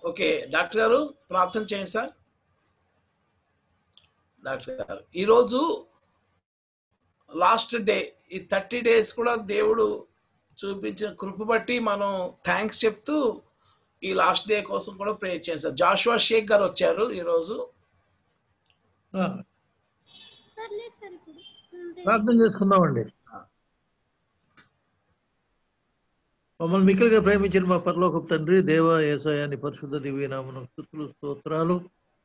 Okay doctor గారు ప్రార్థన చేయండి సార్ డాక్టర్ గారు ఈరోజు లాస్ట్ డే ఈ థర్టీ డేస్ కూడా దేవుడు చూపించిన కృప బట్టి మనం థ్యాంక్స్ చెప్తూ ఈ లాస్ట్ డే కోసం కూడా ప్రే చేయండి సార్ జాషువా షేక్ గారు వచ్చారు ఈరోజు ఆ, సార్ లేదు సార్ ఇప్పుడు అంటే ప్రార్థన చేసుకుందామండి మమ్మల్ని మిక్కిలిగా ప్రేమించిన మా పరలోకపు తండ్రి దేవ ఏసయాని పరిశుద్ధ దివ్యనామనం స్థుతులు స్తోత్రాలు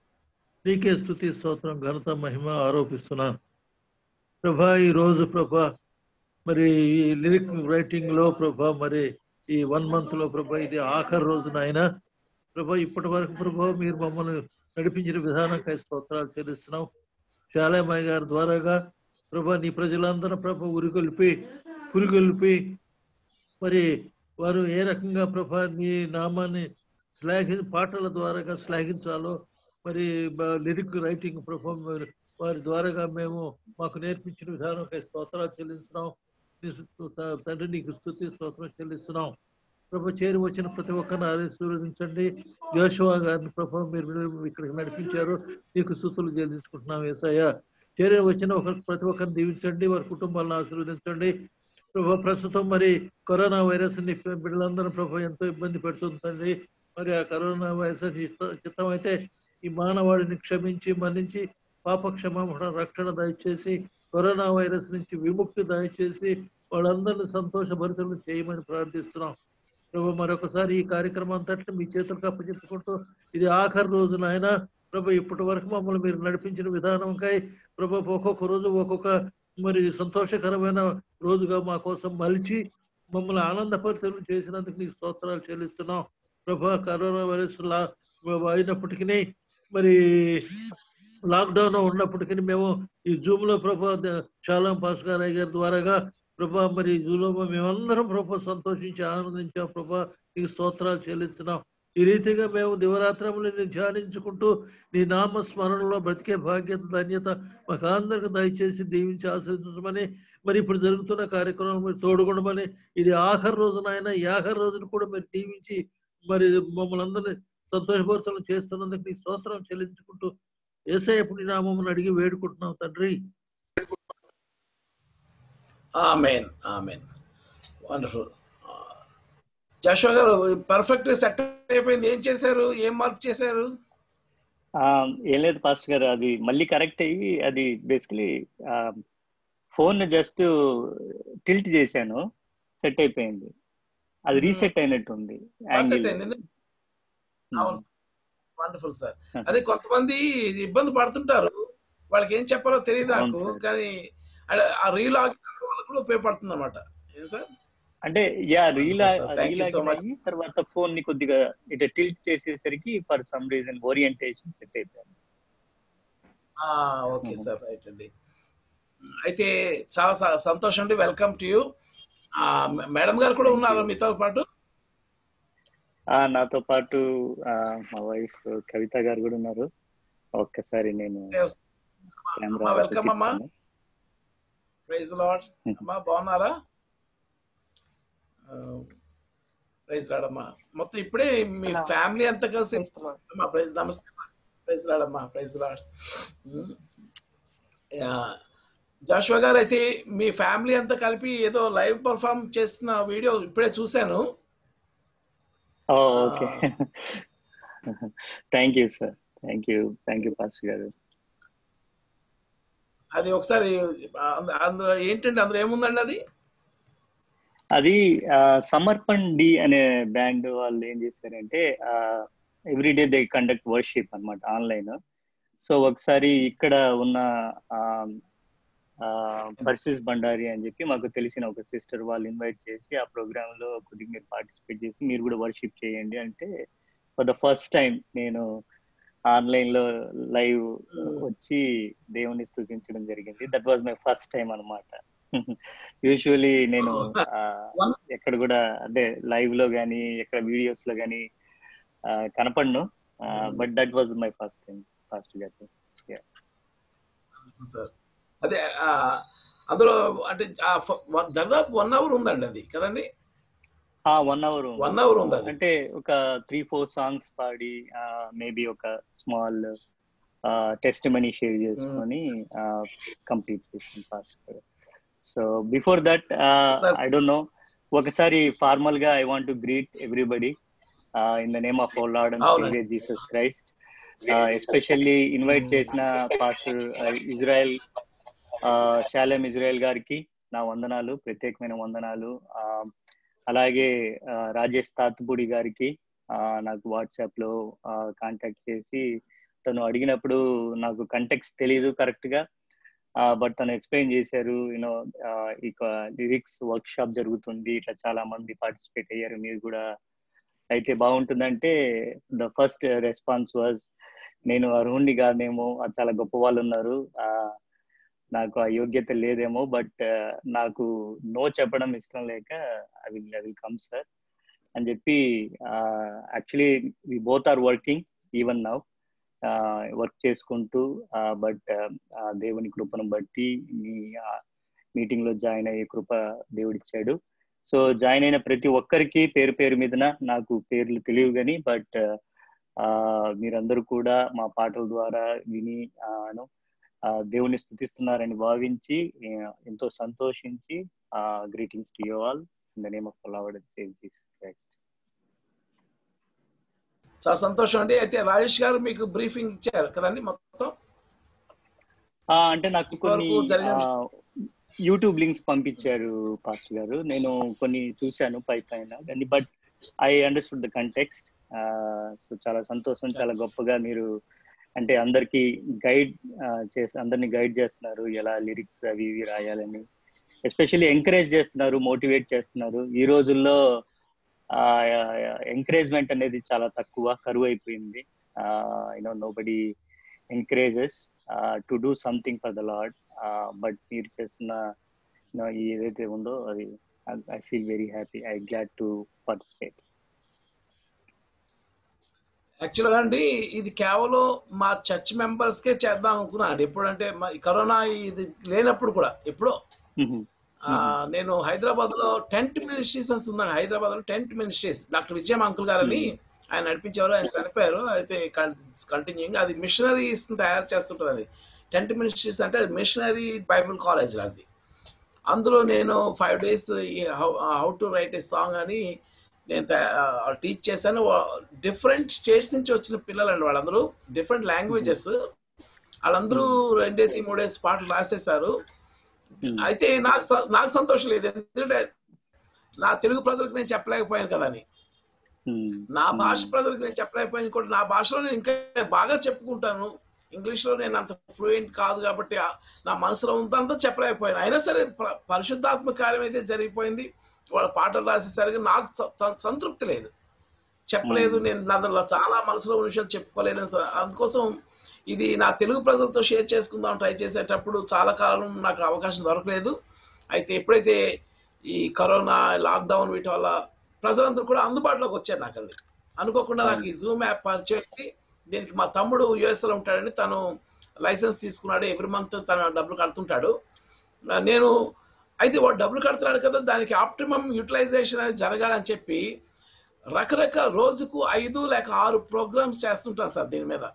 నీకే స్థుతి స్తోత్రం ఘనత మహిమ ఆరోపిస్తున్నాను ప్రభా ఈ రోజు ప్రభా మరి ఈ లిరిక్ రైటింగ్ లో ప్రభా మరి ఈ వన్ మంత్ లో ప్రభా ఇది ఆఖరి రోజు నాయన ప్రభా ఇప్పటి వరకు ప్రభా మీరు మమ్మల్ని నడిపించిన విధానంకై స్తోత్రాలు చెల్లిస్తున్నాం శాలేమయ్య గారి ద్వారాగా ప్రభా నీ ప్రజలందరూ ప్రభా ఉరిగొల్పి పురిగొల్పి మరి వారు ఏ రకంగా ప్రభా నీ నామాన్ని శ్లాఘి పాటల ద్వారాగా శ్లాఘించాలో మరి లిరిక్ రైటింగ్ ప్రభా మరి వారి ద్వారాగా మేము మాకు నేర్పించిన విధానంకై స్తోత్రాలు చెల్లిస్తున్నాం నీ స్తు- త- తండ్రి నీకు స్థుతి స్తోత్రం చెల్లిస్తున్నాం ప్రభు చేరి వచ్చిన ప్రతి ఒక్కరిని ఆశీర్వదించండి జోషువా గారిని ప్రభు మీరు ఇక్కడికి నడిపించారు నీకు స్థుతులు చెల్లించుకుంటున్నాం ఏసయ్య చేరి వచ్చిన ఒక ప్రతి ఒక్కరిని దీవించండి వారి కుటుంబాలను ఆశీర్వదించండి ప్రభు ప్రస్తుతం మరి కరోనా వైరస్ ని బిడ్డలందరూ ప్రభు ఎంతో ఇబ్బంది పెడుతుందండి మరి ఆ కరోనా వైరస్ చిత్తం అయితే ఈ మానవాడిని క్షమించి మన్నించి పాప క్షమాపణ రక్షణ దయచేసి కరోనా వైరస్ నుంచి విముక్తి దయచేసి వాళ్ళందరినీ సంతోషభరితులు చేయమని ప్రార్థిస్తున్నాం ప్రభు మరొకసారి ఈ కార్యక్రమం అంతటిని మీ చేతులకు అప్పచెప్పుకుంటూ ఇది ఆఖరి రోజు నాయన ప్రభు ఇప్పటి వరకు మమ్మల్ని మీరు నడిపించిన విధానంకై ప్రభు ఒక్కొక్క రోజు ఒక్కొక్క మరి సంతోషకరమైన రోజుగా మా కోసం మలిచి మమ్మల్ని ఆనందపరిచయం చేసినందుకు నీకు స్తోత్రాలు చెల్లిస్తున్నాం ప్రభా కరోనా వైరస్ లా అయినప్పటికీ మరి లాక్డౌన్ ఉన్నప్పటికీ మేము ఈ జూమ్ లో ప్రభా చాలా పాస్ గారు గారి ద్వారాగా ప్రభా మరి జూమ్ లో మేమందరం ప్రభా సంతోషించి ఆనందించాం ప్రభా నీకు స్తోత్రాలు చెల్లిస్తున్నాం ఈ రీతిగా మేము దివరాత్రములని ధ్యానించుకుంటూ నీ నామ స్మరణలో బ్రతికే భాగ్యత ధన్యత మాకు అందరికి దయచేసి దీవించి ఆశీర్వదించమని మరి ఇప్పుడు జరుగుతున్న కార్యక్రమం మీరు తోడుకొనమని ఇది ఆఖరి రోజునైనా ఈ ఆఖరి రోజును కూడా మీరు దీవించి మరి మమ్మల్ని అందరినీ సంతోషపరుచడం చేస్తున్నందుకు నీ స్తోత్రం చెల్లించుకుంటూ ఏసయ్యప్పుడు నీ నామమును అడిగి వేడుకుంటున్నాం తండ్రి ఆమెన్ ఆమెన్ వండర్ఫుల్ జాషువా గారు పర్ఫెక్ట్ సెట్ అయిపోయింది ఏం చేశారు ఏం మార్క్ చేశారు ఆ, ఏం లేదు పాస్టర్ గారు అది మళ్ళీ కరెక్ట్ అయ్యి అది బేసికలీ ఫోన్ జస్ట్ టిల్ట్ చేశాను సెట్ అయిపోయింది అది రీసెట్ అయినట్టుంది సెట్ యాంగిల్ అయింది అవును వండర్ఫుల్ సార్ అదే కొంతమంది ఇబ్బంది పడుతుంటారు వాళ్ళకి ఏం చెప్పాలో తెలియదు అవును నాకు సార్. కానీ అడ- ఆ రీలాగ్ వాళ్ళకి కూడా ఉపయోగపడుతుంది అనమాట ఏం సార్ అంటే yeah really Sir, thank you so much. అయ్యి తర్వాత ఫోన్ ని కొద్దిగా ఇటు టిల్ట్ చేసేసరికి for some reason orientation set అయిపోయింది ఓకే Mhm. సార్ రైట్ అండి అయితే చాలా స- సంతోషం అండి వెల్కమ్ టు యూ మేడం గారు కూడా Thank ఉన్నారు you. మీతో పాటు ఆ, నాతో పాటు ఆ, మా వైఫ్ కవిత గారు కూడా ఉన్నారు ఒక్కసారి నేను కెమెరా వెల్కమ్ అమ్మా ప్రైజ్ లాడ్ అమ్మా బాగున్నారా ప్రైజ్ రాడమ్మా మొత్తం ఇప్పుడే మీ Hello. ఫ్యామిలీ అంతా కలిసి Praise the Lord. అమ్మా ప్రైజ్ నమస్తే ప్రైజ్ రాడమ్మా ప్రైజ్ రాడ్ జాషువా గారు అయితే మీ ఫ్యామిలీ అంతా కలిపి ఏదో లైవ్ పర్ఫామ్ చేసిన వీడియో ఇప్పుడే చూశాను okay thank you sir thank you thank you pastor గారు అది ఒకసారి అంద- అందులో ఏంటండి అందులో ఏముందండి అది అది సమర్పణ్ డి అనే బ్యాండ్ వాళ్ళు ఏం చేశారంటే ఎవ్రీడే దే కండక్ట్ వర్షిప్ అన్నమాట ఆన్లైన్ సో ఒకసారి ఇక్కడ ఉన్న పర్సిస్ బండారి అని చెప్పి మాకు తెలిసిన ఒక సిస్టర్ వాళ్ళు ఇన్వైట్ చేసి ఆ ప్రోగ్రామ్ లో కొద్దిగా మీరు పార్టిసిపేట్ చేసి మీరు కూడా వర్షిప్ చేయండి అంటే ఫర్ ద ఫస్ట్ టైం నేను ఆన్లైన్ లో లైవ్ వచ్చి దేవుని స్తుతించడం జరిగింది that was my first time అన్నమాట యూజువలీ నేను ఆ, ఎక్కడ కూడా అంటే లైవ్ లో గానీ ఎక్కడ వీడియోస్ లో గానీ ఆ, కనపడను but that was my first time first గారు సార్ అదే ఆ, అందులో అంటే ఆ ఫ- వన్- దాదాపు వన్ అవర్ ఉందండి అది కదండి వన్ అవర్ వన్ అవర్ ఉంది అది అంటే ఒక త్రీ ఫోర్ సాంగ్స్ పాడి మేబీ ఒక స్మాల్ టెస్ట్ మనీ షేర్ చేసుకొని కంప్లీట్ చేసాం pastor so before that Sir. I don't know ఒకసారి ఫార్మల్ గా I want to greet everybody in the name of O Lord and అవునండి. Saviour Jesus Christ especially invite చేసిన pastor Israel Shalem Israel గారికి నా వందనాలు ప్రత్యేకమైన వందనాలు ఆ, అలాగే ఆ, రాజేష్ తాతుపూడి గారికి ఆ, నాకు వాట్సాప్ లో కాంటాక్ట్ చేసి తను అడిగినప్పుడు నాకు కంటెక్స్ తెలీదు కరెక్ట్ గా బట్ తను ఎక్స్ప్లెయిన్ చేశారు యూనో ఇక లిరిక్స్ వర్క్ షాప్ జరుగుతుంది ఇట్లా చాలా మంది పార్టిసిపేట్ అయ్యారు మీరు కూడా అయితే బాగుంటుందంటే ద ఫస్ట్ రెస్పాన్స్ వాజ్ నేను అర్హుణ్ణి కాదేమో అది చాలా గొప్ప వాళ్ళు ఉన్నారు ఆ, నాకు ఆ యోగ్యత లేదేమో బట్ నాకు నో చెప్పడం ఇష్టం లేక I will I will come sir అని చెప్పి actually we both are working even now work చేసుకుంటూ బట్ దేవుని కృపను బట్టి మీ మీటింగ్ లో జాయిన్ అయ్యే కృప దేవుడిచ్చాడు సో జాయిన్ అయిన ప్రతి ఒక్కరికి పేరు పేరు మీదన నాకు పేర్లు తెలియవు కానీ బట్ మీరందరూ కూడా మా పాటల ద్వారా విని ఆ, ను, ఆ, దేవుని స్థుతిస్తున్నారని భావించి ఆ, ఎంతో సంతోషించి greetings to you all in the name of Lord save Jesus Christ చాలా సంతోషం అండి అయితే రాజేష్ గారు మీకు బ్రీఫింగ్ ఇచ్చారు కదండి మొత్తం ఆ, అంటే నాకు కొన్ని ఇప్పటివరకు జరిగిన యూట్యూబ్ లింక్స్ పంపించారు పాస్టర్ గారు నేను కొన్ని చూశాను పై పైన కానీ but I understood the context so చాలా సంతోషం చాలా గొప్పగా మీరు అంటే అందరికి గైడ్ చేసి అందరిని గైడ్ చేస్తున్నారు ఎలా లిరిక్స్ అవి ఇవి రాయాలని ఎస్పెషల్లీ ఎంకరేజ్ చేస్తున్నారు మోటివేట్ చేస్తున్నారు ఈ రోజుల్లో ఎంకరేజ్మెంట్ అనేది చాలా తక్కువ కరువు అయిపోయింది you know nobody encourages to do something for the Lord but మీరు చేస్తున్న you know, ఈ ఏదైతే ఉందో అది I feel very happy I glad to participate యాక్చువల్గా అండి ఇది కేవలం మా చర్చ్ మెంబర్స్కే చేద్దాం అనుకున్నాను ఎప్పుడంటే మా- ఈ కరోనా ఇది లేనప్పుడు కూడా ఎప్పుడో ఆ, నేను హైదరాబాద్ లో టెంట్ మినిస్ట్రీస్ అని ఉందండి హైదరాబాద్ లో tent ministries doctor Vijayam uncle గారని ఆయన నడిపించేవారు ఆయన చనిపోయారు అయితే కంటిన్యూయింగ్ అది మిషనరీస్ తయారు చేస్తుంటుంది టెంట్ మినిస్ట్రీస్ అంటే మిషనరీ బైబిల్ కాలేజ్ లాంటిది అందులో నేను five days how to write a song అని నేను టీచ్ చేశాను డిఫరెంట్ స్టేట్స్ నుంచి వచ్చిన పిల్లలు అండి వాళ్ళందరూ డిఫరెంట్ లాంగ్వేజెస్ వాళ్ళందరూ రెండేసి మూడేసి పాటలు రాసేశారు అయితే నాకు త- నాకు సంతోషం లేదు ఎందుకంటే నా తెలుగు ప్రజలకు నేను చెప్పలేకపోయాను కదా అని నా భాష ప్రజలకు నేను చెప్పలేకపోయాను కూడా నా భాషలో నేను ఇంకా బాగా చెప్పుకుంటాను ఇంగ్లీష్ లో నేను అంత ఫ్లూయెంట్ కాదు కాబట్టి ఆ- నా మనసులో ఉందంతా చెప్పలేకపోయాను అయినా సరే ప్ర- పరిశుద్ధాత్మ కార్యం అయితే జరిగిపోయింది వాళ్ళ పాటలు రాసేసరికి నాకు స- స- సంతృప్తి లేదు చెప్పలేదు నేను నా దాంట్లో చాలా మనసులో ఉన్న విషయాలు చెప్పుకోలేదు అందుకోసం ఇది నా తెలుగు ప్రజలతో షేర్ చేసుకుందాం ట్రై చేసేటప్పుడు చాలా కాలం నాకు అవకాశం దొరకలేదు అయితే ఎప్పుడైతే ఈ కరోనా లాక్డౌన్ వీటి వల్ల ప్రజలందరూ కూడా అందుబాటులోకి వచ్చారు నాకు అది అనుకోకుండా నాకు ఈ జూమ్ యాప్ పరిచయం అయింది. దీనికి మా తమ్ముడు యుఎస్ లో ఉంటాడని తను లైసెన్స్ తీసుకున్నాడు ఎవ్రీ మంత్ తన డబ్బులు కడుతుంటాడు ఆ, నేను అయితే వాడు డబ్బులు కడుతున్నాడు కదా దానికి ఆప్టిమం యూటిలైజేషన్ అనేది జరగాలని చెప్పి రకరకాల రోజుకు ఐదు లేక ఆరు ప్రోగ్రామ్స్ చేస్తుంటాను సార్ దీని మీద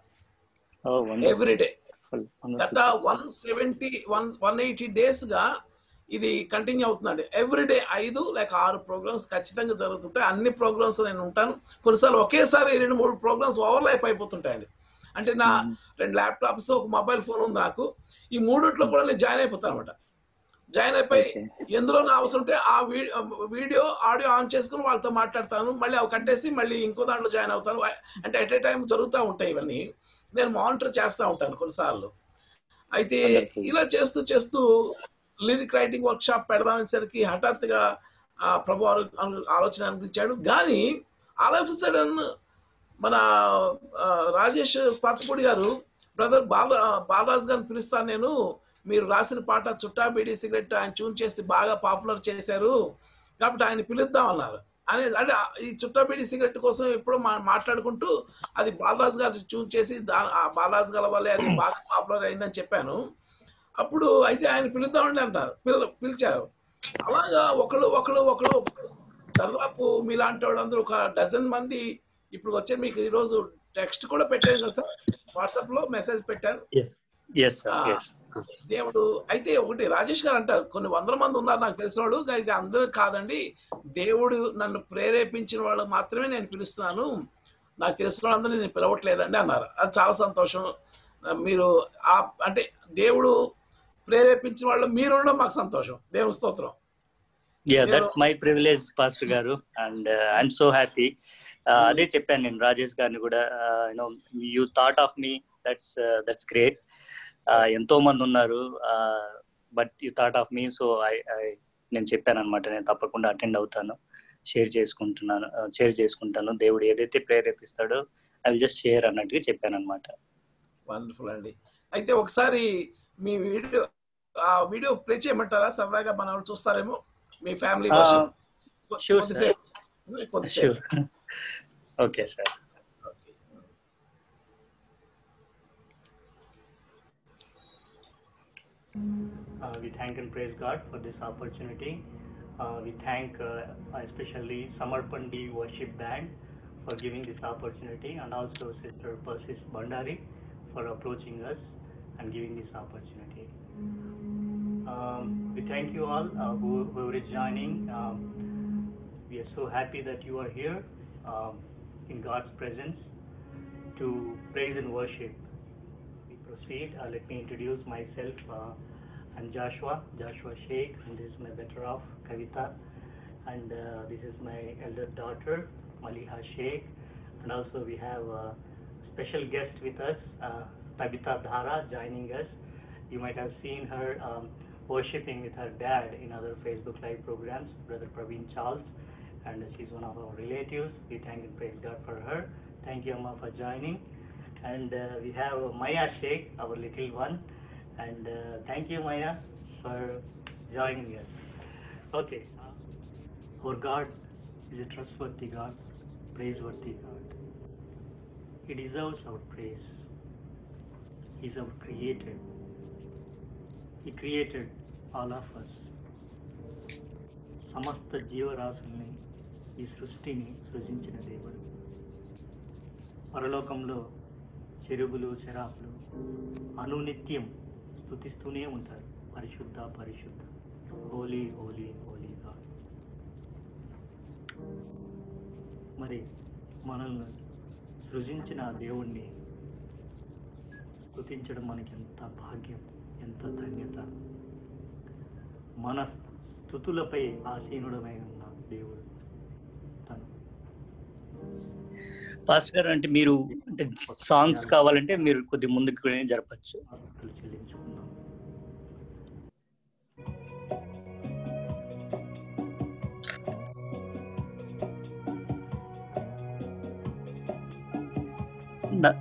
ఎవ్రీ డే గత one seventy one one eighty days గా ఇది కంటిన్యూ అవుతుందండి ఎవ్రీ డే ఐదు లేక ఆరు ప్రోగ్రామ్స్ ఖచ్చితంగా జరుగుతుంటాయి అన్ని ప్రోగ్రామ్స్ నేను ఉంటాను కొన్నిసార్లు ఒకేసారి రెండు మూడు ప్రోగ్రామ్స్ ఓవర్లైప్ అయిపోతుంటాయండి అంటే నా రెండు ల్యాప్టాప్స్ ఒక మొబైల్ ఫోన్ ఉంది నాకు ఈ మూడిట్లో కూడా నేను జాయిన్ అయిపోతాను అనమాట జాయిన్ అయిపోయి ఎందులో నా అవసరం ఉంటే ఆ వీ- వీడియో ఆడియో ఆన్ చేసుకుని వాళ్ళతో మాట్లాడతాను మళ్ళీ అవి కట్టేసి మళ్ళీ ఇంకో దాంట్లో జాయిన్ అవుతాను అంటే ఎట్ ఏ టైం జరుగుతూ ఉంటాయి ఇవన్నీ నేను మానిటర్ చేస్తూ ఉంటాను కొన్నిసార్లు అయితే Wonderful. ఇలా చేస్తూ చేస్తూ లిరిక్ రైటింగ్ వర్క్ షాప్ పెడదామనేసరికి హఠాత్తుగా ఆ ప్రభు ఆలో- అను- ఆలోచన అనిపించాడు కానీ ఆల్ ఆఫ్ సడన్ మన ఆ, రాజేష్ పాతపూడి గారు బ్రదర్ బాల బాలరాజు గారిని పిలుస్తాను నేను మీరు రాసిన పాట చుట్టా బీడీ సిగరెట్ ఆయన ట్యూన్ చేసి బాగా పాపులర్ చేశారు కాబట్టి ఆయన పిలుద్దాం అన్నారు అనే అంటే ఆ- ఈ చుట్టా బీడీ సిగరెట్ కోసం ఎప్పుడో మా మాట్లాడుకుంటూ అది బాలరాజు గారు చూన్ చేసి దా ఆ బాలరాజు గారి వల్లే అది బాగా పాపులర్ అయిందని చెప్పాను అప్పుడు అయితే ఆయన పిలుద్దామండి అంటారు పిల్ల పిలిచారు అలాగా ఒకళ్ళు ఒకళ్ళు ఒకళ్ళు దాదాపు మీలాంటి వాళ్ళందరూ ఒక డజన్ మంది ఇప్పుడు వచ్చే మీకు ఈరోజు టెక్స్ట్ కూడా పెట్టాను కదా సార్ వాట్సాప్ లో మెసేజ్ పెట్టాను ఎస్ సార్ ఎస్ దేవుడు అయితే ఒకటి రాజేష్ గారు అంటారు కొన్ని వందల మంది ఉన్నారు నాకు తెలిసిన వాళ్ళు గా- ఇది అందరూ కాదండి దేవుడు నన్ను ప్రేరేపించిన వాళ్ళు మాత్రమే నేను పిలుస్తున్నాను నాకు తెలిసిన వాళ్ళందరూ నేను పిలవట్లేదండి అన్నారు అది చాలా సంతోషం మీరు ఆ అంటే దేవుడు ప్రేరేపించిన వాళ్ళు మీరు ఉండడం మాకు సంతోషం దేవుని స్తోత్రం yeah that's my privilege pastor గారు అండ్ ఐఎమ్ సో హ్యాపీ అదే చెప్పాను నేను రాజేష్ గారిని కూడా you know you thought of me that's that's great ఎంతో మంది ఉన్నారు but you thought of me so I నేను చెప్పాను అనమాట నేను తప్పకుండా అటెండ్ అవుతాను షేర్ చేసుకుంటున్నాను షేర్ చేసుకుంటాను దేవుడు ఏదైతే ప్రేరేపిస్తాడో అవి జస్ట్ షేర్ అన్నట్టుగా చెప్పాను అనమాట వండర్ఫుల్ అండి అయితే ఒకసారి మీ వీడియో ఆ వీడియో ప్లే చేయమంటారా సరదాగా మన వాళ్ళు చూస్తారేమో మీ ఫ్యామిలీ sure, sir. కొద్దిసేపు okay sir okay Uh, we thank and praise God for this opportunity. Uh, we thank uh, especially Samarpandi Worship Band for giving this opportunity and also Sister Persis Bandari for approaching us and giving this opportunity. Um, we thank you all uh, who, who is joining. Um, we are so happy that you are here um, in God's presence to praise and worship we proceed, uh, let me introduce myself. Uh, I'm Joshua, Joshua Sheikh, and this is my better half, Kavita. And uh, this is my elder daughter, Maliha Sheikh. And also we have a special guest with us, uh, Tabitha Dhara, joining us. You might have seen her um, worshipping with her dad in other Facebook Live programs, Brother Praveen Charles. And she's one of our relatives. We thank and praise God for her. Thank you, Amma, for joining and uh, we have Maya Sheikh, our little one. And uh, thank you, Maya, for joining us. Okay, uh, our God is a trustworthy God, praiseworthy God. He deserves our praise. He's our creator. He created all of us. సమస్త జీవరాశుల్ని ఈ సృష్టిని సృజించిన దేవుడు పరలోకంలో చెరువులు చెరాపులు అనునిత్యం స్థుతిస్తూనే ఉంటారు పరిశుద్ధ పరిశుద్ధ హోలీ హోలీ హోలీ గాడ్ మరి మనల్ని సృజించిన ఆ దేవుణ్ణి స్థుతించడం మనకి ఎంత భాగ్యం ఎంత ధన్యత మన స్థుతులపై ఆసీనుడమై ఉన్న దేవుడు తను పాస్టర్ గారు అంటే మీరు అంటే సాంగ్స్ కావాలంటే మీరు కొద్ది ముందుకు కూడా జరపచ్చు ఆస్తులు చెల్లించుకుందాం న-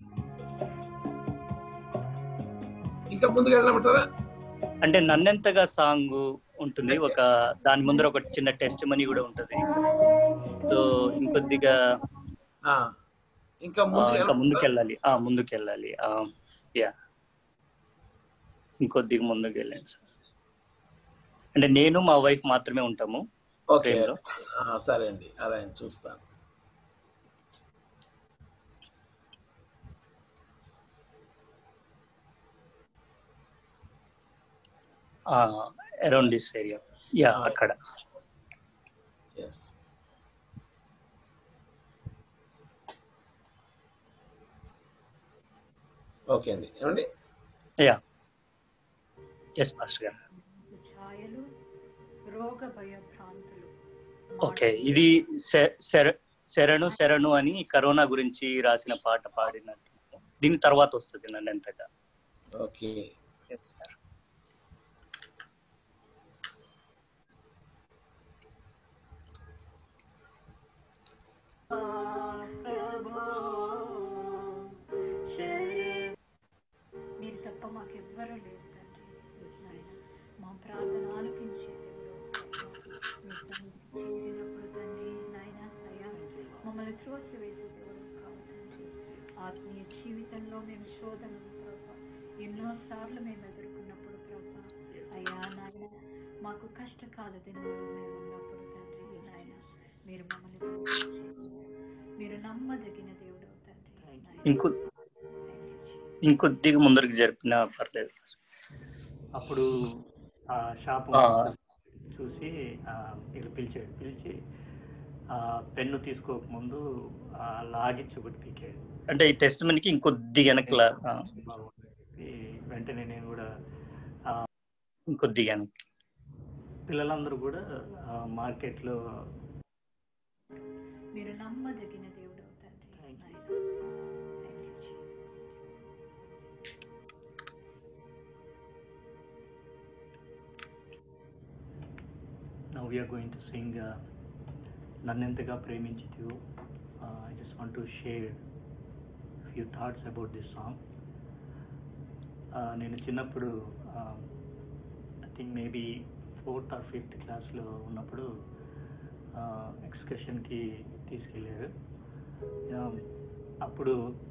ఇంకా ముందుకు వెళ్ళమంటారా అంటే నన్నెంతగా సాంగ్ ఉంటుంది ఒక దాని ముందర ఒక చిన్న టెస్ట్ మనీ కూడా ఉంటుంది సో ఇంకొద్దిగా ఆ, ఇంకా ఆ, ముందుకు ఇంకా ముందుకు వెళ్ళమంటారా? వెళ్ళాలి ఆ ముందుకు వెళ్ళాలి యా ఇంకొద్దిగా ముందుకు వెళ్ళండి సార్ అంటే నేను మా వైఫ్ మాత్రమే ఉంటాము ఓకే ఫ్రేమ్లో. ఆ, సరే అండి అలా చూస్తాను around this area yeah Ah. అక్కడ ఎస్ ఓకే అండి ఏమండి యా ఎస్ మాస్టర్ గారు ఛాయలు రోగ భయభ్రాంతులు ఓకే ఇది శ- శర- శరణు శరణు అని కరోనా గురించి రాసిన పాట పాడినట్టు దీని తర్వాత వస్తుంది నన్ను ఎంతగా ఓకే ఎస్ సార్ మీరు తప్ప మాకెవ్వరూ లేరు తండ్రి నాయన మా ప్రార్థన ఆలకించే దేవుడు మీ సన్నిధికి చేరినప్పుడు తండ్రి నాయన అయ్యా మమ్మల్ని త్రోసివేసే దేవుడు కావు తండ్రి ఆత్మీయ జీవితంలో మేము శోధనలు ప్రభా ఎన్నోసార్లు మేము ఎదుర్కొన్నప్పుడు ప్రభా అయ్యా నాయన మాకు కష్టకాల దినములు మేము ఉన్నప్పుడు తండ్రి నాయన మీరు మమ్మల్ని పోషించి, మీరు నమ్మదగిన దేవుడు తండ్రి నాయనా. ఇంకో Thank you, Jesus. ఇంకొద్దిగా ముందరికి జరిపినా పర్లేదు అప్పుడు ఆ షాప్ ఆ. చూసి ఆ, వీళ్ళు పిలిచాడు పిలిచి ఆ, పెన్ను తీసుకోకముందు ఆ, లాగిచ్చి ఒకటి పీకాడు అంటే ఈ టెస్ట్ మనకి ఇంకొద్దిగా వెనకల ఆ, బాగుందని చెప్పి వెంటనే నేను కూడా ఇంకొద్దిగా వెనక్కి పిల్లలందరూ కూడా ఆ, మార్కెట్లో మీరు నమ్మదగిన దేవుడు తండ్రి Thank you. నాయనా. Thank you, Jesus. Now we're going to sing నన్నెంతగా ప్రేమించితివో I just want to share few thoughts about this song నేను చిన్నప్పుడు I think maybe fourth or fifth క్లాస్లో ఉన్నప్పుడు ఎక్స్కర్షన్కి తీసుకెళ్ళారు Um, అప్పుడు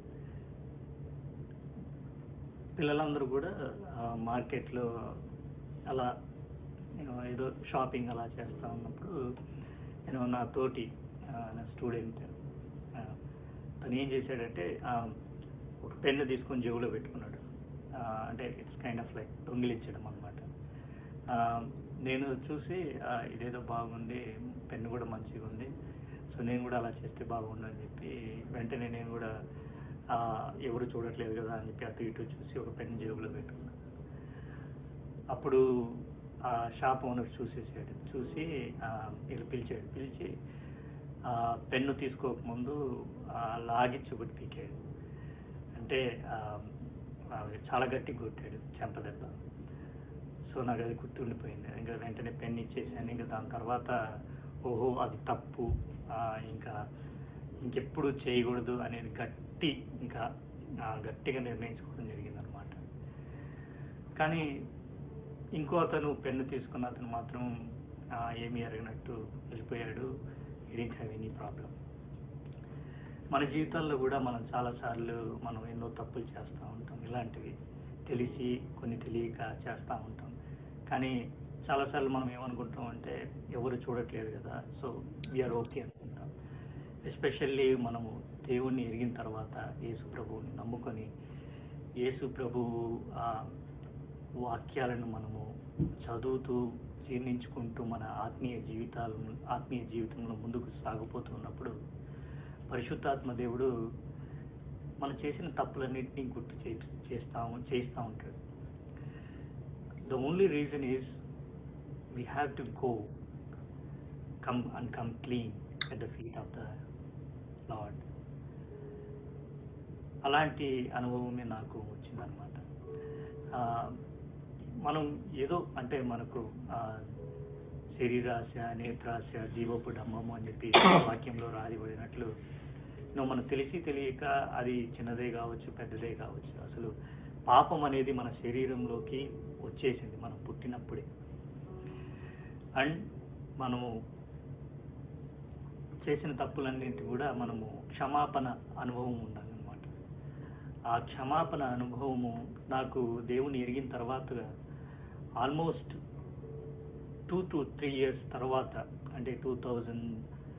పిల్లలందరూ కూడా మార్కెట్లో అలా నేను ఏదో షాపింగ్ అలా చేస్తూ ఉన్నప్పుడు నేను నా తోటి ఆ, నా స్టూడెంట్ ఆ, తను ఏం చేశాడంటే ఆ, ఒక పెన్ను తీసుకొని జేబులో పెట్టుకున్నాడు ఆ, అంటే ఇట్స్ కైండ్ ఆఫ్ లైక్ దొంగిలించడం అనమాట నేను చూసి ఆ, ఇదేదో బాగుంది పెన్ను కూడా మంచిగా ఉంది సో నేను కూడా అలా చేస్తే బాగుండు అని చెప్పి వెంటనే నేను కూడా ఆ, ఎవరు చూడట్లేదు కదా అని చెప్పి అటు ఇటు చూసి ఒక పెన్ను జేబులో పెట్టుకున్నాను అప్పుడు ఆ షాప్ ఓనర్ చూసేసాడు చూసి ఆ, వీళ్ళు పిలిచాడు పిలిచి ఆ, పెన్ను తీసుకోకముందు ఆ, లాగిచ్చి ఒకటి పీకాడు అంటే ఆ, ఆ, చాలా గట్టిగా కొట్టాడు చెంపదెబ్బ సో నాకు అది గుర్తుండిపోయింది ఇంకా వెంటనే పెన్ ఇచ్చేసాను ఇంకా దాని తర్వాత ఓహో అది తప్పు ఆ, ఇంకా ఇంకెప్పుడు చేయకూడదు అనేది గట్టి ఇంకా ఆ, గట్టిగా నిర్ణయించుకోవడం జరిగింది అనమాట కానీ ఇంకో అతను పెన్ను తీసుకున్న అతను మాత్రం ఆ, ఏమీ ఎరగనట్టు వెళ్ళిపోయాడు ఇడింట్ హ్యావ్ ఎనీ ప్రాబ్లం మన జీవితాల్లో కూడా మనం చాలాసార్లు మనం ఎన్నో తప్పులు చేస్తూ ఉంటాం ఇలాంటివి తెలిసి కొన్ని తెలియక చేస్తూ ఉంటాం కానీ చాలాసార్లు మనం ఏమనుకుంటాం అంటే ఎవరు చూడట్లేదు కదా సో వీఆర్ ఓకే అనుకుంటాం ఎస్పెషల్లీ మనము దేవుణ్ణి ఎరిగిన తర్వాత యేసు ప్రభువుని నమ్ముకొని యేసు ప్రభువు ఆ వాక్యాలను మనము చదువుతూ జీర్ణించుకుంటూ మన ఆత్మీయ జీవితాలను ఆత్మీయ జీవితంలో ముందుకు సాగిపోతున్నప్పుడు పరిశుద్ధాత్మ దేవుడు మనం చేసిన తప్పులన్నింటినీ గుర్తు చే చేస్తా చేస్తూ ఉంటాడు the only reason is we have to go come and come clean at the feet of the Lord అలాంటి అనుభవమే నాకు వచ్చిందనమాట ఆ, మనం ఏదో అంటే మనకు ఆ, శరీరాశ నేత్రాశ జీవపు డమ్మము అని చెప్పి వాక్యంలో రాయబడినట్లు నువ్వు మనం తెలిసి తెలియక అది చిన్నదే కావచ్చు పెద్దదే కావచ్చు అసలు పాపం అనేది మన శరీరంలోకి వచ్చేసింది మనం పుట్టినప్పుడే అండ్ మనము చేసిన తప్పులన్నింటి కూడా మనము క్షమాపణ అనుభవం ఉండాలన్నమాట ఆ క్షమాపణ అనుభవము నాకు దేవుని ఎరిగిన తర్వాత almost two to three years తర్వాత అంటే టూ థౌజండ్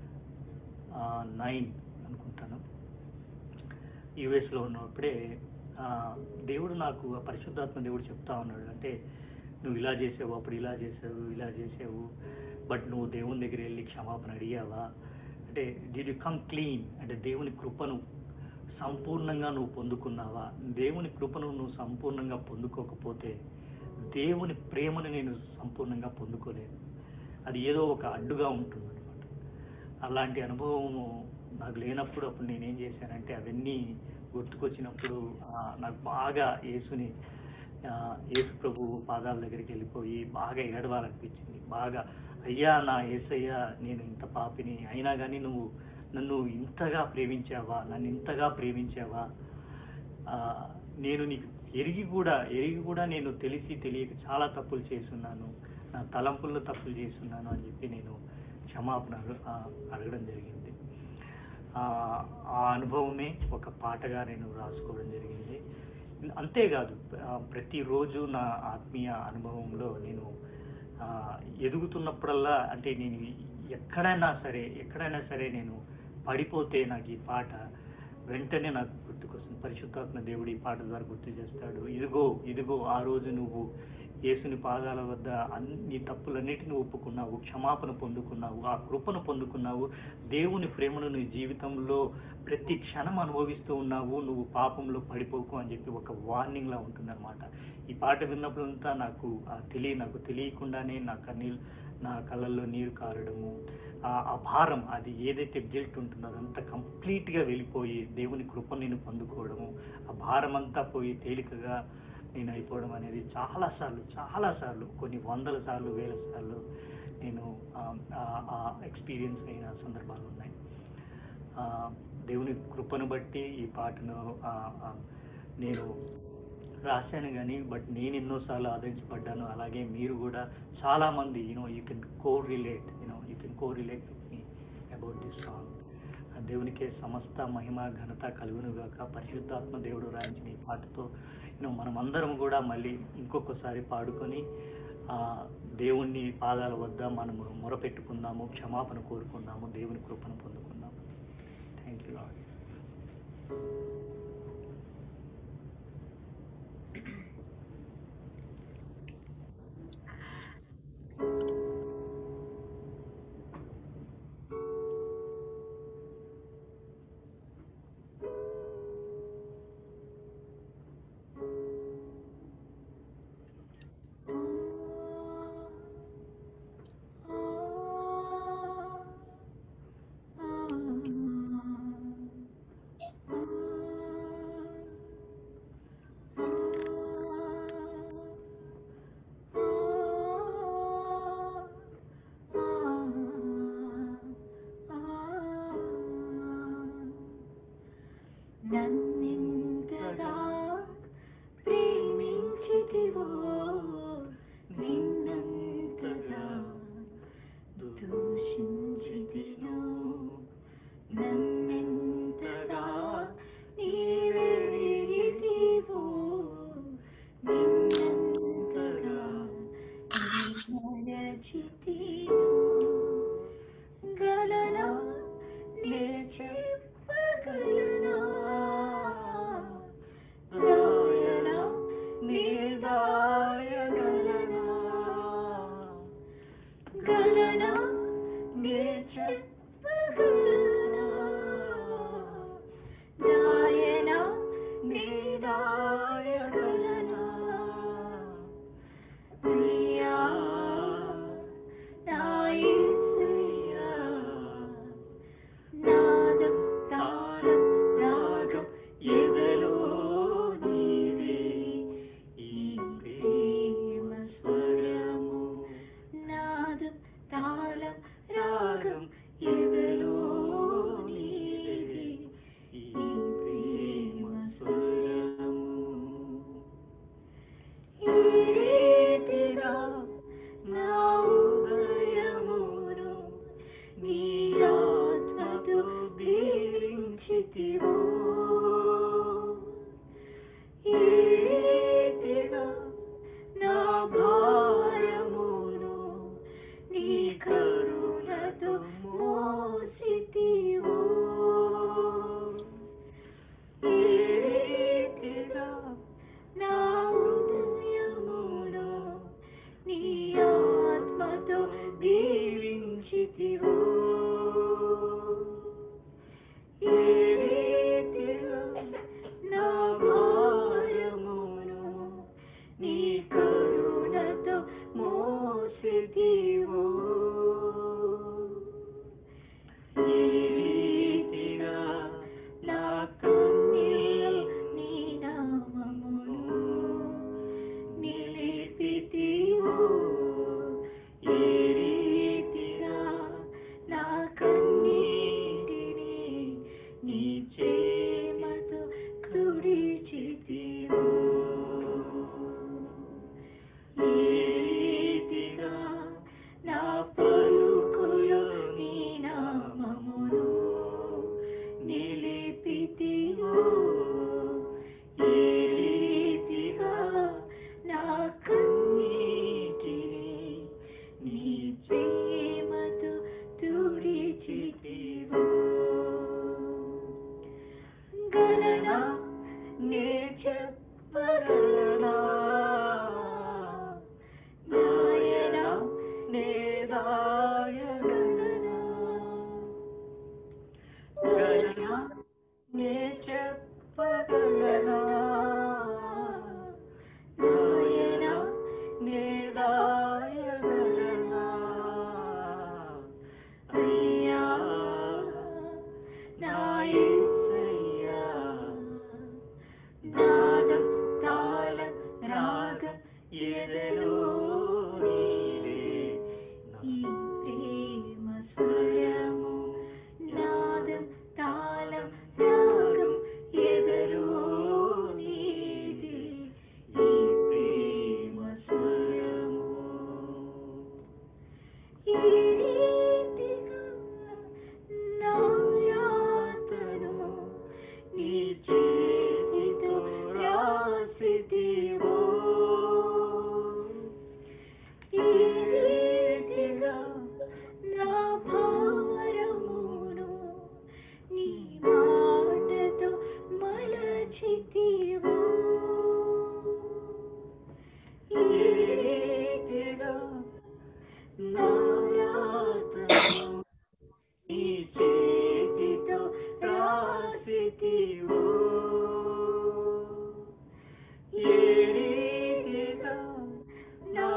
నైన్ అనుకుంటాను యుఎస్లో ఉన్నప్పుడే ఆ, దేవుడు నాకు ఆ పరిశుద్ధాత్మ దేవుడు చెప్తా ఉన్నాడు అంటే నువ్వు ఇలా చేసావు అప్పుడు ఇలా చేసావు ఇలా చేసావు బట్ నువ్వు దేవుని దగ్గర వెళ్ళి క్షమాపణ అడిగావా అంటే డిడ్ యు కమ్ క్లీన్ అంటే దేవుని కృపను సంపూర్ణంగా నువ్వు పొందుకున్నావా దేవుని కృపను నువ్వు సంపూర్ణంగా పొందుకోకపోతే దేవుని ప్రేమను నేను సంపూర్ణంగా పొందుకోలేదు అది ఏదో ఒక అడ్డుగా ఉంటుంది అనమాట అలాంటి అనుభవము నాకు లేనప్పుడు అప్పుడు నేనేం చేశానంటే అవన్నీ గుర్తుకొచ్చినప్పుడు ఆ, నాకు బాగా యేసుని ఆ, యేసు ప్రభు పాదాల దగ్గరికి వెళ్ళిపోయి బాగా ఏడవాలనిపించింది బాగా అయ్యా నా యేసయ్యా నేను ఇంత పాపిని అయినా కానీ నువ్వు నన్ను ఇంతగా ప్రేమించావా నన్ను ఇంతగా ప్రేమించావా ఆ, నేను నీకు ఎరిగి కూడా ఎరిగి కూడా నేను తెలిసి తెలియక చాలా తప్పులు చేస్తున్నాను నా తలంపుల్లో తప్పులు చేస్తున్నాను అని చెప్పి నేను క్షమాపణ అడగ- ఆ, అడగడం జరిగింది ఆ ఆ అనుభవమే ఒక పాటగా నేను రాసుకోవడం జరిగింది అంతేకాదు ఆ, ప్రతిరోజు నా ఆత్మీయ అనుభవంలో నేను ఆ, ఎదుగుతున్నప్పుడల్లా అంటే నేను ఎక్కడైనా సరే ఎక్కడైనా సరే నేను పడిపోతే నాకు ఈ పాట వెంటనే నాకు గుర్తుకొస్తుంది పరిశుద్ధాత్మ దేవుడు ఈ పాట ద్వారా గుర్తు చేస్తాడు ఇదిగో ఇదిగో ఆ రోజు నువ్వు యేసుని పాదాల వద్ద అన్ని తప్పులన్నిటిని ఒప్పుకున్నావు క్షమాపణ పొందుకున్నావు ఆ కృపను పొందుకున్నావు దేవుని ప్రేమను నీ జీవితంలో ప్రతి క్షణం అనుభవిస్తూ ఉన్నావు నువ్వు పాపంలో పడిపోకు అని చెప్పి ఒక వార్నింగ్ లా ఉంటుందన్నమాట ఈ పాట విన్నప్పుడంతా నాకు ఆ తెలియ నాకు తెలియకుండానే నా కన్నీళ్ళు నా కళ్ళల్లో నీరు కారడము ఆ ఆ భారం అది ఏదైతే గిల్ట్ ఉంటుందో అదంతా complete గా వెళ్ళిపోయి దేవుని కృప నేను పొందుకోవడము ఆ భారం అంతా పోయి తేలికగా నేను అయిపోవడం అనేది చాలా సార్లు చాలా సార్లు కొన్ని వందల సార్లు వేల సార్లు నేను ఎక్స్పీరియన్స్ అయిన సందర్భాలు ఉన్నాయి ఆ, దేవుని కృపను బట్టి ఈ పాటను ఆ, ఆ, నేను రాశాను కానీ బట్ నేను ఎన్నోసార్లు ఆదరించబడ్డాను అలాగే మీరు కూడా చాలా మంది you know you can correlate you know you can correlate with me about this song దేవునికే సమస్త మహిమ ఘనత కలుగును గాక పరిశుద్ధాత్మ దేవుడు రాయించిన ఈ పాటతో యూనో మనమందరం కూడా మళ్ళీ ఇంకొకసారి పాడుకొని ఆ దేవుని పాదాల వద్ద మనము మొరపెట్టుకుందాము క్షమాపణ కోరుకుందాము దేవుని కృపను పొందుకుందాము థ్యాంక్ యూ లాడ్ నన్నింతగా ప్రేమించితివో నిన్నంతగా దూషించితిను నన్నింతగా నీవెరిగితివో నిన్నంతగా మరచితిను గలనా నే చెప్పగలనా దాయగలనా నాయనా నే దాయగలనా గలనా నే చెప్పగలనా నాయనా నే దాయగలనా అయ్యా నా యేసయ్యా నాదం తాళం రాగం ఎదలో నీవే ఈ ప్రేమ స్వరము నాదం తాళం రాగం ఎదలో నీవే ఈ ప్రేమ స్వరము ఈ రీతిగా నా యాతను నీ చేతితో రాసితివో ఈ రీతిగా నా భారమును నీ మాటతో మలచితివో ఈ రీతిగా నా యాతను నీ చేతితో రాసితివో ఏ రీతిగా నా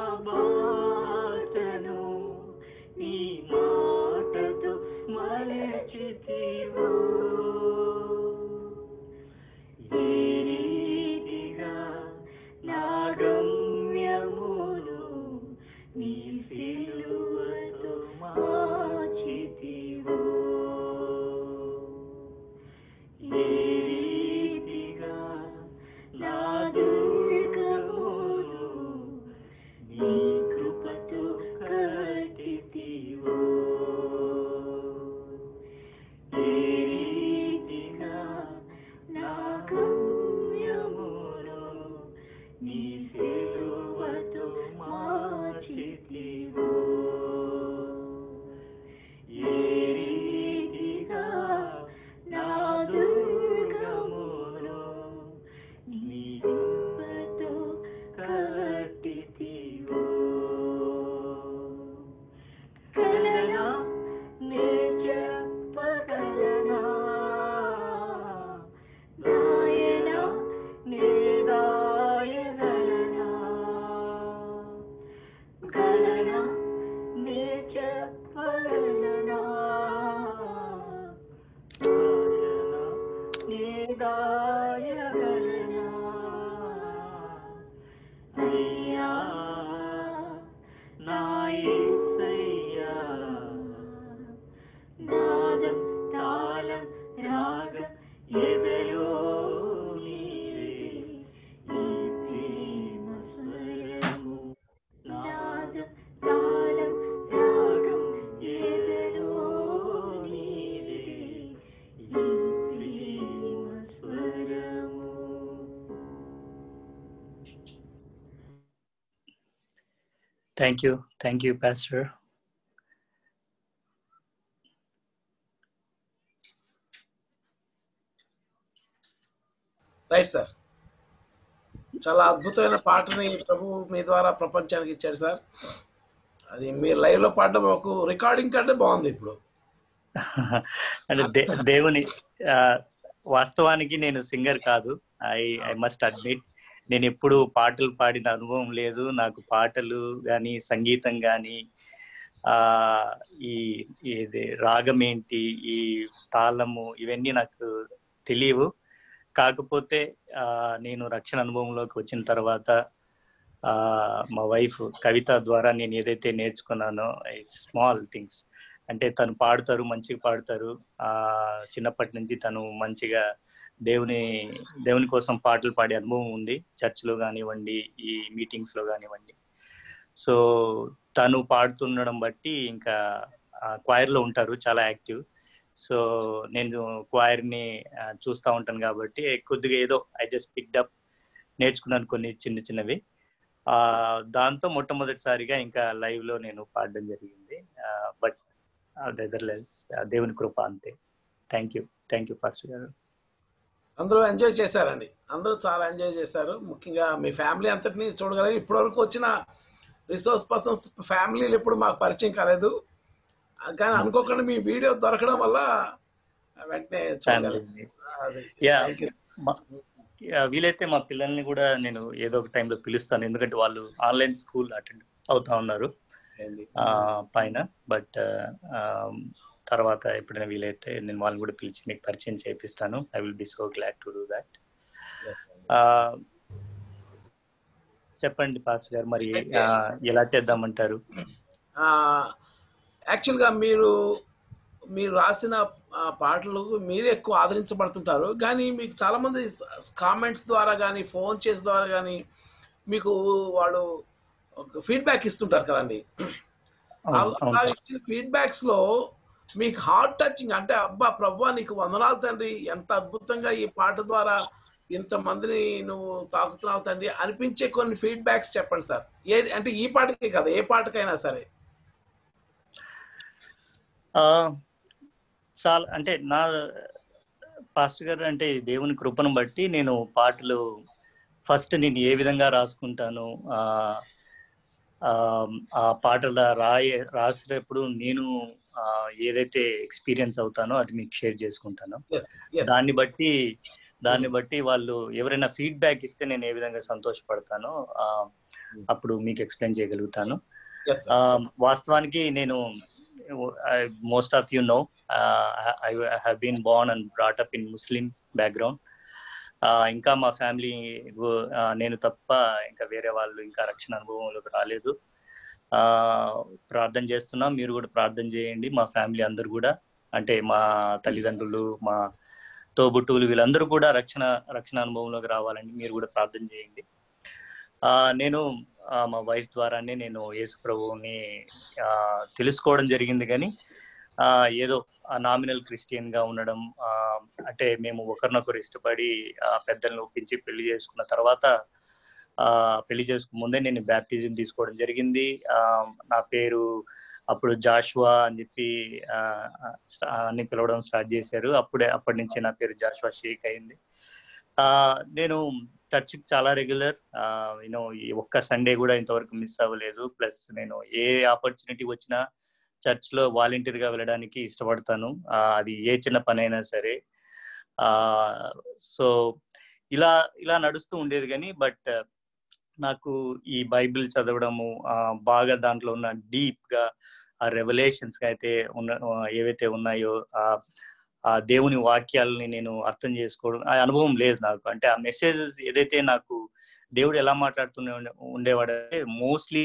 బాటను నీ మాటతో మలచితివో ఏ రీతిగా నా గమ్యమును నీ సిలువతో మార్చితివో ఏ రీతిగా నా దుర్గమును నీ కృపతో కట్టితివో ఏ రీతిగా నా గమ్యమును నీ సిలువతో మార్చితివో ఏ రీతిగా నా దుర్గమును నీ కృపతో కట్టితివో కలనా నే చెప్పగలనా నాయనా నే దాయగలనా గలనా నే చెప్పగలనా నాయనా నే దాయగలనా అయ్యా నా యేసయ్యా నాదం తాళం రాగం ఎదలో నీవే ఈ ప్రేమ స్వరము నాదం తాళం రాగం ఎదలో నీవే ఈ ప్రేమ స్వరము thank you thank you pastor right sir చాలా అద్భుతమైన పాటని ప్రభు మీ ద్వారా ప్రపంచానికి ఇచ్చాడు సార్ అది మీరు లైవ్ లో పాడడం మాకు రికార్డింగ్ కంటే బాగుంది ఇప్పుడు అంటే దే దేవుని ఆ, వాస్తవానికి నేను సింగర్ కాదు ఐ ఐ మస్ట్ అడ్మిట్ నేను ఎప్పుడు పాటలు పాడిన అనుభవం లేదు నాకు పాటలు కానీ సంగీతం కానీ ఆ ఈ ఇది రాగం ఏంటి ఈ తాళము ఇవన్నీ నాకు తెలియవు కాకపోతే ఆ నేను రక్షణ అనుభవంలోకి వచ్చిన తర్వాత ఆ మా వైఫ్ కవిత ద్వారా నేను ఏదైతే నేర్చుకున్నానో స్మాల్ థింగ్స్ అంటే తను పాడతారు మంచిగా పాడతారు ఆ చిన్నప్పటి నుంచి తను మంచిగా దేవుని దేవుని కోసం పాటలు పాడే అనుభవం ఉంది చర్చ్ లో కానివ్వండి ఈ మీటింగ్స్ లో కానివ్వండి సో తను పాడుతుండడం బట్టి ఇంకా క్వైర్ లో ఉంటారు చాలా యాక్టివ్ సో నేను క్వైర్ ని ఆ, చూస్తా ఉంటాను కాబట్టి కొద్దిగా ఏదో ఐ జస్ట్ పిక్డ్ అప్ నేర్చుకున్నాను కొన్ని చిన్న చిన్నవి ఆ దాంతో మొట్టమొదటిసారిగా ఇంకా లైవ్ లో నేను పాడడం జరిగింది బట్ అదర్లెస్ దేవుని కృప అంతే థ్యాంక్ యూ థ్యాంక్ యూ ఫాస్ట్ గారు అందరూ ఎంజాయ్ చేశారండి అందరూ చాలా ఎంజాయ్ చేశారు ముఖ్యంగా మీ ఫ్యామిలీ అంతటిని చూడగలిగి ఇప్పటివరకు వచ్చిన రిసోర్స్ పర్సన్స్ ఫ్యామిలీలు ఎప్పుడు మాకు పరిచయం కాలేదు కానీ అనుకోకుండా మీ వీడియో దొరకడం వల్ల వెంటనే చూడగలిగాం ఫ్యామిలీ అది యా థ్యాంక్ యూ వీలైతే మా పిల్లల్ని కూడా నేను ఏదో ఒక టైంలో పిలుస్తాను ఎందుకంటే వాళ్ళు ఆన్లైన్ స్కూల్ అటెండ్ అవుతా ఉన్నారు అండి ఆ, పైన బట్ తర్వాత ఎప్పుడైనా వీలైతే నేను వాళ్ళని కూడా పిలిచి మీకు పరిచయం చేపిస్తాను I will be so glad to do that చెప్పండి పాస్టర్ గారు మరి ఆ, ఎలా చేద్దామంటారు యాక్చువల్గా మీరు మీరు రాసిన ఆ, పాటలు మీరే ఎక్కువ ఆదరించబడుతుంటారు కానీ మీకు చాలా మంది కామెంట్స్ ద్వారా కానీ ఫోన్ చేసి ద్వారా కానీ మీకు వాళ్ళు ఫీడ్బ్యాక్ ఇస్తుంటారు కదండి అవును, అవును. అలా ఇచ్చిన ఫీడ్బ్యాక్స్ లో మీకు హార్ట్ టచింగ్ అంటే అబ్బా ప్రభా నీకు వందనాలు తండ్రి ఎంత అద్భుతంగా ఈ పాట ద్వారా ఇంత మందిని నువ్వు తాకుతున్నావు తండ్రి అనిపించే కొన్ని ఫీడ్బ్యాక్స్ చెప్పండి సార్ ఏ అంటే ఈ పాటకే కదా ఏ పాటకైనా సరే ఆ, చాలా అంటే నా పాస్టర్ గారు అంటే దేవుని కృపను బట్టి నేను పాటలు ఫస్ట్ నేను ఏ విధంగా రాసుకుంటాను ఆ ఆ, ఆ పాటల రాయ రాసేటప్పుడు నేను ఆ, ఏదైతే ఎక్స్పీరియన్స్ అవుతానో అది మీకు షేర్ చేసుకుంటాను ఎస్ ఎస్ దాన్ని బట్టి దాన్ని బట్టి వాళ్ళు ఎవరైనా ఫీడ్బ్యాక్ ఇస్తే నేను ఏ విధంగా సంతోషపడతానో ఆ, అప్పుడు మీకు ఎక్స్ప్లెయిన్ చేయగలుగుతాను ఎస్ ఆ, వాస్తవానికి నేను most of you know I have been born and brought up in Muslim background ఇంకా మా ఫ్యామిలీ నేను తప్ప ఇంకా వేరే వాళ్ళు ఇంకా రక్షణ అనుభవంలోకి రాలేదు ఆ, ప్రార్థన చేస్తున్నాం మీరు కూడా ప్రార్థన చేయండి మా ఫ్యామిలీ అందరు కూడా అంటే మా తల్లిదండ్రులు మా తోబుట్టువులు వీళ్ళందరూ కూడా రక్షణ రక్షణ అనుభవంలోకి రావాలని మీరు కూడా ప్రార్థన చేయండి ఆ, నేను ఆ, మా వైఫ్ ద్వారానే నేను యేసు ప్రభువుని ఆ, తెలుసుకోవడం జరిగింది కానీ ఆ, ఏదో నామినల్ క్రిస్టియన్ గా ఉండడం ఆ, అంటే మేము ఒకరినొకరు ఇష్టపడి ఆ, పెద్దల్ని ఒప్పించి పెళ్లి చేసుకున్న తర్వాత ఆ, పెళ్లి చేసుకు ముందే నేను బ్యాప్టిజం తీసుకోవడం జరిగింది ఆ, నా పేరు అప్పుడు జాషువా అని చెప్పి ఆ, స్టా- అని పిలవడం స్టార్ట్ చేశారు అప్పుడే అప్పటి నుంచి నా పేరు జాషువా షేక్ అయింది ఆ, నేను చర్చ్ చాలా రెగ్యులర్ యూనో ఒక్క సండే కూడా ఇంతవరకు మిస్ అవ్వలేదు ప్లస్ నేను ఏ ఆపర్చునిటీ వచ్చినా చర్చ్ లో వాలంటీర్ గా వెళ్ళడానికి ఇష్టపడతాను ఆ, అది ఏ చిన్న పని అయినా సరే ఆ సో ఇలా ఇలా నడుస్తూ ఉండేది కానీ బట్ నాకు ఈ బైబిల్ చదవడము ఆ, బాగా దాంట్లో ఉన్న డీప్ గా ఆ రెవల్యూషన్స్ అయితే ఉన్న ఏవైతే ఉన్నాయో ఆ ఆ దేవుని వాక్యాలని నేను అర్థం చేసుకోవడం ఆ అనుభవం లేదు నాకు అంటే ఆ మెసేజెస్ ఏదైతే నాకు దేవుడు ఎలా మాట్లాడుతూనే ఉండే ఉండేవాడంటే మోస్ట్లీ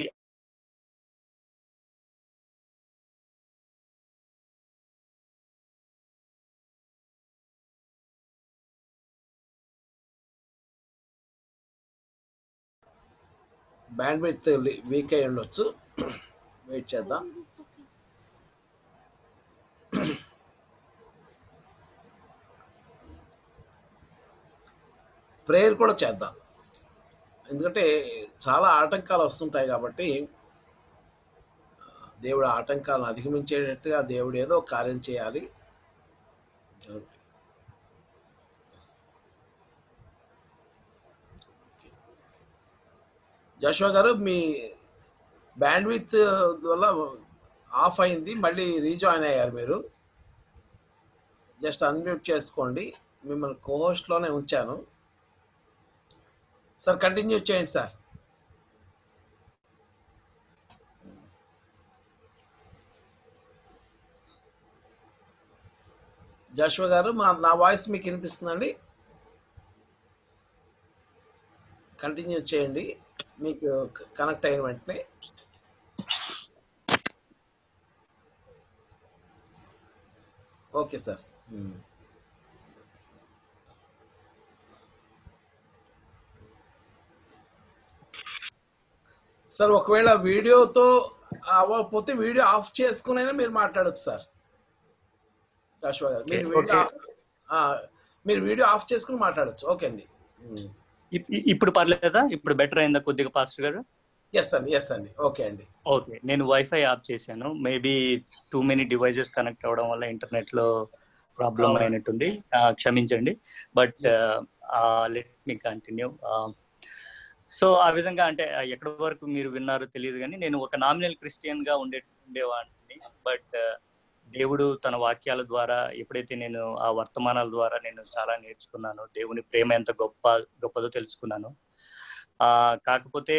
బ్యాండ్ విత్ వీక్ అయి ఉండొచ్చు వెయిట్ చేద్దాం ప్రేయర్ కూడా చేద్దాం ఎందుకంటే చాలా ఆటంకాలు వస్తుంటాయి కాబట్టి ఆ, దేవుడు ఆ ఆటంకాలను అధిగమించేటట్టుగా దేవుడు ఏదో ఒక కార్యం చేయాలి జశ్వా గారు మీ బ్యాండ్ విత్ వల్ల ఆఫ్ అయింది మళ్ళీ రీజాయిన్ అయ్యారు మీరు జస్ట్ అన్మ్యూట్ చేసుకోండి మిమ్మల్ని కోహోస్ట్లోనే ఉంచాను సార్ కంటిన్యూ చేయండి సార్ జాషువా గారు మా నా వాయిస్ మీకు వినిపిస్తుందండి కంటిన్యూ చేయండి మీకు కనెక్ట్ అయిన వెంటనే ఓకే సార్ సార్ ఒకవేళ వీడియోతో అవ్వకపోతే వీడియో ఆఫ్ చేసుకునైనా మీరు మాట్లాడొచ్చు సార్ జాషువా గారు మీరు Okay, వీడియో okay. ఆ, మీరు వీడియో ఆఫ్ చేసుకుని మాట్లాడొచ్చు ఓకే అండి ఇప్- ఇ- ఇప్పుడు పర్లేదా ఇప్పుడు బెటర్ అయిందా కొద్దిగా పాస్టర్ గారు ఎస్ అండి ఎస్ అండి ఓకే అండి ఓకే నేను వైఫై ఆఫ్ చేశాను maybe too many devices connect అవ్వడం వల్ల ఇంటర్నెట్ లో ప్రాబ్లం అవును. అయినట్టుంది ఆ, క్షమించండి but let me continue so ఆ విధంగా అంటే ఆ, ఎక్కడి వరకు మీరు విన్నారో తెలియదు కానీ నేను ఒక నామినల్ క్రిస్టియన్ గా ఉండే ఉండేవాడిని బట్ దేవుడు తన వాక్యాల ద్వారా ఎప్పుడైతే నేను ఆ వర్తమానాల ద్వారా నేను చాలా నేర్చుకున్నాను దేవుని ప్రేమ ఎంత గొప్ప గొప్పదో తెలుసుకున్నాను ఆ కాకపోతే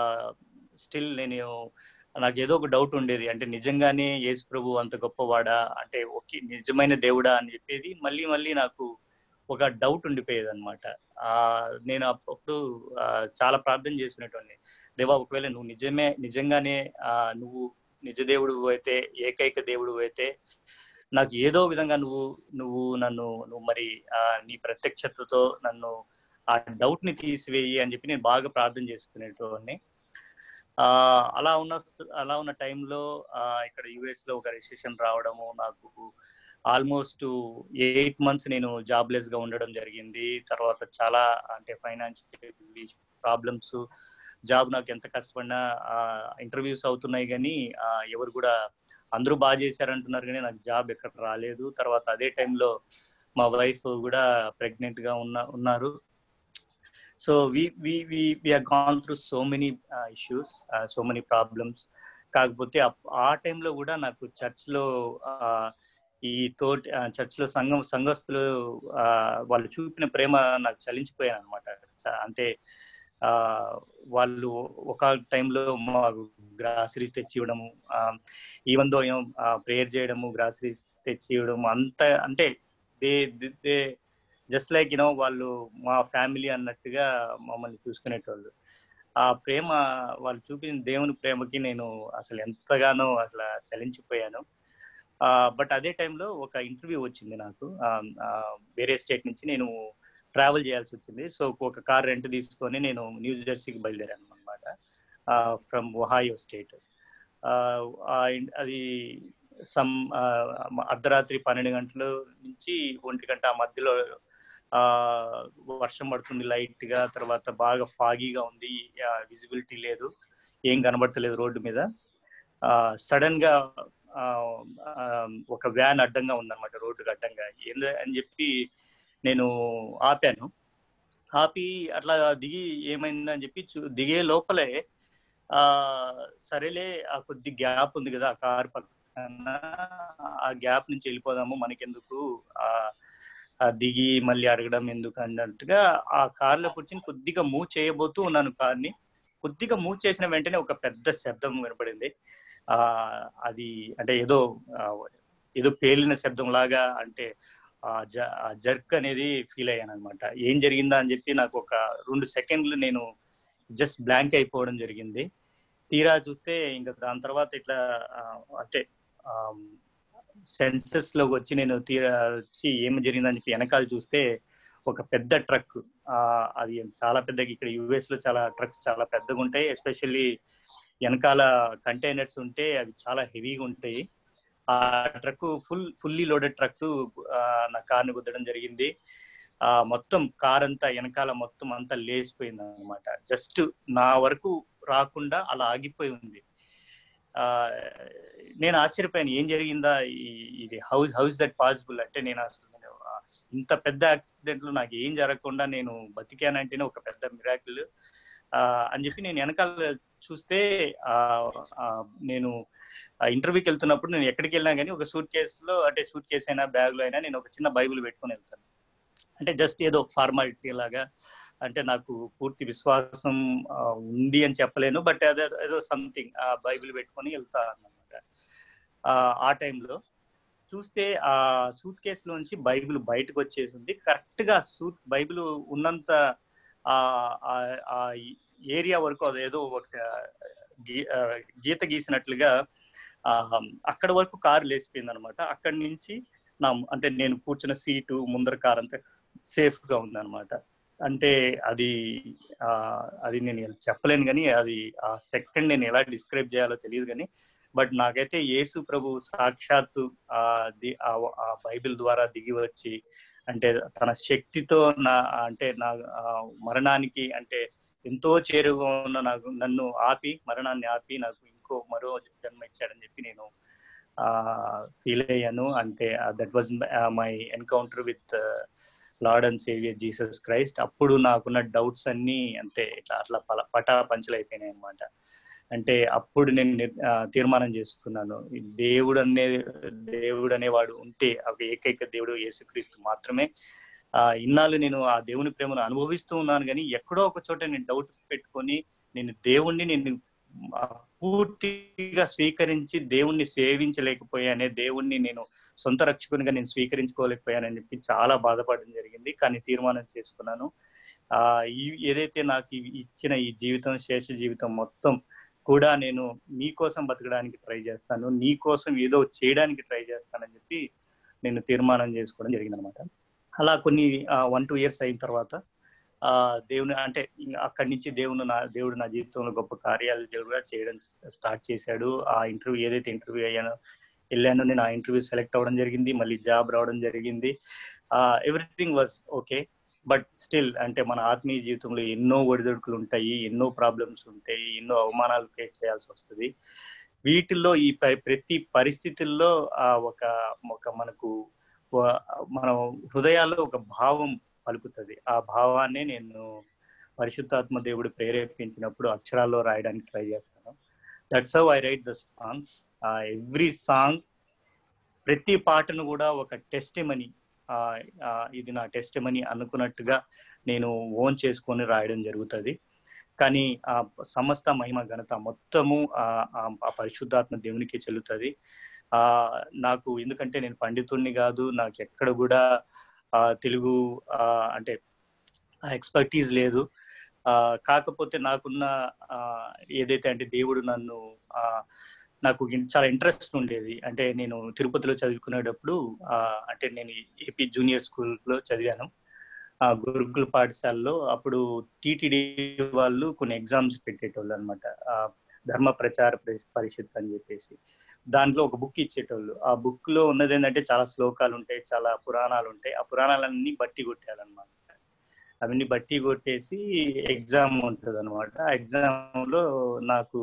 స్టిల్ నేను నాకు ఏదో ఒక డౌట్ ఉండేది అంటే నిజంగానే యేసు ప్రభు అంత గొప్పవాడా అంటే ఒకే నిజమైన దేవుడా అని చెప్పేది మళ్ళీ మళ్ళీ నాకు ఒక డౌట్ ఉండిపోయేది అనమాట ఆ నేను అప్పుడు ఆ, చాలా ప్రార్థన చేసుకునేటోని దేవా ఒకవేళ నువ్వు నిజమే నిజంగానే ఆ నువ్వు నిజ దేవుడు అయితే ఏకైక దేవుడు అయితే నాకు ఏదో విధంగా నువ్వు నువ్వు నన్ను నువ్వు మరి ఆ నీ ప్రత్యక్షతతో నన్ను ఆ డౌట్ ని తీసివేయి అని చెప్పి నేను బాగా ప్రార్థన చేసుకునేటోని ఆ అలా ఉన్న అలా ఉన్న టైంలో ఇక్కడ యుఎస్ లో ఒక రిసెషన్ రావడము నాకు ఆల్మోస్ట్ ఎయిట్ మంత్స్ నేను జాబ్లెస్ గా ఉండడం జరిగింది తర్వాత చాలా అంటే ఫైనాన్షియల్ ప్రాబ్లమ్స్ జాబ్ నాకు ఎంత కష్టపడినా ఇంటర్వ్యూస్ అవుతున్నాయి కానీ ఆ, ఎవరు కూడా అందరూ బాగా చేశారంటున్నారు కానీ నాకు జాబ్ ఎక్కడ రాలేదు తర్వాత అదే టైంలో మా వైఫ్ కూడా ప్రెగ్నెంట్ గా ఉన్న ఉన్నారు so we we we we are gone through so many issues so many problems కాకపోతే అప్- ఆ టైంలో కూడా నాకు చర్చ్ లో ఆ, ఈ తోటి చర్చ్ లో సంఘం సంఘస్థులు ఆ, వాళ్ళు చూపిన ప్రేమ నాకు చలించిపోయాను అనమాట అంటే ఆ వాళ్ళు ఒక టైంలో మాకు గ్రాసరీస్ తెచ్చి ఇవ్వడము ఈవెన్ దో ప్రేయర్ చేయడము గ్రాసరీస్ తెచ్చి ఇవ్వడం అంత అంటే they they just like you know వాళ్ళు మా ఫ్యామిలీ అన్నట్టుగా మమ్మల్ని చూసుకునేటోళ్ళు ఆ ప్రేమ వాళ్ళు చూపిన దేవుని ప్రేమకి నేను అసలు ఎంతగానో అసలు చలించిపోయాను బట్ అదే టైంలో ఒక ఇంటర్వ్యూ వచ్చింది నాకు ఆ, ఆ, వేరే స్టేట్ నుంచి నేను ట్రావెల్ చేయాల్సి వచ్చింది సో ఒక కార్ రెంట్ తీసుకొని నేను న్యూ జెర్సీకి బయలుదేరాను అనమాట ఫ్రమ్ ఒహాయో స్టేట్ అది సమ్ అర్ధరాత్రి పన్నెండు గంటల నుంచి ఒంటి గంట ఆ మధ్యలో ఆ వర్షం పడుతుంది లైట్ గా తర్వాత బాగా ఫాగీగా ఉంది విజిబిలిటీ లేదు ఏం కనబడతలేదు రోడ్డు మీద సడన్ గా ఆ, ఆ, ఒక వ్యాన్ అడ్డంగా ఉందన్నమాట రోడ్డుకి అడ్డంగా ఏంది అని చెప్పి నేను ఆపాను ఆపి అట్లా దిగి ఏమైందని చెప్పి చూ- దిగే లోపలే ఆ సరేలే ఆ కొద్ది గ్యాప్ ఉంది కదా ఆ కార్ పక్కన ఆ గ్యాప్ నుంచి వెళ్ళిపోదాము మనకెందుకు ఆ ఆ దిగి మళ్ళీ అడగడం ఎందుకు అన్నట్టుగా ఆ కార్ లో కూర్చొని కొద్దిగా మూవ్ చేయబోతూ ఉన్నాను కార్ ని కొద్దిగా మూవ్ చేసిన వెంటనే ఒక పెద్ద శబ్దం వినపడింది ఆ అది అంటే ఏదో ఆ, ఏదో పేలిన శబ్దం లాగా అంటే ఆ జ- ఆ జర్క్ అనేది ఫీల్ అయ్యాను అనమాట ఏం జరిగిందా అని చెప్పి నాకు ఒక రెండు సెకండ్లు నేను జస్ట్ బ్లాంక్ అయిపోవడం జరిగింది తీరా చూస్తే ఇంకా దాని తర్వాత ఇట్లా ఆ, అంటే సెన్సెస్ లోకి వచ్చి నేను తీరా వచ్చి ఏం జరిగిందని చెప్పి వెనకాల చూస్తే ఒక పెద్ద ట్రక్ ఆ అది చాలా పెద్ద ఇక్కడ యుఎస్ లో చాలా ట్రక్స్ చాలా పెద్దగా ఉంటాయి ఎస్పెషల్లీ వెనకాల కంటైనర్స్ ఉంటే అవి చాలా హెవీగా ఉంటాయి ఆ truck full fully loaded truck నా కార్ని గుద్దడం జరిగింది ఆ మొత్తం కార్ అంతా వెనకాల మొత్తం అంతా లేచిపోయింది అనమాట జస్ట్ నా వరకు రాకుండా అలా ఆగిపోయి ఉంది ఆ నేను ఆశ్చర్యపోయాను ఏం జరిగిందా ఈ- ఇది హౌస్ హౌస్ దట్ పాసిబుల్ అంటే నేను అసలు నేను, ఆ, ఇంత పెద్ద యాక్సిడెంట్ లో నాకు ఏం జరగకుండా నేను బతికానంటేనే ఒక పెద్ద మిరాకిల్ అని చెప్పి నేను వెనకాల చూస్తే ఆ ఆ, నేను ఇంటర్వ్యూకి వెళ్తున్నప్పుడు నేను ఎక్కడికి వెళ్ళినా కానీ ఒక సూట్ కేసులో అంటే సూట్ కేసు అయినా బ్యాగ్ లో అయినా నేను ఒక చిన్న బైబిల్ పెట్టుకొని వెళ్తాను అంటే జస్ట్ ఏదో ఫార్మాలిటీ లాగా అంటే నాకు పూర్తి విశ్వాసం ఆ, ఉంది అని చెప్పలేను బట్ అదే ఏదో సంథింగ్ ఆ బైబిల్ పెట్టుకొని వెళ్తాను అనమాట ఆ టైంలో చూస్తే ఆ సూట్ కేసులోంచి బైబిల్ బయటకు వచ్చేసింది కరెక్ట్ గా సూట్ బైబిల్ ఉన్నంత ఆ ఆ- ఆ ఏరియా వరకు అదేదో ఒక గీ- ఆ, గీత గీసినట్లుగా ఆ, అక్కడ వరకు కారు లేచిపోయింది అనమాట అక్కడి నుంచి నా అంటే నేను కూర్చున్న సీటు ముందర కార్ అంతా సేఫ్ గా ఉంది అనమాట అంటే అది ఆ, అది నేను చెప్పలేను కానీ అది ఆ సెకండ్ నేను ఎలా డిస్క్రైబ్ చేయాలో తెలియదు కానీ బట్ నాకైతే యేసు ప్రభు సాక్షాత్తు ఆ ది- ఆ ఆ బైబిల్ ద్వారా దిగి వచ్చి అంటే తన శక్తితో నా అంటే నా ఆ, మరణానికి అంటే ఎంతో చేరుగా ఉన్న నాకు నన్ను ఆపి మరణాన్ని ఆపి నాకు ఇంకో మరో జన్మ ఇచ్చాడని చెప్పి నేను ఫీల్ అయ్యాను అంటే that was my encounter with Lord and savior Jesus Christ అప్పుడు నాకున్న డౌట్స్ అన్ని అంతే ఇట్లా అట్లా పల పటా పంచలైపోయినాయి అనమాట అంటే అప్పుడు నేను నిర్- ఆ, తీర్మానం చేసుకున్నాను ఈ దేవుడు అనే దేవుడు అనేవాడు ఉంటే ఒక ఏకైక దేవుడు యేసుక్రీస్తు మాత్రమే ఆ ఇన్నాళ్ళు నేను ఆ దేవుని ప్రేమను అనుభవిస్తూ ఉన్నాను కానీ ఎక్కడో ఒక చోట నేను డౌట్ పెట్టుకొని నేను దేవుణ్ణి నేను ఆ, పూర్తిగా స్వీకరించి దేవుణ్ణి సేవించలేకపోయానే దేవుణ్ణి నేను సొంత రక్షకునిగా నేను స్వీకరించుకోలేకపోయానని చెప్పి చాలా బాధపడడం జరిగింది కానీ తీర్మానం చేసుకున్నాను ఆ ఈ ఏదైతే నాకు ఈ- ఇచ్చిన ఈ జీవితం శేష జీవితం మొత్తం కూడా నేను నీ కోసం బతకడానికి ట్రై చేస్తాను నీ కోసం ఏదో చేయడానికి ట్రై చేస్తానని చెప్పి నేను తీర్మానం చేసుకోవడం జరిగింది అనమాట అలా కొన్ని వన్ టూ ఇయర్స్ అయిన తర్వాత ఆ దేవుని అంటే ఇంకా అక్కడి నుంచి దేవుని నా దేవుడు నా జీవితంలో గొప్ప కార్యాలు కూడా చేయడం స్టార్ట్ చేశాడు ఆ ఇంటర్వ్యూ ఏదైతే ఇంటర్వ్యూ అయ్యానో వెళ్ళాను నేను ఆ ఇంటర్వ్యూ సెలెక్ట్ అవ్వడం జరిగింది మళ్ళీ జాబ్ రావడం జరిగింది ఆ everything was okay but still అంటే మన ఆత్మీయ జీవితంలో ఎన్నో ఒడిదొడుకులు ఉంటాయి ఎన్నో ప్రాబ్లమ్స్ ఉంటాయి ఎన్నో అవమానాలు ఫేస్ చేయాల్సి వస్తుంది వీటిల్లో ఈ ప- ప్రతి పరిస్థితుల్లో ఆ ఒక ఒక మనకు వ- మన హృదయాల్లో ఒక భావం పలుకుతుంది ఆ భావాన్ని నేను పరిశుద్ధాత్మ దేవుడు ప్రేరేపించినప్పుడు అక్షరాల్లో రాయడానికి ట్రై చేస్తాను that's how I write the songs every song ప్రతి పాటను కూడా ఒక టెస్ట్ మనీ ఇది నా టెస్ట్ మనీ అనుకున్నట్టుగా నేను ఓన్ చేసుకొని రాయడం జరుగుతుంది కానీ ఆ సమస్త మహిమ ఘనత మొత్తము ఆ ఆ- ఆ పరిశుద్ధాత్మ దేవునికి చెల్లుతుంది ఆ నాకు ఎందుకంటే నేను పండితుడిని కాదు నాకు ఎక్కడ కూడా ఆ తెలుగు ఆ అంటే ఆ ఎక్స్పర్టీజ్ లేదు ఆ కాకపోతే నాకున్న ఆ ఏదైతే అంటే దేవుడు నన్ను ఆ నాకు ఇన్- చాలా ఇంట్రెస్ట్ ఉండేది అంటే నేను తిరుపతిలో చదువుకునేటప్పుడు ఆ అంటే నేను ఏపీ జూనియర్ స్కూల్లో చదివాను ఆ గురుకుల పాఠశాలలో అప్పుడు టీటీడీ వాళ్ళు కొన్ని ఎగ్జామ్స్ పెట్టేటోళ్ళు అనమాట ధర్మ ప్రచార పరి- పరిషత్ అని చెప్పేసి దాంట్లో ఒక బుక్ ఇచ్చేటోళ్ళు ఆ బుక్ లో ఉన్నది ఏంటంటే చాలా శ్లోకాలు ఉంటాయి చాలా పురాణాలు ఉంటాయి ఆ పురాణాలన్నీ బట్టి కొట్టాలన్నమాట అవన్నీ బట్టి కొట్టేసి ఎగ్జామ్ ఉంటుంది అనమాట ఆ ఎగ్జామ్ లో నాకు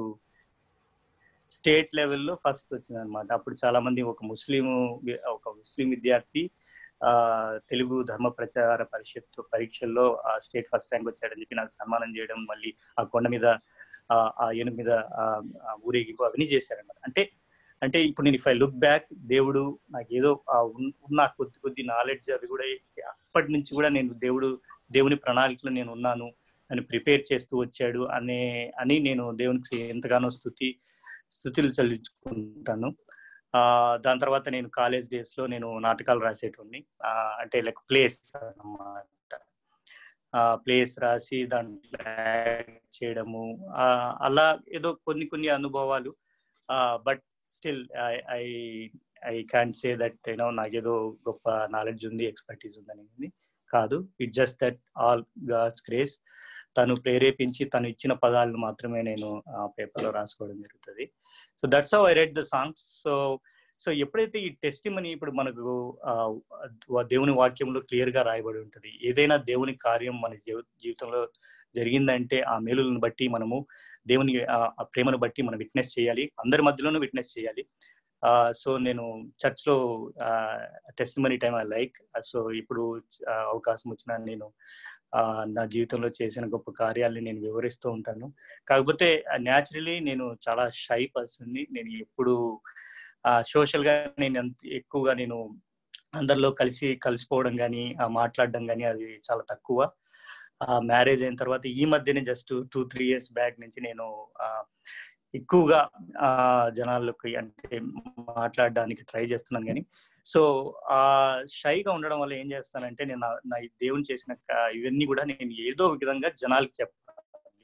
స్టేట్ లెవెల్లో ఫస్ట్ వచ్చింది అనమాట అప్పుడు చాలా మంది ఒక ముస్లిం ఒక ముస్లిం విద్యార్థి ఆ తెలుగు ధర్మ ప్రచార పరిషత్ పరీక్షల్లో ఆ స్టేట్ ఫస్ట్ ర్యాంక్ వచ్చాడని చెప్పి నాకు సన్మానం చేయడం మళ్ళీ ఆ కొండ మీద ఆ ఆ ఏనుగు మీద ఆ ఆ ఊరేగింపు అవన్నీ చేశారన్నమాట అంటే అంటే ఇప్పుడు నేను ఇఫ్ ఐ లుక్ బ్యాక్ దేవుడు నాకు ఏదో ఆ ఉన్- ఉన్న కొద్ది కొద్ది నాలెడ్జ్ అవి కూడా ఇచ్చి- అప్పటి నుంచి కూడా నేను దేవుడు దేవుని ప్రణాళికలో నేను ఉన్నాను అని ప్రిపేర్ చేస్తూ వచ్చాడు అనే అని నేను దేవునికి ఎంతగానో స్థుతి స్థుతులు చెల్లించుకుంటాను ఆ దాని తర్వాత నేను కాలేజ్ డేస్ లో నేను నాటకాలు రాసేటోడిని ఆ, అంటే లైక్ ప్లేస్ అన్నమాట ప్లేస్ రాసి దాంట్లో యాక్ట్ చేయడము ఆ, అలా ఏదో కొన్ని కొన్ని అనుభవాలు but still I I can say that you know నాకేదో గొప్ప నాలెడ్జ్ ఉంది ఎక్స్పర్టీస్ ఉంది అనేది కాదు it just that all God's grace తను ప్రేరేపించి తను ఇచ్చిన పదాలను మాత్రమే నేను ఆ పేపర్లో రాసుకోవడం జరుగుతుంది so that's how I read the songs so so ఎప్పుడైతే ఈ టెస్ట్ మనీ ఇప్పుడు మనకు ఆ, ఆ దేవుని వాక్యంలో క్లియర్ గా రాయబడి ఉంటుంది ఏదైనా దేవుని కార్యం మన జీవ- జీవితంలో జరిగిందంటే ఆ మేలులను బట్టి మనము దేవుని ఆ ఆ ప్రేమను బట్టి మనం విట్నెస్ చేయాలి అందరి మధ్యలోనూ విట్నెస్ చేయాలి సో నేను చర్చ్ లో testimony time I like so ఇప్పుడు ఆ, అవకాశం వచ్చినా నేను ఆ, నా జీవితంలో చేసిన గొప్ప కార్యాలని నేను వివరిస్తూ ఉంటాను కాకపోతే న్యాచురలీ నేను చాలా షై పర్సన్ నేను ఎప్పుడు సోషల్ గా నేను ఎంత ఎక్కువగా నేను అందరిలో కలిసి కలిసిపోవడం కానీ మాట్లాడడం కానీ అది చాలా తక్కువ మ్యారేజ్ అయిన తర్వాత ఈ మధ్యనే just two three years back నుంచి నేను ఆ, ఎక్కువగా ఆ జనాల్లోకి అంటే మాట్లాడడానికి ట్రై చేస్తున్నాను కానీ సో ఆ షైగా ఉండడం వల్ల ఏం చేస్తానంటే నేను నా- నా ఈ దేవుని చేసిన క- ఇవన్నీ కూడా నేను ఏదో ఒక విధంగా జనాలకి చెప్పాలి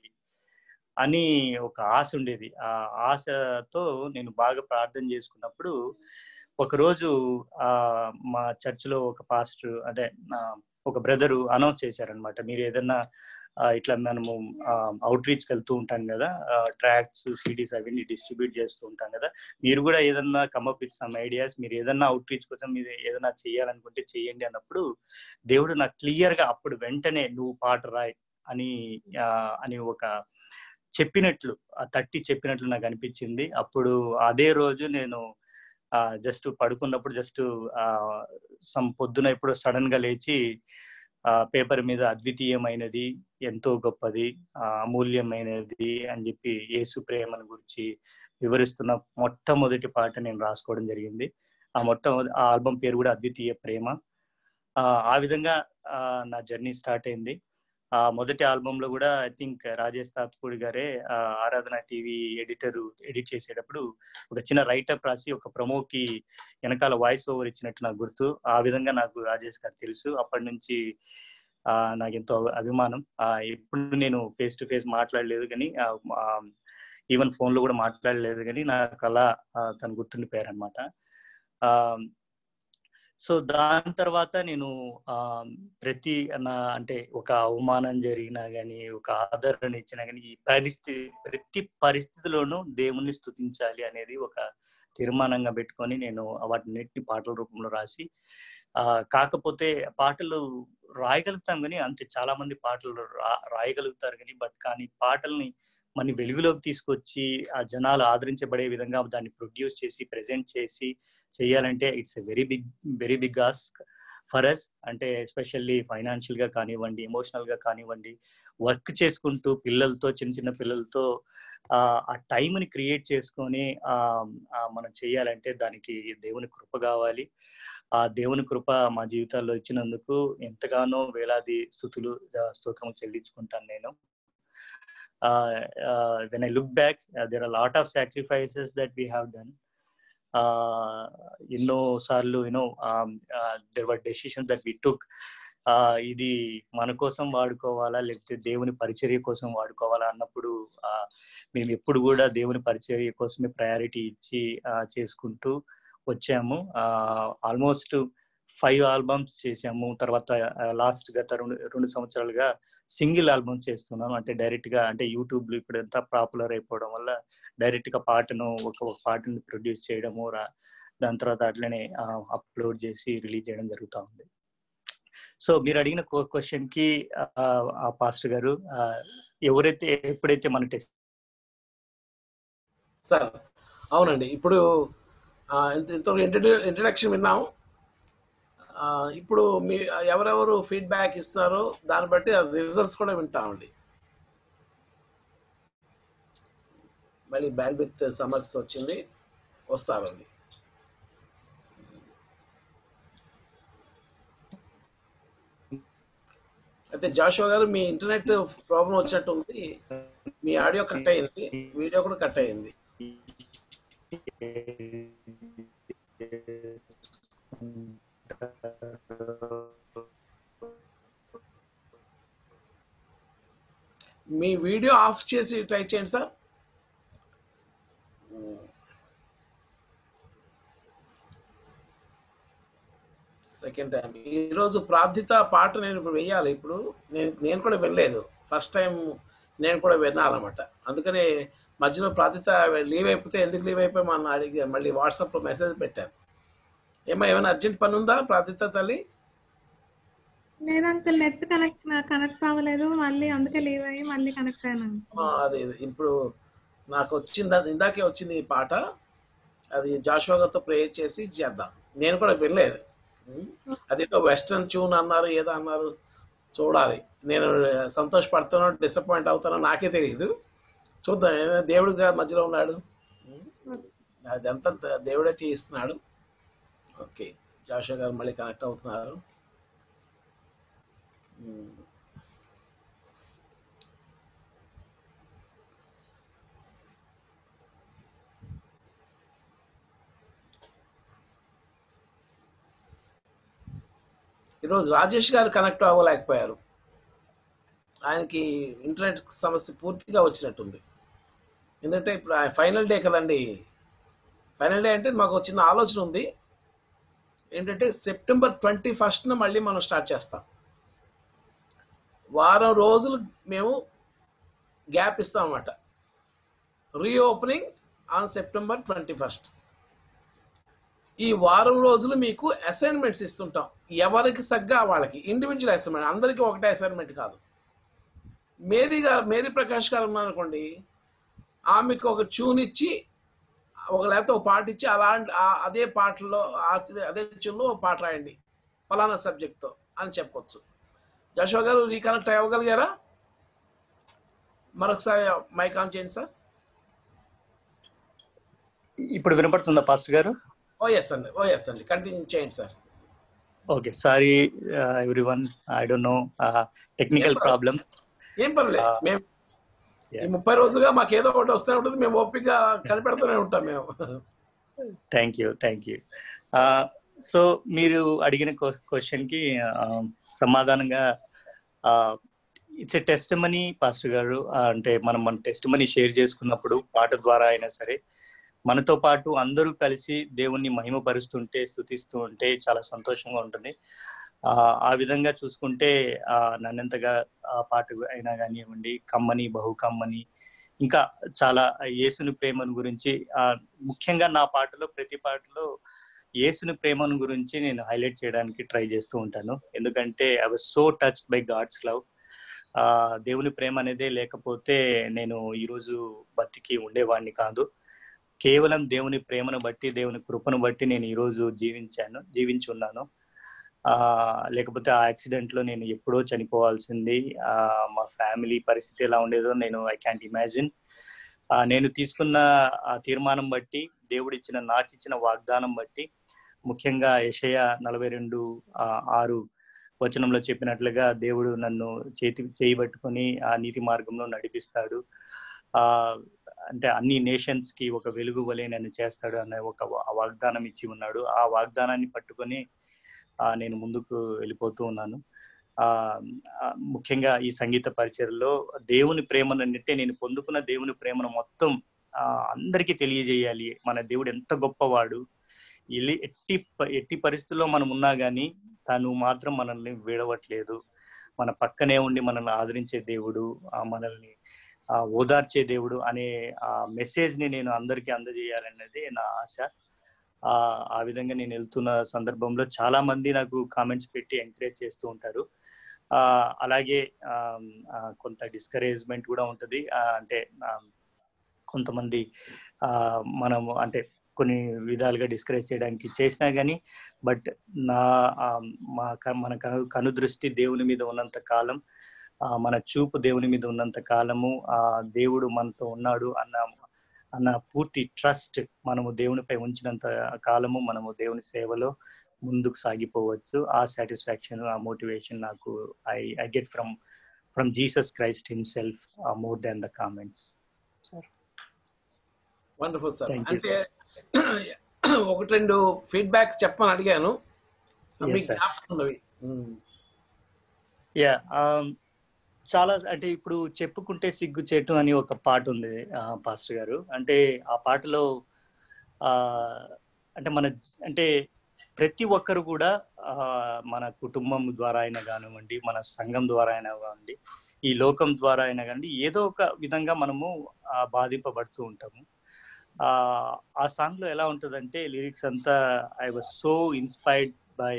అని ఒక ఆశ ఉండేది ఆ ఆశతో నేను బాగా ప్రార్థన చేసుకున్నప్పుడు ఒకరోజు ఆ మా చర్చ్ లో ఒక పాస్టర్ అదే ఆ, ఒక బ్రదరు అనౌన్స్ చేశారనమాట మీరు ఏదన్నా ఆ, ఇట్లా మనము అవుట్ రీచ్ వెళ్తూ ఉంటాం కదా ట్రాక్స్ సిడీస్ అవన్నీ డిస్ట్రిబ్యూట్ చేస్తూ ఉంటాం కదా మీరు కూడా ఏదన్నా కమప్ విత్ సమ్ ఐడియాస్ మీరు ఏదన్నా అవుట్ రీచ్ కోసం మీరు ఏదన్నా చేయాలనుకుంటే చేయండి అన్నప్పుడు దేవుడు నాకు క్లియర్ గా అప్పుడు వెంటనే నువ్వు పాట రాయ్ అని ఆ, అని ఒక చెప్పినట్లు ఆ తట్టి చెప్పినట్లు నాకు అనిపించింది అప్పుడు అదే రోజు నేను జస్ట్ పడుకున్నప్పుడు జస్ట్ సమ్ పొద్దున ఇప్పుడు సడన్ గా లేచి ఆ పేపర్ మీద అద్వితీయమైనది ఎంతో గొప్పది ఆ, అమూల్యమైనది అని చెప్పి యేసు ప్రేమను గురించి వివరిస్తున్న మొట్టమొదటి పాట నేను రాసుకోవడం జరిగింది ఆ మొట్టమొదటి ఆ ఆల్బమ్ పేరు కూడా అద్వితీయ ప్రేమ ఆ ఆ విధంగా ఆ, నా జర్నీ స్టార్ట్ అయింది ఆ మొదటి ఆల్బమ్ లో కూడా ఐ థింక్ రాజేష్ తాత్పూడి గారే ఆ, ఆరాధన టీవీ ఎడిటర్ ఎడిట్ చేసేటప్పుడు ఒక చిన్న రైటప్ రాసి ఒక ప్రమోకి వెనకాల వాయిస్ ఓవర్ ఇచ్చినట్టు నాకు గుర్తు ఆ విధంగా నాకు రాజేష్ గారు తెలుసు అప్పటి నుంచి ఆ నాకు ఎంతో అభిమానం ఆ ఇప్పుడు నేను ఫేస్ టు ఫేస్ మాట్లాడలేదు కానీ ఈవెన్ ఫోన్ లో కూడా మాట్లాడలేదు కానీ నాకు అలా ఆ, తను గుర్తుండిపోయారు అనమాట సో దాని తర్వాత నేను ఆ ప్రతి నా అంటే ఒక అవమానం జరిగినా కానీ ఒక ఆదరణ ఇచ్చినా కానీ ఈ పరిస్థితి ప్రతి పరిస్థితిలోనూ దేవుణ్ణి స్తుతించాలి అనేది ఒక తీర్మానంగా పెట్టుకొని నేను వాటిన్నిటిని పాటల రూపంలో రాసి ఆ కాకపోతే పాటలు రాయగలుగుతాం కానీ అంటే చాలా మంది పాటలు రా రాయగలుగుతారు కానీ బట్ కానీ పాటల్ని మన వెలుగులోకి తీసుకొచ్చి ఆ జనాలు ఆదరించబడే విధంగా దాన్ని ప్రొడ్యూస్ చేసి ప్రెజెంట్ చేసి చేయాలంటే it's a very big very big ask for us అంటే ఎస్పెషల్లీ ఫైనాన్షియల్ గా కానివ్వండి ఎమోషనల్ గా కానివ్వండి వర్క్ చేసుకుంటూ పిల్లలతో చిన్న చిన్న పిల్లలతో ఆ ఆ టైంని క్రియేట్ చేసుకొని ఆ ఆ మనం చేయాలంటే దానికి దేవుని కృప కావాలి ఆ దేవుని కృప మా జీవితాల్లో ఇచ్చినందుకు ఎంతగానో వేలాది స్థుతులు ఆ, స్తోత్రం చెల్లించుకుంటాను నేను when I look back there are lot of sacrifices that we have done ఎన్నో సార్లు you know there were decision that we took ఇది మన కోసం వాడుకోవాలా లేకపోతే దేవుని పరిచర్య కోసం వాడుకోవాలా అన్నప్పుడు ఆ, మేము ఎప్పుడు కూడా దేవుని పరిచర్య కోసమే ప్రయారిటీ ఇచ్చి ఆ, చేసుకుంటూ వచ్చాము ఆల్మోస్ట్ ఫైవ్ ఆల్బమ్స్ చేసాము తర్వాత లాస్ట్ గత రెండు రెండు సంవత్సరాలుగా సింగిల్ ఆల్బమ్ చేస్తున్నాం అంటే డైరెక్ట్ గా అంటే యూట్యూబ్ లో ఇప్పుడు ఎంత పాపులర్ అయిపోవడం వల్ల డైరెక్ట్ గా పాటను ఒక ఒక పాటను ప్రొడ్యూస్ చేయడము రా- దాని తర్వాత అట్లనే అప్లోడ్ చేసి రిలీజ్ చేయడం జరుగుతూ ఉంది సో మీరు అడిగిన క్వశ్చన్ కి ఆ, ఆ పాస్టర్ గారు ఆ, ఎవరైతే ఎప్పుడైతే మన టెస్ట్ సార్ అవునండి ఇప్పుడు ఆ, ఇంత ఇంత ఇంట్రడక్షన్ విన్నాము ఆ, ఇప్పుడు మీ ఎవరెవరు ఫీడ్బ్యాక్ ఇస్తారో దాన్ని బట్టి రిజల్ట్స్ కూడా వింటామండి మళ్ళీ బ్యాండ్ విత్ సమస్య వచ్చింది వస్తారండి అయితే జాషువా గారు మీ ఇంటర్నెట్ ప్రాబ్లం వచ్చినట్టు ఉంది మీ ఆడియో కట్ అయింది వీడియో కూడా కట్ అయింది మీ వీడియో ఆఫ్ చేసి ట్రై చేయండి సార్ సెకండ్ టైం ఈరోజు ప్రార్థిత పాట నేను ఇప్పుడు వెయ్యాలి ఇప్పుడు నేను నేను కూడా వినలేదు ఫస్ట్ టైం నేను కూడా వినాలన్నమాట అందుకని మధ్యలో ప్రార్థిత లీవ్ అయిపోతే ఎందుకు లీవ్ అయిపోయి మన అడిగి మళ్ళీ వాట్సాప్లో మెసేజ్ పెట్టాను ఏమో ఏమైనా అర్జెంట్ పని ఉందా ప్రార్థిత తల్లి లేదు అంకుల్ నెట్ కనెక్ట్ కనెక్ట్ అవ్వలేదు మళ్ళీ అందుకే లీవ్ అయ్యి మళ్ళీ కనెక్ట్ అయ్యాను ఆ, అది ఇప్పుడు నాకు వచ్చింది అది ఇందాకే వచ్చింది ఈ పాట అది జాషువాగాతో ప్రేయర్ చేసి చేద్దాం నేను కూడా వినలేదు ఉం? అదేదో వెస్ట్రన్ ట్యూన్ అన్నారు ఏదో అన్నారు చూడాలి నేను సంతోషపడుతానో డిసప్పాయింట్ అవుతానో నాకే తెలియదు చూద్దాం ఏదో దేవుడు గా మధ్యలో ఉన్నాడు ఉం? అదంతా ద- దేవుడే చేయిస్తున్నాడు ఓకే జాషువా గారు మళ్ళీ కనెక్ట్ అవుతున్నారు ఉం. ఈరోజు రాజేష్ గారు కనెక్ట్ అవ్వలేకపోయారు ఆయనకి ఇంటర్నెట్ సమస్య పూర్తిగా వచ్చినట్టుంది ఎందుకంటే ఇప్పుడు ఆయన ఫైనల్ డే కదండి ఫైనల్ డే అంటే మాకు ఒక చిన్న ఆలోచన ఉంది ఏంటంటే సెప్టెంబర్ ట్వంటీ ఫస్ట్న మళ్ళీ మనం స్టార్ట్ చేస్తాం వారం రోజులు మేము గ్యాప్ ఇస్తాం అన్నమాట reopening on September twenty first ఈ వారం రోజులు మీకు అసైన్మెంట్స్ ఇస్తుంటాం ఎవరికి తగ్గ వాళ్ళకి ఇండివిజువల్ అసైన్మెంట్ అందరికీ ఒకటే అసైన్మెంట్ కాదు మేరీ గారు మేరీ ప్రకాష్ గారు ఉన్నారనుకోండి ఆమెకు ఒక ట్యూన్ ఇచ్చి ఒక లేకపోతే ఒక పాట ఇచ్చి అలాంటి ఆ- అదే పాటలో ఆ- అదే ట్యూన్లో ఒక పాట రాయండి ఫలానా సబ్జెక్ట్తో అని చెప్పొచ్చు జషో గారు రీకనెక్ట్ అవ్వగలిగారా మరొకసారి మైక్ ఆన్ చేయండి సార్ ఇప్పుడు వినపడుతుందా పాస్టర్ గారు ఓ ఎస్ అండి ఓ ఎస్ అండి కంటిన్యూ చేయండి sir okay sorry everyone I don't know technical ఏం ప్రాబ్లమ్ ఏం పర్లేదు Ah, మేము yeah. ఈ ముప్పై రోజులుగా మాకు ఏదో ఒకటి వస్తూనే ఉంటుంది మేము ఓపిక కనిపెడుతూనే ఉంటాం మేము thank you thank you so మీరు అడిగిన క్వశ్చన్ కి uh, సమాధానంగా it's a testimony pastor గారు uh, అంటే మనం మన టెస్ట్ మనీ షేర్ చేసుకున్నప్పుడు పాట ద్వారా అయినా సరే మనతో పాటు అందరూ కలిసి దేవుణ్ణి మహిమపరుస్తుంటే స్థుతిస్తూ ఉంటే చాలా సంతోషంగా ఉంటుంది ఆ ఆ విధంగా చూసుకుంటే ఆ నన్నెంతగా ఆ పాట అయినా కానివ్వండి కమ్మని బహు కమ్మని ఇంకా చాలా యేసుని ప్రేమను గురించి ఆ ముఖ్యంగా నా పాటలో ప్రతి పాటలో యేసుని ప్రేమను గురించి నేను హైలైట్ చేయడానికి ట్రై చేస్తూ ఉంటాను ఎందుకంటే I was so touched by God's love ఆ దేవుని ప్రేమ అనేదే లేకపోతే నేను ఈరోజు బతికి ఉండేవాడిని కాదు కేవలం దేవుని ప్రేమను బట్టి దేవుని కృపను బట్టి నేను ఈరోజు జీవించాను జీవించి ఉన్నాను ఆ లేకపోతే ఆ యాక్సిడెంట్ లో నేను ఎప్పుడో చనిపోవాల్సింది ఆ మా ఫ్యామిలీ పరిస్థితి ఎలా ఉండేదో నేను ఐ క్యాంట్ ఇమాజిన్ నేను తీసుకున్న ఆ తీర్మానం బట్టి దేవుడు ఇచ్చిన నాకు ఇచ్చిన వాగ్దానం బట్టి ముఖ్యంగా యషయ నలభై రెండు ఆరు వచనంలో చెప్పినట్లుగా దేవుడు నన్ను చేతి చేయి పట్టుకొని ఆ నీతి మార్గంలో నడిపిస్తాడు ఆ అంటే అన్ని నేషన్స్ కి ఒక వెలుగు వలె నన్ను చేస్తాడు అనే ఒక వా- వాగ్దానం ఇచ్చి ఉన్నాడు ఆ వాగ్దానాన్ని పట్టుకొని ఆ నేను ముందుకు వెళ్ళిపోతూ ఉన్నాను ఆ ఆ, ముఖ్యంగా ఈ సంగీత పరిచయలో దేవుని ప్రేమను అంటే నేను పొందుకున్న దేవుని ప్రేమను మొత్తం ఆ అందరికీ తెలియజేయాలి మన దేవుడు ఎంత గొప్పవాడు ఎలి ఎట్టి ప- ఎట్టి పరిస్థితుల్లో మనం ఉన్నా గానీ తను మాత్రం మనల్ని వీడవట్లేదు మన పక్కనే ఉండి మనల్ని ఆదరించే దేవుడు ఆ మనల్ని ఆ ఓదార్చే దేవుడు అనే ఆ మెసేజ్ ని నేను అందరికీ అందజేయాలన్నది నా ఆశ ఆ ఆ విధంగా నేను వెళ్తున్న సందర్భంలో చాలా మంది నాకు కామెంట్స్ పెట్టి ఎంకరేజ్ చేస్తూ ఉంటారు ఆ అలాగే ఆ, ఆ, కొంత డిస్కరేజ్మెంట్ కూడా ఉంటుంది ఆ, అంటే ఆ, కొంతమంది ఆ మనం అంటే కొన్ని విధాలుగా డిస్కరేజ్ చేయడానికి చేసినా కానీ బట్ నా ఆ, మా క- మన కను కనుదృష్టి దేవుని మీద ఉన్నంత కాలం ఆ, మన చూపు దేవుని మీద ఉన్నంత కాలము ఆ దేవుడు మనతో ఉన్నాడు అన్న అన్న పూర్తి ట్రస్ట్ మనము దేవునిపై ఉంచినంత కాలము మనము దేవుని సేవలో ముందుకు సాగిపోవచ్చు ఆ సాటిస్ఫాక్షన్ ఆ మోటివేషన్ నాకు I I get from from Jesus Christ himself more than the comments wonderful sir Thank you. అంటే ఒకటి రెండు ఫీడ్బ్యాక్ చెప్పమని అడిగాను Yes, మీకు sir. జ్ఞాపకం ఉన్నవి ఉమ్. యా చాలా అంటే ఇప్పుడు చెప్పుకుంటే సిగ్గు చెట్టు అని ఒక పాట ఉంది పాస్టర్ గారు అంటే ఆ పాటలో ఆ అంటే మన అంటే ప్రతి ఒక్కరు కూడా ఆ, మన కుటుంబం ద్వారా అయినా కానివ్వండి మన సంఘం ద్వారా అయినా కానివ్వండి ఈ లోకం ద్వారా అయినా కానివ్వండి ఏదో ఒక విధంగా మనము ఆ, బాధింపబడుతూ ఉంటాము ఆ ఆ సాంగ్ లో ఎలా ఉంటుందంటే లిరిక్స్ అంతా I was so inspired by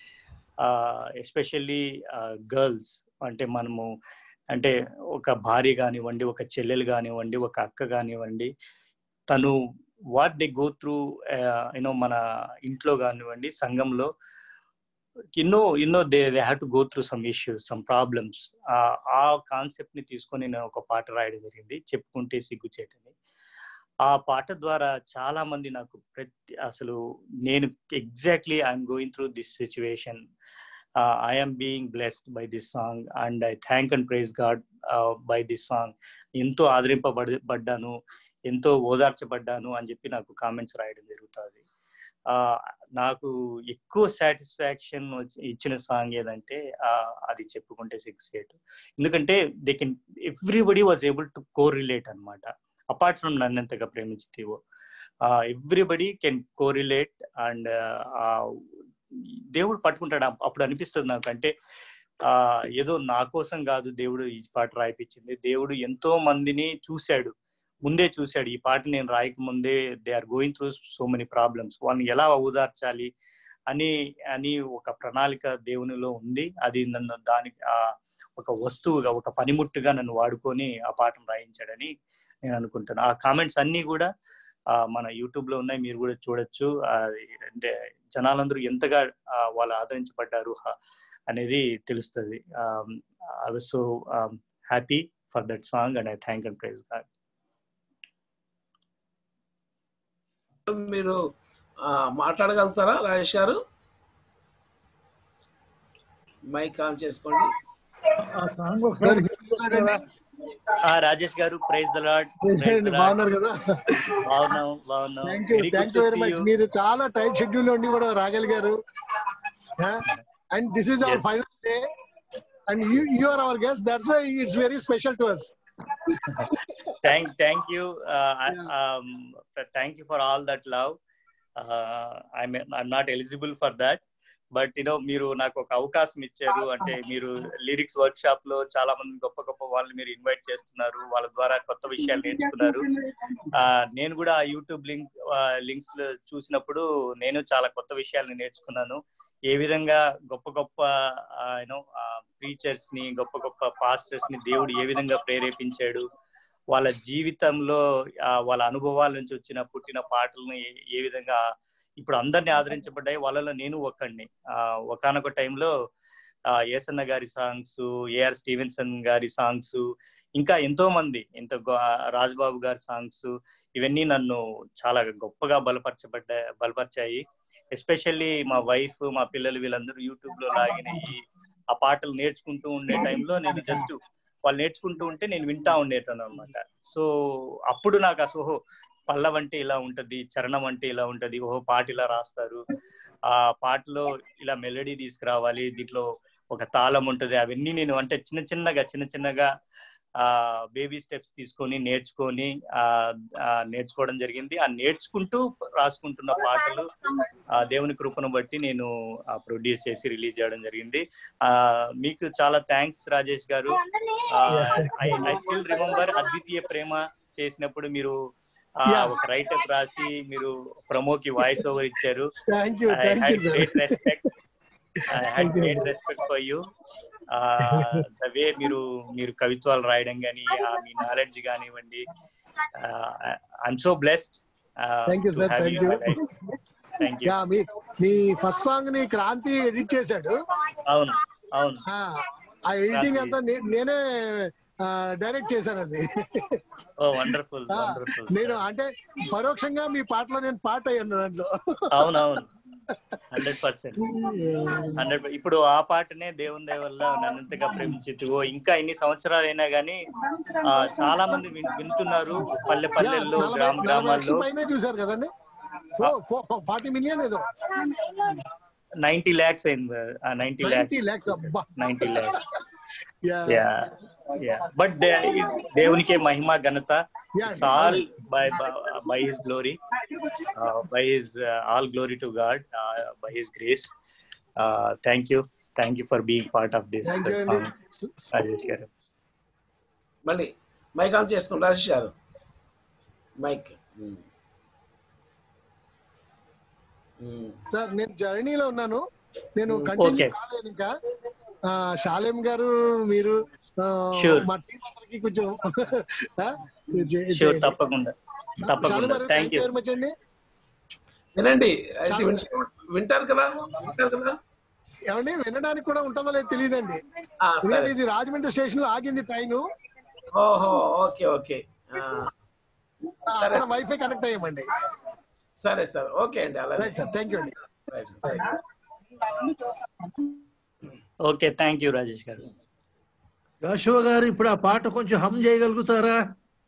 especially girls అంటే మనము అంటే ఒక భార్య కానివ్వండి ఒక చెల్లెలు కానివ్వండి ఒక అక్క కానివ్వండి తను what they go through you know మన ఇంట్లో కానివ్వండి సంఘంలో ఎన్నో ఎన్నో they they have to go through some issues some problems ఆ కాన్సెప్ట్ ని తీసుకొని నేను ఒక పాట రాయడం జరిగింది చెప్పుకుంటే సిగ్గుచేటని ఆ పాట ద్వారా చాలా మంది నాకు ప్రతి అసలు నేను exactly I'm going through this situation I'm being blessed by this song and I thank and praise God by this song ఎంతో ఆదరింపబడి పడ్డాను ఎంతో ఓదార్చబడ్డాను అని చెప్పి నాకు కామెంట్స్ రాయడం జరుగుతుంది ఆ, నాకు ఎక్కువ సాటిస్ఫాక్షన్ ఇచ్చిన సాంగ్ ఏదంటే ఆ, అది చెప్పుకుంటే సిక్స్ ఎయిట్ ఎందుకంటే they can everybody was able to correlate అనమాట అపార్ట్ ఫ్రమ్ నన్నెంతగా ప్రేమించితేవో everybody can correlate and దేవుడు పట్టుకుంటాడు అప్- అప్పుడు అనిపిస్తుంది నాకు అంటే ఆ ఏదో నా కోసం కాదు దేవుడు ఈ పాట రాయిపించింది దేవుడు ఎంతో మందిని చూశాడు ముందే చూశాడు ఈ పాట నేను రాయక ముందే they are going through so many problems వాళ్ళని ఎలా ఓదార్చాలి అని అని ఒక ప్రణాళిక దేవునిలో ఉంది అది నన్ను దానికి ఆ ఒక వస్తువుగా ఒక పనిముట్టుగా నన్ను వాడుకొని ఆ పాటను రాయించాడని నేను అనుకుంటాను ఆ కామెంట్స్ అన్ని కూడా ఆ, మన యూట్యూబ్ లో ఉన్నాయి మీరు కూడా చూడొచ్చు ఆ, అంటే జనాలందరూ ఎంతగా ఆ, వాళ్ళు ఆదరించబడ్డారు హ- అనేది తెలుస్తుంది I was so happy for that song and I thank and praise God మీరు ఆ, మాట్లాడగలుగుతారా రాజేష్ గారు మైక్ ఆన్ చేసుకోండి ఆ సాంగ్ ఒకసారి ఆ, రాజేష్ గారు ప్రైజ్ ద లాడ్ బాగున్నారు కదా బాగున్నాం బాగున్నాం thank you Very good thank to you very see much you. మీరు చాలా టైట్ షెడ్యూల్ ఉండి కూడా రాగలిగారు and this is our Yes. Final day and you you are our guest that's why it's very special to us thank thank you uh, I- um th- thank you for all that love uh, i'm i'm not eligible for that but you know మీరు నాకు ఒక అవకాశం ఇచ్చారు అంటే మీరు lyrics workshop లో చాలా మంది గొప్ప గొప్ప వాళ్ళని మీరు ఇన్వైట్ చేస్తున్నారు వాళ్ళ ద్వారా కొత్త విషయాలు నేర్చుకున్నారు ఆ, నేను కూడా ఆ యూట్యూబ్ లింక్ లింక్స్ చూసినప్పుడు నేను చాలా కొత్త విషయాలను నేర్చుకున్నాను ఏ విధంగా గొప్ప గొప్ప యూనో టీచర్స్ ని గొప్ప గొప్ప పాస్టర్స్ ని దేవుడు ఏ విధంగా ప్రేరేపించాడు వాళ్ళ జీవితంలో ఆ, వాళ్ళ అనుభవాల నుంచి వచ్చిన పుట్టిన పాటలను ఏ- ఏ విధంగా ఇప్పుడు అందరినీ ఆదరించబడ్డాయి వాళ్ళలో నేను ఒక్కడిని ఒకనొక టైంలో ఏసన్న గారి సాంగ్స్ ఏఆర్ స్టీవెన్సన్ గారి సాంగ్స్ ఇంకా ఎంతో మంది ఎంత రాజ్బాబు గారి సాంగ్స్ ఇవన్నీ నన్ను చాలా గొప్పగా బలపరచబడ్డా బలపరిచాయి ఎస్పెషల్లీ మా వైఫ్ మా పిల్లలు వీళ్ళందరూ యూట్యూబ్ లో లాగిన ఈ ఆ పాటలు నేర్చుకుంటూ ఉండే టైంలో నేను జస్ట్ వాళ్ళు నేర్చుకుంటూ ఉంటే నేను వింటా ఉండేటాను అనమాట సో అప్పుడు నాకు అసలు ఓహో పల్లవ అంటే ఇలా ఉంటది చరణం అంటే ఇలా ఉంటది ఓహో పాట ఇలా రాస్తారు ఆ పాటలో ఇలా మెలడీ తీసుకురావాలి దీంట్లో ఒక తాళం ఉంటది అవన్నీ నేను అంటే చిన్న చిన్నగా చిన్న చిన్నగా ఆ బేబీ స్టెప్స్ తీసుకొని నేర్చుకొని ఆ ఆ, నేర్చుకోవడం జరిగింది ఆ నేర్చుకుంటూ రాసుకుంటున్న పాటలు ఆ దేవుని కృపను బట్టి నేను ప్రొడ్యూస్ చేసి రిలీజ్ చేయడం జరిగింది ఆ మీకు చాలా థ్యాంక్స్ రాజేష్ గారు ఐ స్టిల్ రిమెంబర్ అద్వితీయ ప్రేమ చేసినప్పుడు మీరు ఆ, Yeah. ఒక రైటర్ రాసి మీరు ప్రమోకి వాయిస్ ఓవర్ ఇచ్చారు thank you I thank had you great respect. I had Thank you. great respect for you. The way మీరు మీరు కవిత్వాలు రాయడం కానీ మీ నాలెడ్జ్ కానివ్వండి I'm so blessed Thank you, sir. Thank you. Thank you yeah మీ మీ ఫస్ట్ సాంగ్ ని క్రాంతి ఎడిట్ చేశాడు అవును అవును ఆ, ఆ ఎడిటింగ్ క్రాంతి. అంతా నే- నేనే డైరెక్ట్ చేశాను అది ఓ వండర్ఫుల్ ఆ, వండర్ఫుల్ నేను అంటే పరోక్షంగా మీ పాటలో నేను పాట అయ్యాను దాంట్లో అవును అవును హండ్రెడ్ పర్సెంట్ హండ్రెడ్ ఇప్పుడు ఆ పాటనే దేవుని దయ వల్ల నన్నంతగా ప్రేమించు ఇంకా ఇన్ని సంవత్సరాలు అయినా గానీ ఆ, చాలా మంది విన్- వింటున్నారు పల్లె పల్లెల్లో నలభై- గ్రామ నలభై గ్రామాల్లో లక్షల పైనే చూశారు కదండి ఫార్టీ మిలియన్ ఏదో నైన్టీ ల్యాక్స్ అయింది నైన్టీ 90 lakhs, ల్యాక్స్ అబ్బా. Ninety lakhs yeah yeah yeah but దేవునికే మహిమ ఘనత Yeah, it's all by by his glory by his all glory to God by his grace thank you thank you for being part of this thank you song అండి రాజేష్ గారు మళ్ళీ mic on చేసుకోండి రాజేష్ గారు mic ఉమ్. ఉమ్. Sir నేను జర్నీలో ఉన్నాను నేను continue Okay. కాలేదు ఇంకా ఆ, శాలేం గారు మీరు ఆ, Sure. మా టీం అందరికి కొంచెం ఆ, చే- షూర్ చేయండి. తప్పకుండా శాలేం తప్పకుండా గారు థ్యాంక్ యూ వెరీ మచ్ అండి వినండి అయితే చాలా- వింటారు వింటారు కదా వింటారు కదా ఏమండి వినడానికి కూడా ఉంటుందో లేదో తెలియదండి ఆ, ఎందుకంటే సరే ఇది రాజమండ్రి స్టేషన్ లో ఆగింది ట్రైన్ ఓహో ఓకే ఓకే ఆ, సరే అక్కడ వైఫై కనెక్ట్ అయ్యామండి సరే సార్ ఓకే అండి అలాగే రైట్ సార్ థ్యాంక్ యూ అండి right right okay thank you Rajesh garu Joshua గారు ఇప్పుడు ఆ పాట కొంచెం హమ్ చేయగలుగుతారా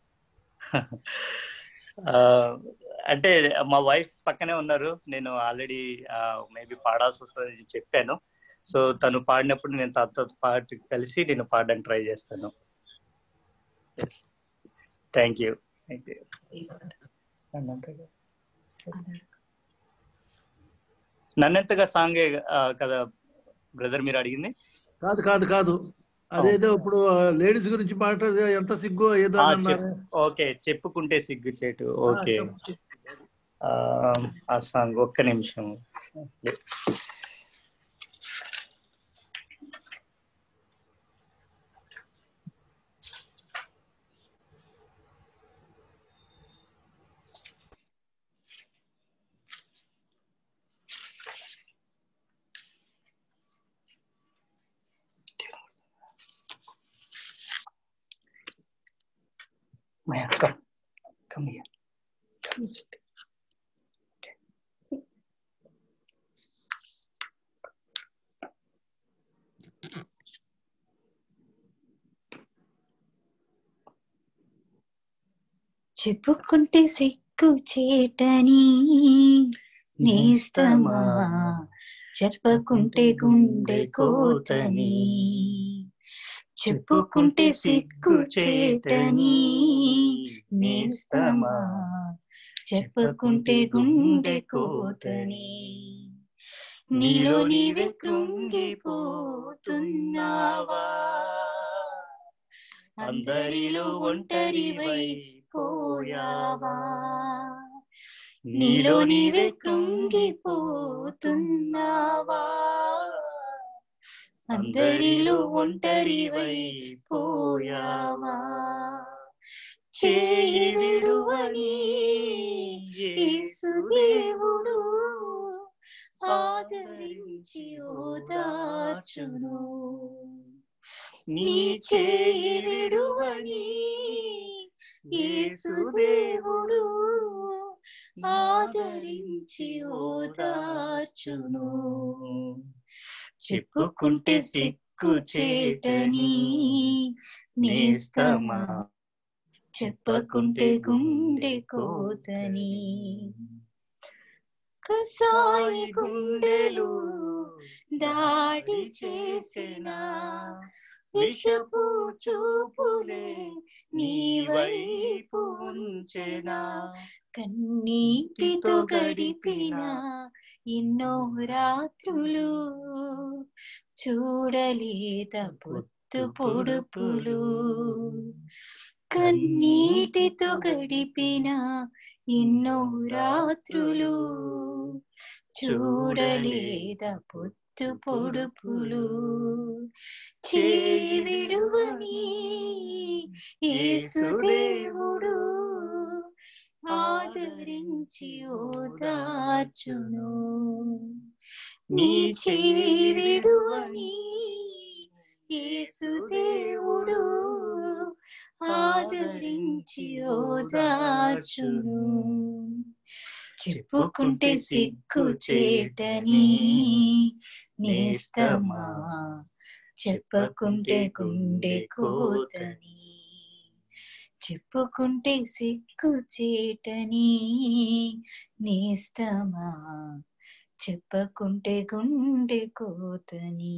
ఆ, అంటే మా వైఫ్ పక్కనే ఉన్నారు నేను ఆల్రెడీ మేబీ పాడాల్సి వస్తుందని చెప్పాను సో తను పాడినప్పుడు నేను తనతో పాటు కలిసి నేను పాడడానికి ట్రై చేస్తాను థ్యాంక్ యూ థ్యాంక్ యూ నన్నెంతగా సాంగే ఆ, కదా బ్రదర్ మీరు అడిగింది కాదు కాదు కాదు అదేదో ఇప్పుడు లేడీస్ గురించి మాట్లాడితే ఎంత సిగ్గు ఏదో ఆ, అని అన్నారు చెప్- ఓకే చెప్పుకుంటే సిగ్గు చేటు ఓకే ఆ, చెప్పు. ఆ, ఆ సాంగ్ ఒక్క నిమిషం Maya, come. Come here. Come sit. చెప్పుకుంటే సిగ్గు చేటని నేస్తమా చెప్పకుంటే గుండె కోతని చెప్పుకుంటే సిగ్గు చేటని నేస్తమా చెప్పకుంటే గుండె కోతని నీలో నీవే కృంగిపోతున్నావా అందరిలో ఒంటరివై పోయావా నీలో నీవే కృంగిపోతున్నావా అందరిలో ఒంటరివై పోయావా చేయి విడువని యేసుదేవుడు ఆదరించి ఓదార్చును నీ చేయి విడువని యేసుదేవుడు ఆదరించి ఓదార్చును చెప్పుకుంటే సిక్కు చేటని నేస్తమా చెప్పకుంటే గుండె కోతని కసాయి గుండెలు దాడి చేసిన విషపు చూపులే నీ వైపు ఉంచెనా కన్నీటితో గడిపిన ఎన్నో రాత్రులు చూడలేద పొత్తు పొడుపులు కన్నీటితో గడిపిన ఎన్నో రాత్రులు చూడలేద పొత్తు పొడుపులు చేవిడువని యేసుదేవుడు ఆదరించి ఓదార్చును నీ చేవిడువని యేసుదేవుడు ఆదరించి ఓదార్చును చెప్పుకుంటే సిగ్గు చేటని నేస్తమా చెప్పకుంటే గుండె కోతని చెప్పుకుంటే సిగ్గు చేటని నేస్తమా చెప్పకుంటే గుండె కోతని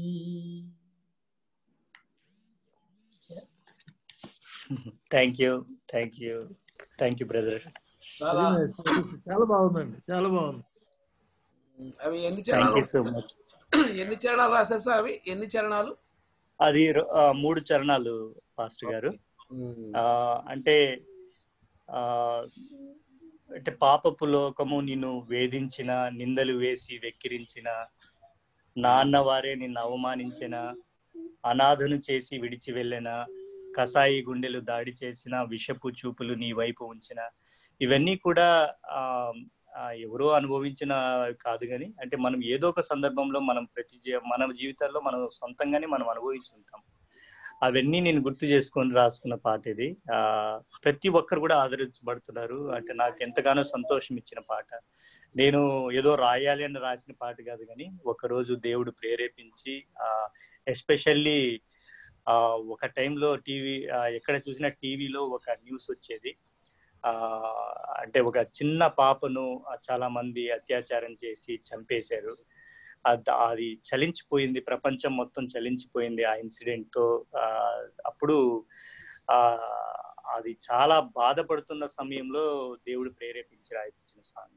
thank you thank you thank you brother చాలా చాలా బాగుందండి చాలా బాగుంది అవి ఎన్ని థ్యాంక్ యూ చరణాలు సో మచ్ ఎన్ని చరణాలు రాశారు సార్ అవి ఎన్ని చరణాలు అది రొ- ఆ, మూడు చరణాలు పాస్టర్ గారు ఆ, అంటే ఆ, అంటే పాపపు లోకము నిన్ను వేధించిన నిందలు వేసి వెక్కిరించిన నాన్న వారే నిన్ను అవమానించిన అనాథను చేసి విడిచి వెళ్ళిన కసాయి గుండెలు దాడి చేసిన విషపు చూపులు నీ వైపు ఉంచిన ఇవన్నీ కూడా ఆ ఆ, ఎవరో అనుభవించిన కాదు కానీ అంటే మనం ఏదో ఒక సందర్భంలో మనం ప్రతి జీ- మన జీవితాల్లో మనం సొంతంగానే మనం అనుభవించి ఉంటాం అవన్నీ నేను గుర్తు చేసుకొని రాసుకున్న పాట ఇది ఆ ప్రతి ఒక్కరు కూడా ఆదరించబడుతున్నారు అంటే నాకు ఎంతగానో సంతోషం ఇచ్చిన పాట నేను ఏదో రాయాలి అని రాసిన పాట కాదు కానీ ఒకరోజు దేవుడు ప్రేరేపించి ఆ ఎస్పెషల్లీ ఆ ఒక టైంలో టీవీ ఎక్కడ చూసినా టీవీలో ఒక న్యూస్ వచ్చేది ఆ అంటే ఒక చిన్న పాపను ఆ, చాలా మంది అత్యాచారం చేసి చంపేశారు అద్- అది చలించిపోయింది ప్రపంచం మొత్తం చలించిపోయింది ఆ ఇన్సిడెంట్ తో ఆ, అప్పుడు ఆ అది చాలా బాధపడుతున్న సమయంలో దేవుడు ప్రేరేపించి రాయించిన song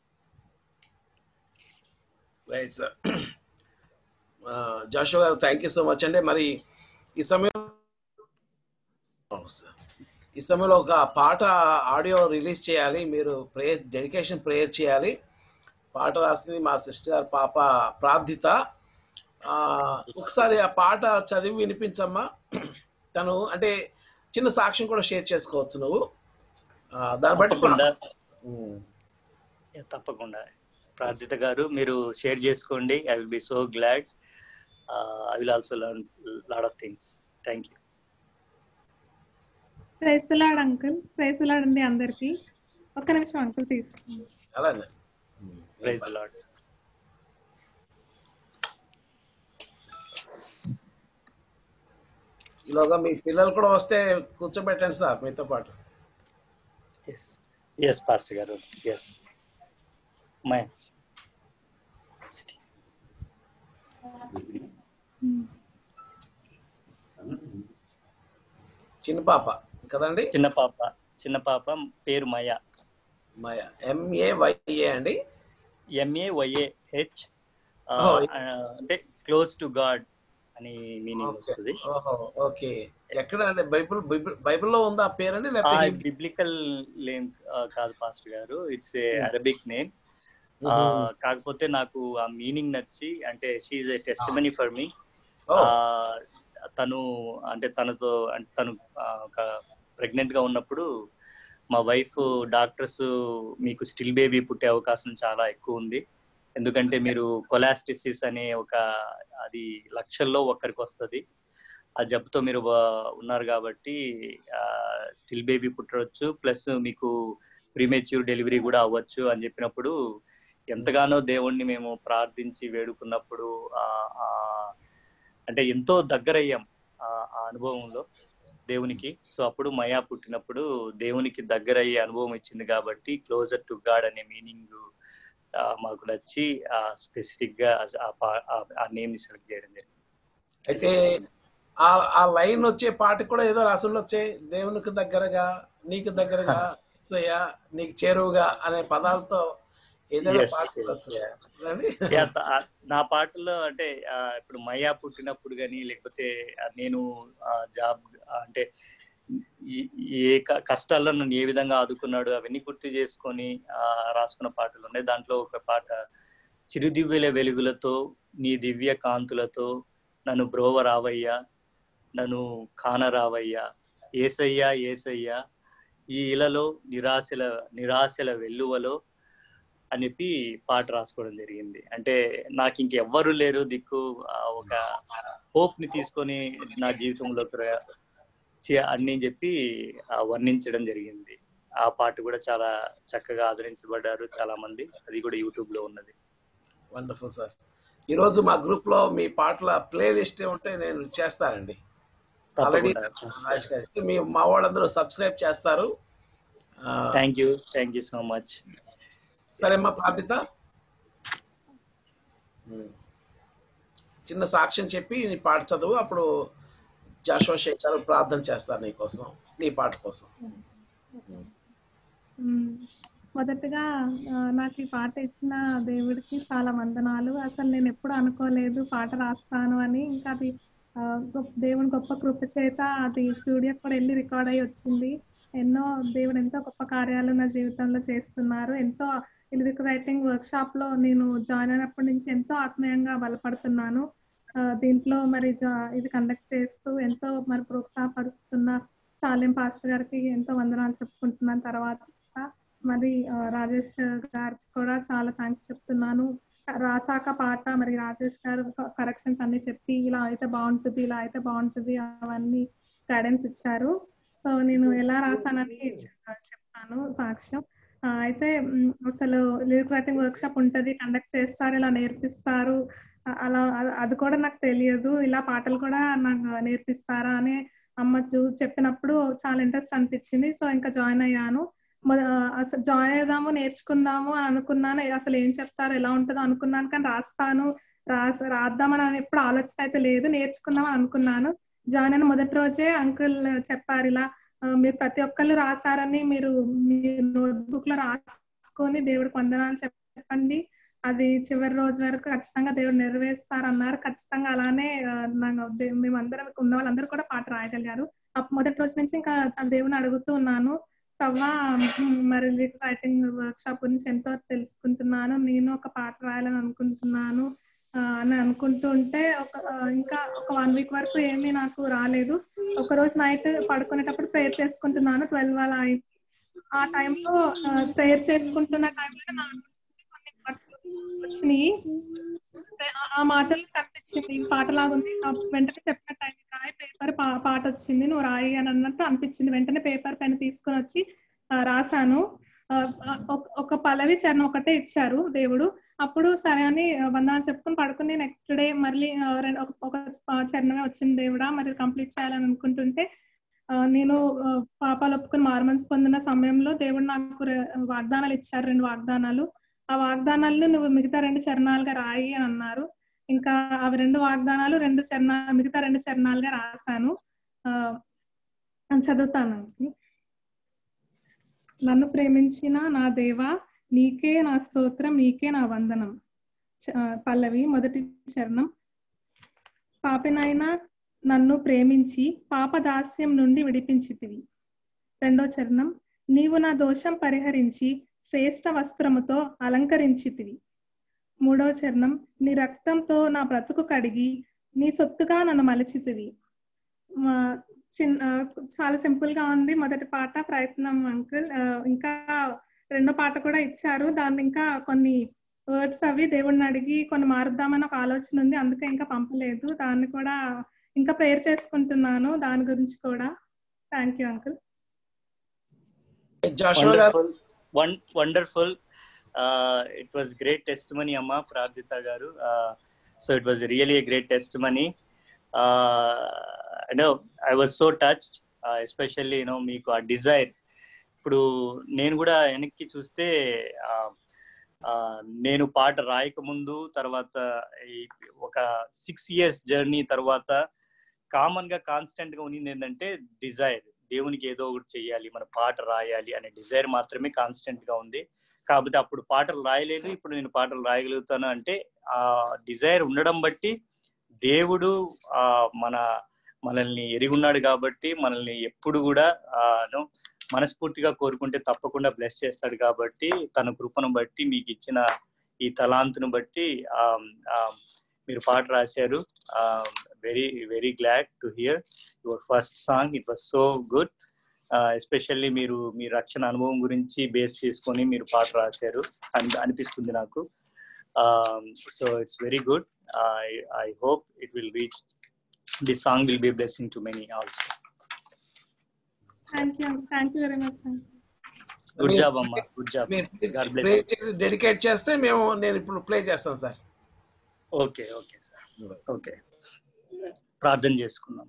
right sir Joshua garu thank you so much అండి మరి ఈ సమయం అవును సార్. ఈ సమయంలో ఒక పాట ఆడియో రిలీజ్ చేయాలి మీరు ప్రేయర్ డెడికేషన్ ప్రేయర్ చేయాలి పాట రాసింది మా సిస్టర్ గారు పాప ప్రార్థిత ఆ, ఒకసారి ఆ పాట చదివి వినిపించమ్మా తను అంటే చిన్న సాక్ష్యం కూడా షేర్ చేసుకోవచ్చు నువ్వు ఆ, దాన్ని బట్టి తప్పకుండా ఉమ్. తప్పకుండా ప్రార్థిత గారు మీరు షేర్ చేసుకోండి I will be so glad I will also learn lot of things thank you praise the Lord uncle praise the Lord అండి అందరికి ఒక్క నిమిషం అంకుల్ తీసుకున్నాను అలాగే ప్రైజ్ లాడ్ ఈలోగా మీ పిల్లలు కూడా వస్తే కూర్చోబెట్టండి సార్ మీతో పాటు yes yes pastor garu yes my చిన్న పాప కదండి చిన్న పాప చిన్న పాప పేరు మయ మాయ ఎంఏవైఏ అండి ఎంఏ వైఏ హెచ్ Oh. అంటే క్లోజ్ టు గాడ్ అని మీనింగ్ వస్తుంది ఓహో ఓకే ఎక్కడ అండి బైబిల్ బైబిల్ బైబిల్లో ఉందా ఆ పేరండి లేకపోతే బిబ్లికల్ నేమ్ కాదు pastor garu it's a Arabic name Mhm. కాకపోతే నాకు ఆ మీనింగ్ నచ్చి అంటే she's a testimony for me Oh. తను అంటే తనతో అంటే తను ప్రెగ్నెంట్ గా ఉన్నప్పుడు మా వైఫ్ డాక్టర్స్ మీకు స్టిల్ బేబీ పుట్టే అవకాశం చాలా ఎక్కువ ఉంది ఎందుకంటే మీరు కొలాస్టిసిస్ అనే ఒక అది లక్షల్లో ఒక్కరికి వస్తుంది ఆ జబ్బుతో మీరు బా- ఉన్నారు కాబట్టి స్టిల్ బేబీ పుట్టవచ్చు ప్లస్ మీకు ప్రీమేచ్యూర్ డెలివరీ కూడా అవ్వచ్చు అని చెప్పినప్పుడు ఎంతగానో దేవుణ్ణి మేము ప్రార్థించి వేడుకున్నప్పుడు ఆ ఆ అంటే ఎంతో దగ్గరయ్యాం ఆ ఆ అనుభవంలో దేవునికి సో అప్పుడు మయా పుట్టినప్పుడు దేవునికి దగ్గరయ్యే అనుభవం ఇచ్చింది కాబట్టి క్లోజర్ టు గాడ్ అనే మీనింగ్ మాకు నచ్చి ఆ స్పెసిఫిక్ గా ఆ పా- ఆ- ఆ నేమ్ ని సెలెక్ట్ చేయడం జరిగింది అయితే ఆ ఆ లైన్ వచ్చే పాట కూడా ఏదో రాసులు వచ్చే దేవునికి దగ్గరగా నీకు దగ్గరగా యేసయ్య, నీకు చేరువుగా అనే పదాలతో ఏదైనా Yes, పాట yes, ఉండొచ్చు. yeah. కదండి? Yeah, త- ఆ- నా పాటల్లో అంటే ఆ, ఇప్పుడు మయా పుట్టినప్పుడు కానీ లేకపోతే ఆ, నేను జాబ్ అంటే ఈ- ఏ క- కష్టాల్లో నన్ను ఏ విధంగా ఆదుకున్నాడు అవన్నీ గుర్తు చేసుకొని ఆ, రాసుకున్న పాటలు ఉన్నాయి దాంట్లో ఒక పాట చిరుదివ్యల వెలుగులతో నీ దివ్య కాంతులతో నన్ను బ్రోవ రావయ్యా నన్ను కాన రావయ్యా ఏసయ్యా ఏసయ్యా ఈ ఇలలో నిరాశల నిరాశల వెల్లువలో అని చెప్పి పాట రాసుకోవడం జరిగింది అంటే నాకు ఇంకెవ్వరు లేరు దిక్కు ఆ ఒక హోప్ ని తీసుకొని నా జీవితంలో ప్ర- చే- అన్ని చెప్పి ఆ వర్ణించడం జరిగింది ఆ పాట కూడా చాలా చక్కగా ఆదరించబడ్డారు చాలా మంది అది కూడా యూట్యూబ్ లో ఉన్నది వండర్ఫుల్ సార్ ఈ రోజు మా గ్రూప్ లో మీ పాటల ప్లే లిస్ట్ ఉంటే నేను చేస్తానండి ఆల్రెడీ తప్పకుండా మీ మా వాళ్ళందరూ సబ్స్క్రైబ్ చేస్తారు ఆ, thank you thank you so much సరే మా ప్రార్థిత చిన్న సాక్ష్యం చెప్పి నీ పాట చదువు అప్పుడు జాషువా శేఖర్ ప్రార్థన చేస్తారు నీ కోసం నీ పాట కోసం మ్మ్. మొదటగా ఆ, నాకు ఈ పాట ఇచ్చిన దేవుడికి చాలా వందనాలు అసలు నేను ఎప్పుడు అనుకోలేదు పాట రాస్తాను అని ఇంకా అది ఆ, గొప్ప- దేవుని గొప్ప కృప చేత అది స్టూడియోకి కూడా వెళ్ళి రికార్డ్ అయ్యి వచ్చింది ఎన్నో దేవుడు ఎంతో గొప్ప కార్యాలు నా జీవితంలో చేస్తున్నారు ఎంతో లిరిక్ రైటింగ్ వర్క్ షాప్ లో నేను జాయిన్ అయినప్పటి నుంచి ఎంతో ఆత్మీయంగా బలపడుతున్నాను ఆ, దీంట్లో మరి జా- ఇది కండక్ట్ చేస్తూ ఎంతో మరి ప్రోత్సాహపరుస్తున్న చాలేం పాస్టర్ గారికి ఎంతో వందనాలు చెప్పుకుంటున్నాను తర్వాత మరి ఆ, రాజేష్ గారికి కూడా చాలా థ్యాంక్స్ చెప్తున్నాను రాసాక పాట మరి రాజేష్ గారు కరెక్షన్స్ అన్ని చెప్పి ఇలా అయితే బాగుంటుంది ఇలా అయితే బాగుంటుంది అవన్నీ గైడెన్స్ ఇచ్చారు సో నేను ఎలా రాసానని చె- చెప్తాను సాక్ష్యం ఆ, అయితే మ్, అసలు లిరిక్ రైటింగ్ వర్క్ షాప్ ఉంటుంది కండక్ట్ చేస్తారు ఇలా నేర్పిస్తారు అ- అలా అ- అది కూడా నాకు తెలియదు ఇలా పాటలు కూడా నాకు నేర్పిస్తారా అని అమ్మ చూ చెప్పినప్పుడు చాలా ఇంట్రెస్ట్ అనిపించింది సో ఇంకా జాయిన్ అయ్యాను మొద- అసలు జాయిన్ అవుదాము నేర్చుకుందాము అని అనుకున్నాను అసలు ఏం చెప్తారు ఎలా ఉంటుందో అనుకున్నాను కానీ రాస్తాను రాస రాద్దామని అని ఎప్పుడు ఆలోచన అయితే లేదు నేర్చుకుందాం అని అనుకున్నాను జాయిన్ అయిన మొదటి రోజే అంకుల్ చెప్పారు ఇలా ఆ, మీరు ప్రతి ఒక్కళ్ళు రాసారని మీరు మీ నోట్బుక్ లో రాసుకొని దేవుడికి వందనాలు చెప్పండి అది చివరి రోజు వరకు ఖచ్చితంగా దేవుడు నెరవేరుస్తారన్నారు ఖచ్చితంగా అలానే ఆ, నాకు దే- మేమందరం ఉన్న వాళ్ళందరూ కూడా పాట రాయగలిగారు అప్పుడు మొదటి రోజు నుంచి ఇంకా ఆ దేవుని అడుగుతూ ఉన్నాను తవ్వ మరి రైటింగ్ వర్క్ షాప్ గురించి ఎంతో తెలుసుకుంటున్నాను నేను ఒక పాట రాయాలని అనుకుంటున్నాను ఆ, అని అనుకుంటూ ఉంటే ఒక ఆ, ఇంకా ఒక వన్ వీక్ వరకు ఏమీ నాకు రాలేదు ఒక రోజు నైట్ పడుకునేటప్పుడు ప్రేయర్ చేసుకుంటున్నాను ట్వెల్వ్ అలా అయింది ఆ టైంలో ప్రేయర్ చేసుకుంటున్న టైంలో నాకు కొన్ని పాటలు వచ్చినాయి ఆ- ఆ మాటలు కనిపించింది ఈ పాటలాగా ఉంది ఆ వెంటనే చెప్పినట్టు అయింది రాయి పేపర్ పాట వచ్చింది నువ్వు రాయి అని అన్నట్టు అనిపించింది వెంటనే పేపర్ పెన్ తీసుకొని వచ్చి ఆ, రాశాను ఆ, ఆ, ఒక- ఒక పల్లవి చరణం ఒకటే ఇచ్చారు దేవుడు అప్పుడు సరే అని ఆ, వందనాలు చెప్పుకొని పడుకుని నెక్స్ట్ డే మళ్ళీ ఆ, రెండు ఒక ఒక చరణమే వచ్చింది దేవుడా మరి కంప్లీట్ చేయాలని అనుకుంటుంటే ఆ, నేను ఆ, పాపాలు ఒప్పుకొని మారుమనసు పొందిన సమయంలో దేవుడు నాకు రె- వాగ్దానాలు ఇచ్చారు రెండు వాగ్దానాలు ఆ వాగ్దానాలను నువ్వు మిగతా రెండు చరణాలుగా రాయి అని అన్నారు ఇంకా అవి రెండు వాగ్దానాలు రెండు చరణ మిగతా రెండు చరణాలుగా రాశాను ఆ, నేను చదువుతాను నన్ను ప్రేమించిన నా దేవా నీకే నా స్తోత్రం నీకే నా వందనం చ- ఆ, పల్లవి మొదటి చరణం పాపినైనా నన్ను ప్రేమించి పాపదాస్యం నుండి విడిపించితివి రెండో చరణం నీవు నా దోషం పరిహరించి శ్రేష్ఠ వస్త్రముతో అలంకరించితివి మూడవ చరణం నీ రక్తంతో నా బ్రతుకు కడిగి నీ సొత్తుగా నన్ను మలచితివి మా చిన్న ఆ, చాలా సింపుల్ గా ఉంది మొదటి పాట ప్రయత్నం అంకుల్ ఇంకా రెండో పాట కూడా ఇచ్చారు దాన్ని ఇంకా కొన్ని వర్డ్స్ అవి దేవుడిని అడిగి కొన్ని మారుద్దామని ఒక ఆలోచన ఉంది అందుకే ఇంకా పంపలేదు దాన్ని కూడా ఇంకా ప్రేయర్ చేసుకుంటున్నాను దాని గురించి కూడా thank you uncle Joshua garu wonderful one wonderful it was great testimony అమ్మ Prarthita garu so it was really a great testimony no I was so touched especially you know మీకు ఆ డిజైర్ ఇప్పుడు నేను కూడా వెనక్కి చూస్తే ah, ah, నేను పాట రాయకముందు తర్వాత ఈ ఒక సిక్స్ ఇయర్స్ జర్నీ తర్వాత కామన్ గా కాన్స్టెంట్ గా ఉన్నది ఏంటంటే డిజైర్ దేవునికి ఏదో ఒకటి చెయ్యాలి మన పాట రాయాలి అనే డిజైర్ మాత్రమే కాన్స్టెంట్ గా ఉంది కాకపోతే అప్పుడు పాటలు రాయలేదు ఇప్పుడు నేను పాటలు రాయగలుగుతాను అంటే ఆ డిజైర్ ఉండడం బట్టి దేవుడు ఆ మన మనల్ని ఎరిగున్నాడు కాబట్టి మనల్ని ఎప్పుడు కూడా ఆ no, మనస్ఫూర్తిగా కోరుకుంటే తప్పకుండా బ్లెస్ చేస్తాడు కాబట్టి తన కృపను బట్టి మీకు ఇచ్చిన ఈ తలాంతును బట్టి ఆ, ఆ, మీరు పాట రాశారు very very glad to hear your first song it was so good especially మీరు మీ రక్షణ అనుభవం గురించి బేస్ చేసుకొని మీరు పాట రాశారు అని అనిపిస్తుంది నాకు so it's very good I hope it will reach the song will be blessing to many also thank you thank you very much uncle good job అమ్మా గుడ్ జాబ్ మీరు God bless ప్లే you. చేసి dedicate చేస్తే మేము నేను ఇప్పుడు play చేస్తాను sir okay okay sir okay ప్రార్థన చేసుకుందాం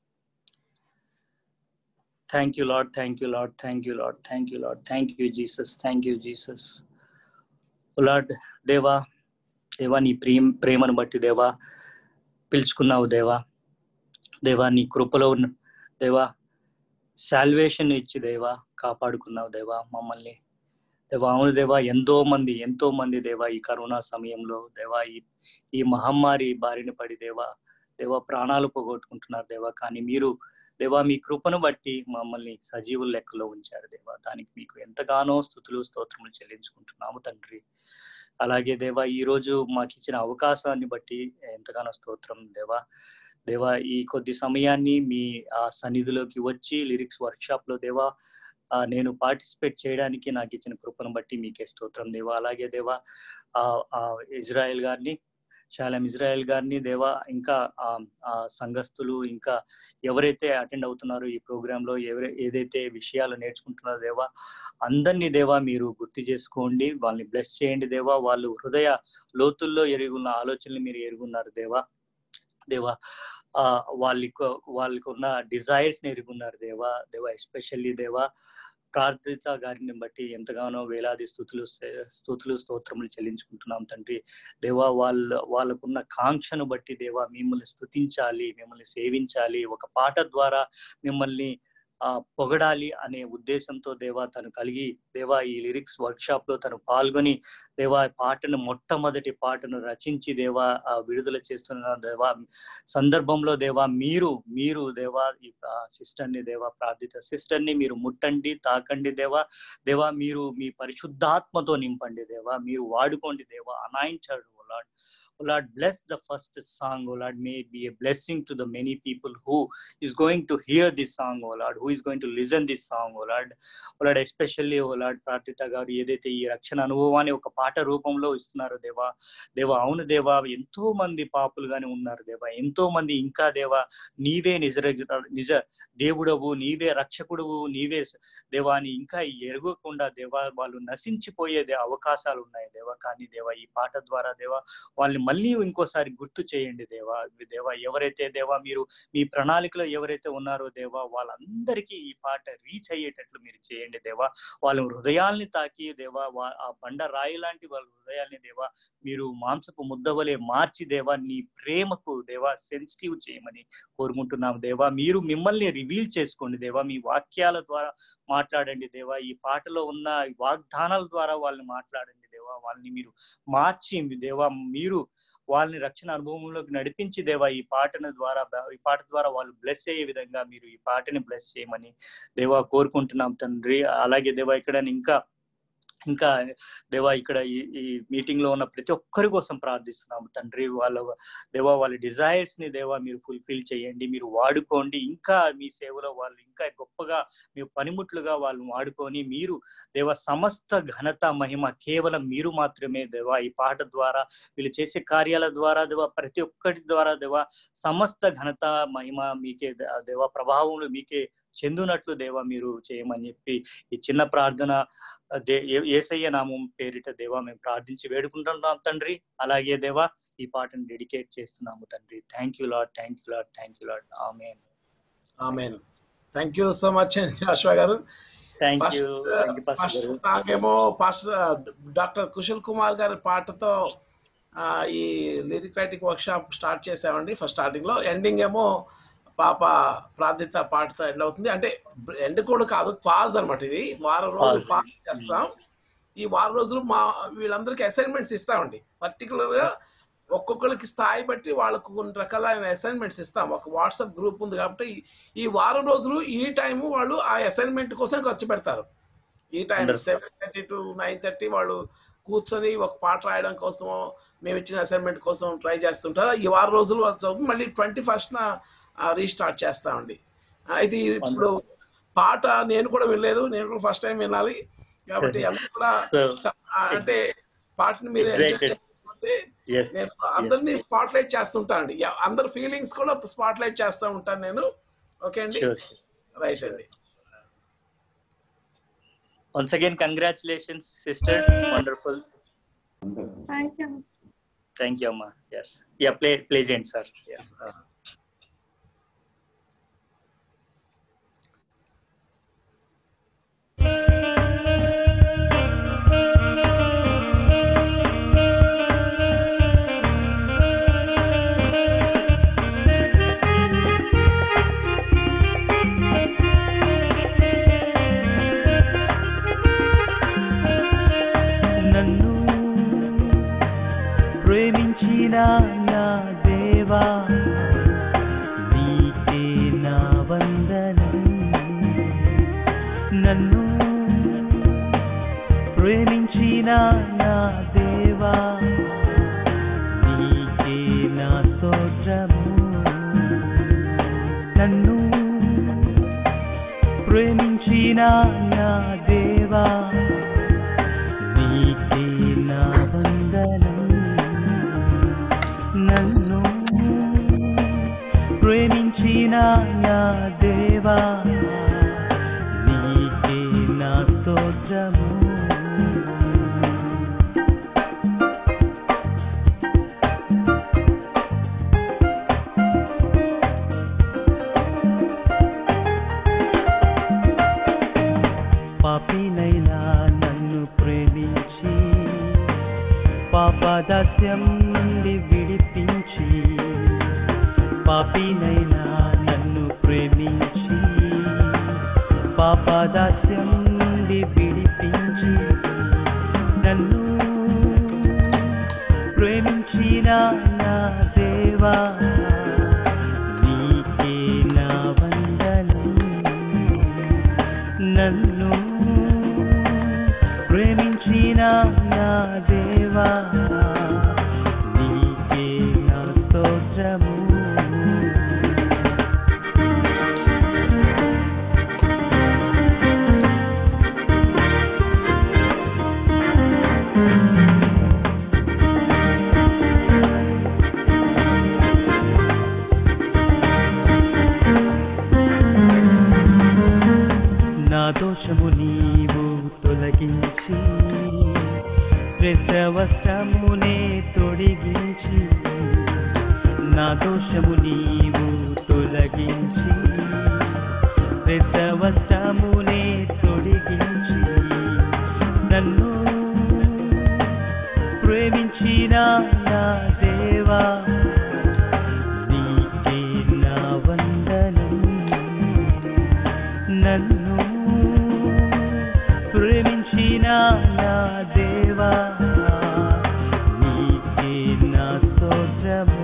thank you Lord thank you Lord thank you Lord thank you Lord thank you Jesus thank you Jesus Lord దేవా దేవా నీ ప్రేమ ప్రేమను బట్టి దేవా పిలుచుకున్నావు దేవా దేవా నీ కృపలో ఉన్న దేవా శాల్వేషన్ ఇచ్చి దేవా కాపాడుకున్నావు దేవా మమ్మల్ని దేవా అవును దేవా ఎంతో మంది ఎంతో మంది దేవా ఈ కరోనా సమయంలో దేవా ఈ ఈ మహమ్మారి బారిన పడి దేవా దేవా ప్రాణాలు పోగొట్టుకుంటున్నారు దేవా కానీ మీరు దేవా మీ కృపను బట్టి మమ్మల్ని సజీవుల లెక్కలో ఉంచారు దేవా దానికి మీకు ఎంతగానో స్థుతులు స్తోత్రములు చెల్లించుకుంటున్నాము తండ్రి అలాగే దేవా ఈ రోజు మాకు ఇచ్చిన అవకాశాన్ని బట్టి ఎంతగానో స్తోత్రం దేవా దేవా ఈ కొద్ది సమయాన్ని మీ ఆ సన్నిధిలోకి వచ్చి లిరిక్స్ వర్క్షాప్ లో దేవా ఆ, నేను పార్టిసిపేట్ చేయడానికి నాకు ఇచ్చిన కృపను బట్టి మీకే స్తోత్రం దేవా అలాగే దేవా ఆ, ఆ ఇజ్రాయెల్ గారిని శాలం ఇజ్రాయెల్ గారిని దేవా ఇంకా ఆ, ఆ సంఘస్థులు ఇంకా ఎవరైతే అటెండ్ అవుతున్నారో ఈ ప్రోగ్రామ్ లో ఎవరు ఏదైతే విషయాలు నేర్చుకుంటున్నారో దేవా అందరినీ దేవా మీరు గుర్తు చేసుకోండి వాళ్ళని బ్లెస్ చేయండి దేవా వాళ్ళు హృదయ లోతుల్లో ఎరుగున్న ఆలోచనలు మీరు ఎరుగున్నారు దేవా దేవా ఆ వాళ్ళకి వాళ్ళకు ఉన్న డిజైర్స్ ని ఎరుగున్నారు దేవా దేవా ఎస్పెషల్లీ దేవా ప్రార్థిత గారిని బట్టి ఎంతగానో వేలాది స్థుతులు స్థుతులు స్తోత్రములు చెల్లించుకుంటున్నాం తండ్రి దేవా వాళ్ళ వాళ్ళకున్న కాంక్షను బట్టి దేవా మిమ్మల్ని స్తుతించాలి మిమ్మల్ని సేవించాలి ఒక పాట ద్వారా మిమ్మల్ని ఆ పొగడాలి అనే ఉద్దేశంతో దేవా తను కలిగి దేవా ఈ లిరిక్స్ వర్క్ షాప్ లో తను పాల్గొని దేవా ఈ పాటను మొట్టమొదటి పాటను రచించి దేవా ఆ విడుదల చేస్తున్న దేవా సందర్భంలో దేవా మీరు మీరు దేవా ఈ సిస్టర్ ని దేవా ప్రార్థిత సిస్టర్ ని మీరు ముట్టండి తాకండి దేవా దేవా మీరు మీ పరిశుద్ధాత్మతో నింపండి దేవా మీరు వాడుకోండి దేవా అనాయించాడు Lord Oh Lord, bless the first song, oh Lord. May it be a blessing to the many people who is going to hear this song, oh Lord, who is going to listen this song, oh Lord. Oh Lord, especially, oh Lord, Prarthita garu ఏదైతే ఈ రక్షణ అనుభవాన్ని ఒక పాట రూపంలో ఇస్తున్నారో దేవా దేవా అవును దేవా ఎంతో మంది పాపులుగానే ఉన్నారు దేవా ఎంతో మంది ఇంకా దేవా నీవే నిజ నిజ దేవుడవు నీవే రక్షకుడువు నీవే దేవాని ఇంకా ఎరగకుండా దేవా వాళ్ళు నశించిపోయే దే- అవకాశాలు ఉన్నాయి దేవా కానీ దేవా ఈ పాట ద్వారా దేవా వాళ్ళని మళ్ళీ ఇంకోసారి గుర్తు చేయండి దేవా దేవా ఎవరైతే దేవా మీరు మీ ప్రణాళికలో ఎవరైతే ఉన్నారో దేవా వాళ్ళందరికీ ఈ పాట రీచ్ అయ్యేటట్లు మీరు చేయండి దేవా వాళ్ళ హృదయాల్ని తాకి దేవా వా- ఆ బండ రాయి లాంటి వాళ్ళ హృదయాల్ని దేవా మీరు మాంసపు ముద్దవలే మార్చి దేవా నీ ప్రేమకు దేవా సెన్సిటివ్ చేయమని కోరుకుంటున్నాం దేవా మీరు మిమ్మల్ని రివీల్ చేసుకోండి దేవా మీ వాక్యాల ద్వారా మాట్లాడండి దేవా ఈ పాటలో ఉన్న ఈ వాగ్దానాల ద్వారా వాళ్ళని మాట్లాడండి దేవా వాళ్ళని మీరు మార్చి దేవా మీరు వాళ్ళని రక్షణ అనుభవంలోకి నడిపించి దేవా ఈ పాటను ద్వారా ఈ పాట ద్వారా వాళ్ళు బ్లెస్ అయ్యే విధంగా మీరు ఈ పాటని బ్లెస్ చేయమని దేవా కోరుకుంటున్నాం తండ్రి అలాగే దేవా ఇక్కడ ఇంకా ఇంకా దేవా ఇక్కడ ఈ ఈ మీటింగ్ లో ఉన్న ప్రతి ఒక్కరి కోసం ప్రార్థిస్తున్నాము తండ్రి వాళ్ళ దేవా వాళ్ళ డిజైర్స్ ని దేవా మీరు ఫుల్ఫిల్ చేయండి మీరు వాడుకోండి ఇంకా మీ సేవలో వాళ్ళు ఇంకా గొప్పగా మీ పనిముట్లుగా వాళ్ళు వాడుకొని మీరు దేవా సమస్త ఘనత మహిమ కేవలం మీరు మాత్రమే దేవా ఈ పాట ద్వారా వీళ్ళు చేసే కార్యాల ద్వారా దేవా ప్రతి ఒక్కటి ద్వారా దేవా సమస్త ఘనత మహిమ మీకే దే- దేవా ప్రభావములు మీకే చెందునట్లు దేవా మీరు చేయమని చెప్పి ఈ చిన్న ప్రార్థన దే ఏ- ఏసయ్య నామం పేరిట దేవా మేము ప్రార్థించి వేడుకుంటున్నాం తండ్రి అలాగే దేవా ఈ పాటను డెడికేట్ చేస్తున్నాము తండ్రి thank you Lord thank you Lord thank you Lord amen amen thank you so much Joshua garu thank first you thank you pastor first garu song ఏమో పాస్టర్ డాక్టర్ కుశల్ కుమార్ గారి పాటతో ఆ, ఈ lyric writing workshop start చేసామండి first starting లో ending ఏమో పాప ప్రార్థిత పాటతో ఎండ్ అవుతుంది అంటే ఎండ్ కూడా కాదు పాజ్ అన్నమాట ఇది వారం రోజులు Pause. పాజ్ చేస్తాం ఈ వారం రోజులు మా వీళ్ళందరికీ అసైన్మెంట్స్ ఇస్తామండి పర్టికులర్ గా ఒక్కొక్కరికి స్థాయి బట్టి వాళ్ళకు కొన్ని రకాలైన అసైన్మెంట్స్ ఇస్తాం ఒక వాట్సాప్ గ్రూప్ ఉంది కాబట్టి ఈ- ఈ వారం రోజులు ఈ టైం వాళ్ళు ఆ అసైన్మెంట్ కోసం ఖర్చు పెడతారు ఈ time Wonderful. Seven thirty to nine thirty వాళ్ళు కూర్చొని ఒక పాట రాయడం కోసం మేము ఇచ్చిన అసైన్మెంట్ కోసం ట్రై చేస్తుంటారు ఈ వారం రోజులు వాళ్ళు చదువుకుని మళ్ళీ ట్వంటీ ఫస్ట్ న రీస్టార్ట్ చేస్తామండి అయితే ఇప్పుడు పాట నేను కూడా వినలేదు నేను కూడా ఫస్ట్ టైం వినాలి కాబట్టి అందరూ కూడా So, చ- ఆ, అంటే పాటని మీరు ఎంజాయ్ Excited. చేసుకుంటే yes నేను అందరినీ స్పాట్ లైట్ చేస్తుంటాను అండి అందరి ఫీలింగ్స్ కూడా స్పాట్ లైట్ చేస్తూ ఉంటాను నేను ఓకే అండి sure రైట్ అండి once again congratulations sister wonderful thank you thank you amma yes yeah play play gent sir Yes. నన్ను ప్రేమించిన నా దేవా నీకే నా వందనం నన్ను ప్రేమించిన నా దేవా నీకే నా స్తోత్రము నన్ను ప్రేమించిన నా దేవా నీకే నా వందనం నన్ను ప్రేమించిన నా దేవా నీకే నా స్తోత్రము పాపినైనా నన్ను ప్రేమించి పాపదాస్యం నుండి విడిపించి పాపినైనా నన్ను ప్రేమించి పాపదాస్యం నుండి విడిపించి నన్ను ప్రేమించిన నా దేవా నీకే నా వందనం నన్ను ప్రేమించిన నా దేవా నీకే వస్త్రమునే తొడిగించి నా దోషము నీవు తొలగించి పెద్ద వస్త్రమునే తొడిగించి నన్ను ప్రేమించిన నా దేవా నీకే నా వందనం నన్ను ప్రేమించిన నా దేవా నీకే నా స్తోత్రము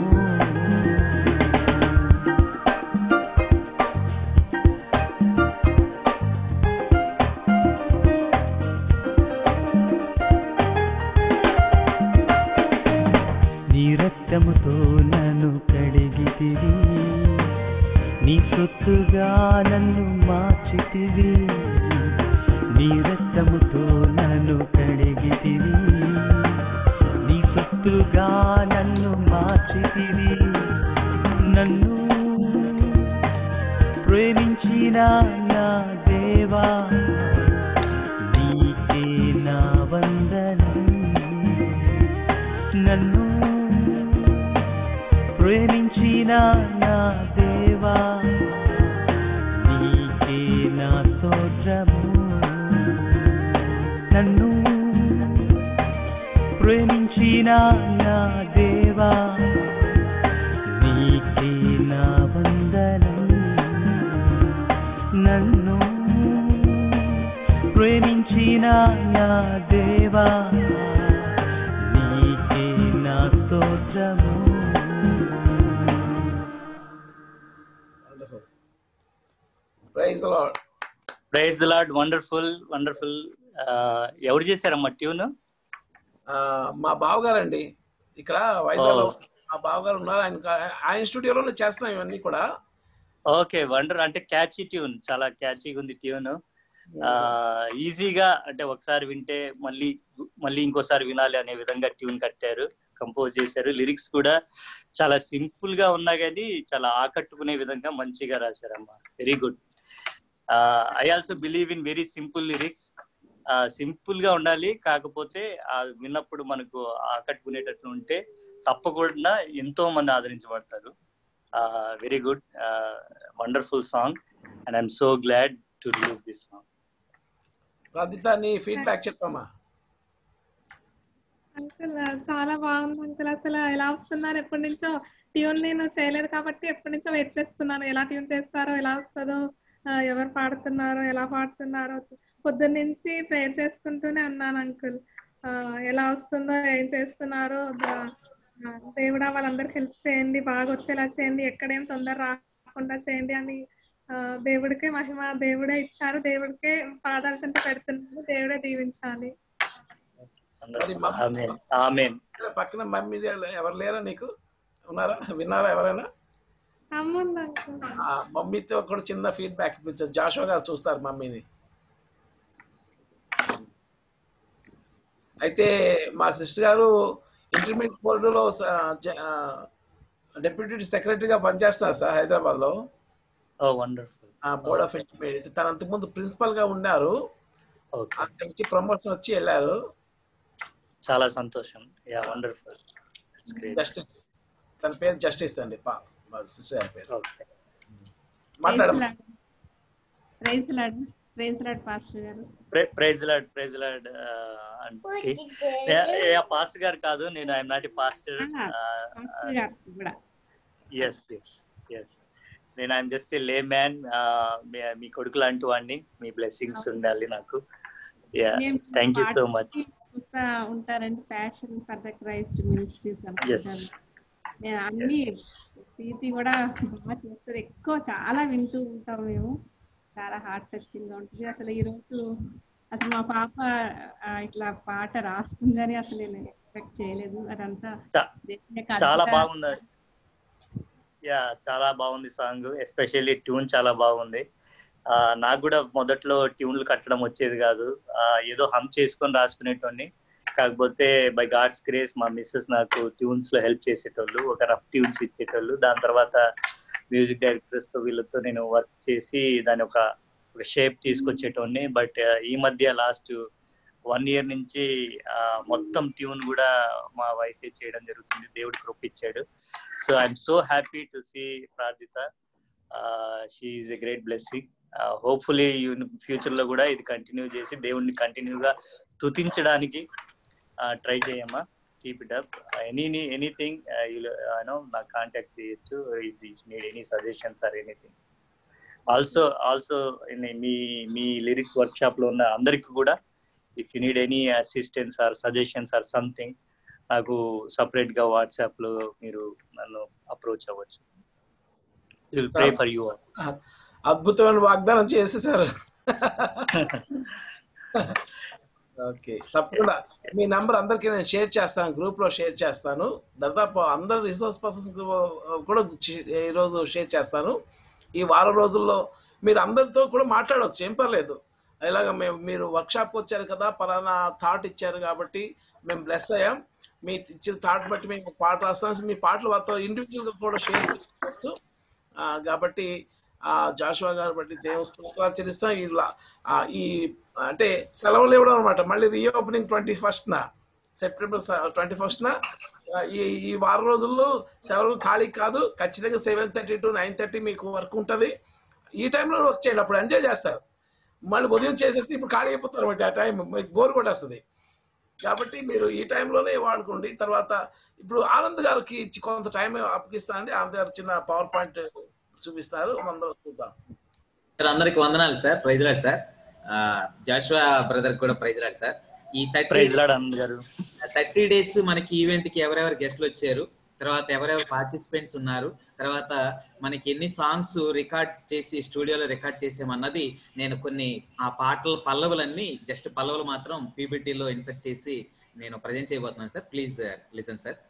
నీ రక్తముతో నన్ను కడిగితివి నీ సొత్తుగా నన్ను మార్చితివి నీ రక్తముతో నన్ను కడిగితివి నీ సొత్తుగా నన్ను మార్చితివి నన్ను ప్రేమించిన నా దేవా నీకే నా వందనం నన్ను ప్రేమించిన నా దేవా నీకే నా స్తోత్రము నన్ను ప్రేమించిన నా దేవా నీకే నా వందనం నన్ను ప్రేమించిన నా దేవా నీకే నా స్తోత్రము praise Lord praise Lord wonderful wonderful ఎవరు చేశారమ్మా ట్యూన్ మా బావగారండి ఇక్కడ వైజాగ్ మా బావగారు ఉన్నారు ఆయన ఆయన స్టూడియోలోనే చేస్తున్నాం ఇవన్నీ కూడా ఓకే వండర్ అంటే క్యాచీ ట్యూన్ చాలా క్యాచీగా ఉంది ట్యూన్ ఈజీగా అంటే ఒకసారి వింటే మళ్ళీ మళ్ళీ ఇంకోసారి వినాలి అనే విధంగా ట్యూన్ కట్టారు కంపోజ్ చేశారు లిరిక్స్ కూడా చాలా సింపుల్ గా ఉన్నా కానీ చాలా ఆకట్టుకునే విధంగా మంచిగా రాశారమ్మా very good I also believe in very simple lyrics simple గా ఉండాలి కాకపోతే ఆ విన్నప్పుడు మనకు ఆకట్టుకునేటట్లు ఉంటే తప్పకుండా ఎంతో మంది ఆదరించబడతారు very good wonderful song and I'm so glad to relieve this song రదిత నీ ఫీడ్బ్యాక్ చెప్పమ్మా అంకుల్ చాలా బాగుంది అంకుల్ అసలు ఎలా వస్తున్నారు ఎప్పటి నుంచో ట్యూన్ నేను చేయలేదు కాబట్టి ఎప్పటి నుంచో వెయిట్ చేస్తున్నాను ఎలా ట్యూన్ చేస్తారో ఎలా వస్తుందో ఆ, ఎవరు పాడుతున్నారో ఎలా పాడుతున్నారో పొద్దున్న నుంచి ప్రేయర్ చేసుకుంటూనే అన్నాను అంకుల్ ఎలా వస్తుందో ఏం చేస్తున్నారో ద- ఆ, దేవుడా వాళ్ళందరికి హెల్ప్ చేయండి బాగా వచ్చేలా చేయండి ఎక్కడేం తొందర రాకుండా చేయండి అని ఆ, దేవుడికే మహిమ దేవుడే ఇచ్చారు దేవుడికే పాదాల చెంత పెడుతున్నాను దేవుడే దీవించాలి మరి మమ్- ఆమెన్ ఆమెన్ ఇక్కడ పక్కన మమ్మీ ఎవరు లేరా నీకు ఉన్నారా విన్నారా ఎవరైనా అమ్ముంది అంకుల్ ఆ, మమ్మీతో కూడా చిన్న ఫీడ్బ్యాక్ ఇప్పించారు జాషో గారు చూస్తారు మమ్మీని అయితే మా సిస్టర్ గారు ఇంటర్మీడియట్ బోర్డులో డెప్యూటీ సెక్రటరీగా పనిచేస్తున్నారు సార్ హైదరాబాద్ లో oh wonderful board of intermediate తన అంతకుముందు ప్రిన్సిపల్ గా ఉన్నారు ఓకే అక్కడి నుంచి ప్రమోషన్ వచ్చి వెళ్ళారు చాలా సంతోషం యా వండర్ఫుల్ జస్టిస్ తన పేరు జస్టిస్ అండి పా మా సిస్టర్ గారి పేరు ఓకే మాట్లాడమ్మా praise Lord praise Lord pastor garu praise Lord praise Lord అంటే పాస్టర్ గారు కాదు నేను I'm not pastor pastor garu కూడా ఎస్ ఎస్ ఎస్ నేను ఐఎమ్ జస్ట్ లే మ్యాన్ మీ కొడుకు లాంటి వాడిని మీ బ్లెస్సింగ్స్ ఉండాలి నాకు యా మేము థ్యాంక్ యూ సో మచ్ చూస్తా ఉంటారండి passion for the Christ ministries Yes. నేను అన్ని ప్రీతి కూడా బాగా చేస్తుంది ఎక్కువ చాలా వింటూ ఉంటాం మేము చాలా హార్ట్ టచింగ్ గా ఉంటుంది అసలు ఈ రోజు అసలు మా పాప ఆ, ఇట్లా పాట రాస్తుందని అసలు నేను ఎక్స్పెక్ట్ చేయలేదు అదంతా చా- దేవుని యొక్క చాలా అద్భుత- బాగుంది యా చాలా బాగుంది సాంగ్ ఎస్పెషల్లీ ట్యూన్ చాలా బాగుంది ఆ, నాకు కూడా మొదట్లో ట్యూన్లు కట్టడం వచ్చేది కాదు ఆ, ఏదో హమ్ చేసుకొని రాసుకునేటోని కాకపోతే బై గాడ్స్ గ్రేస్ మా మిస్సెస్ నాకు ట్యూన్స్ లో హెల్ప్ చేసేటోళ్ళు ఒక రఫ్ ట్యూన్స్ ఇచ్చేటోళ్ళు దాని తర్వాత మ్యూజిక్ డైరెక్టర్స్ తో వీళ్ళతో నేను వర్క్ చేసి దాని ఒక ఒక షేప్ తీసుకొచ్చేటోని బట్ ఈ మధ్య లాస్ట్ వన్ ఇయర్ నుంచి ఆ, మొత్తం ట్యూన్ కూడా మా వైఫ్ చేయడం జరుగుతుంది దేవుడు కృపించాడు so I'm so happy to see Prarthita she's a great blessing hopefully future లో కూడా ఇది కంటిన్యూ చేసి దేవుడిని కంటిన్యూగా స్తుతించడానికి ట్రై చేయమ్మా keep it up any anything you know నాకు కాంటాక్ట్ చేయొచ్చు need any suggestions or anything also also మీ మీ లిరిక్స్ వర్క్ షాప్ లో ఉన్న అందరికి కూడా if you need any assistance or suggestions or something నాకు సపరేట్ గా వాట్సాప్ లో మీరు నన్ను అప్రోచ్ అవ్వచ్చు విల్ ప్రే ఫర్ యూ అద్భుతమైన వాగ్దానం చేసేసారు ఓకే తప్పకుండా మీ నంబర్ అందరికీ నేను షేర్ చేస్తాను గ్రూప్ లో షేర్ చేస్తాను దాదాపు అందరు రిసోర్స్ పర్సన్స్ కూడా చే- ఈరోజు షేర్ చేస్తాను ఈ వారం రోజుల్లో మీరు అందరితో కూడా మాట్లాడవచ్చు ఏం పర్లేదు ఇలాగ మేము మీరు వర్క్షాప్కి వచ్చారు కదా పలానా థాట్ ఇచ్చారు కాబట్టి మేము బ్లెస్ అయ్యాం మీ ఇచ్చిన థాట్ బట్టి మేము పాట రాస్తాం మీ పాటలు వాళ్ళతో ఇండివిజువల్గా కూడా షేర్ చేసుకోవచ్చు ఆ, కాబట్టి ఆ జాషువా గారు బట్టి దేవుని స్తోత్రాలు చెల్లిస్తాం ఈ లా- ఆ, ఈ అంటే సెలవులు ఇవ్వడం అనమాట మళ్ళీ రీఓపెనింగ్ ట్వంటీ ఫస్ట్న సెప్టెంబర్ ట్వంటీ ఫస్ట్న ఈ ఈ వారం రోజుల్లో సెలవులు ఖాళీ కాదు ఖచ్చితంగా seven thirty to nine thirty మీకు వర్క్ ఉంటుంది ఈ టైంలో వర్క్ చేయండి అప్పుడు ఎంజాయ్ చేస్తారు మళ్ళీ ఉదయం చేసేస్తే ఇప్పుడు ఖాళీ అయిపోతారు అనమాట ఆ టైం మీకు బోర్ కూడా వస్తుంది కాబట్టి మీరు ఈ టైంలోనే వాడుకోండి తర్వాత ఇప్పుడు ఆనంద్ గారికి ఇచ్చి కొంత టైం అప్పగిస్తానండి ఆనంద్ గారు చిన్న పవర్ పాయింట్ చూపిస్తారు అందరం చూద్దాం సార్ అందరికి వందనాలు సార్ ప్రైజ్ లాడ్ సార్ ఆ, జాషువా బ్రదర్ కూడా ప్రైజ్ లాడ్ సార్ ఈ thirty praise Lord Anand garu thirty days మనకి ఈవెంట్ కి ఎవరెవరు గెస్ట్లు వచ్చారు తర్వాత ఎవరెవరు పార్టిసిపెంట్స్ ఉన్నారు తర్వాత మనకి ఎన్ని సాంగ్స్ రికార్డ్ చేసి స్టూడియోలో రికార్డ్ చేసామన్నది నేను కొన్ని ఆ పాటల పల్లవులన్నీ జస్ట్ పల్లవులు మాత్రం పీపీటీలో ఇన్సర్ట్ చేసి నేను ప్రజెంట్ చేయబోతున్నాను sir please listen sir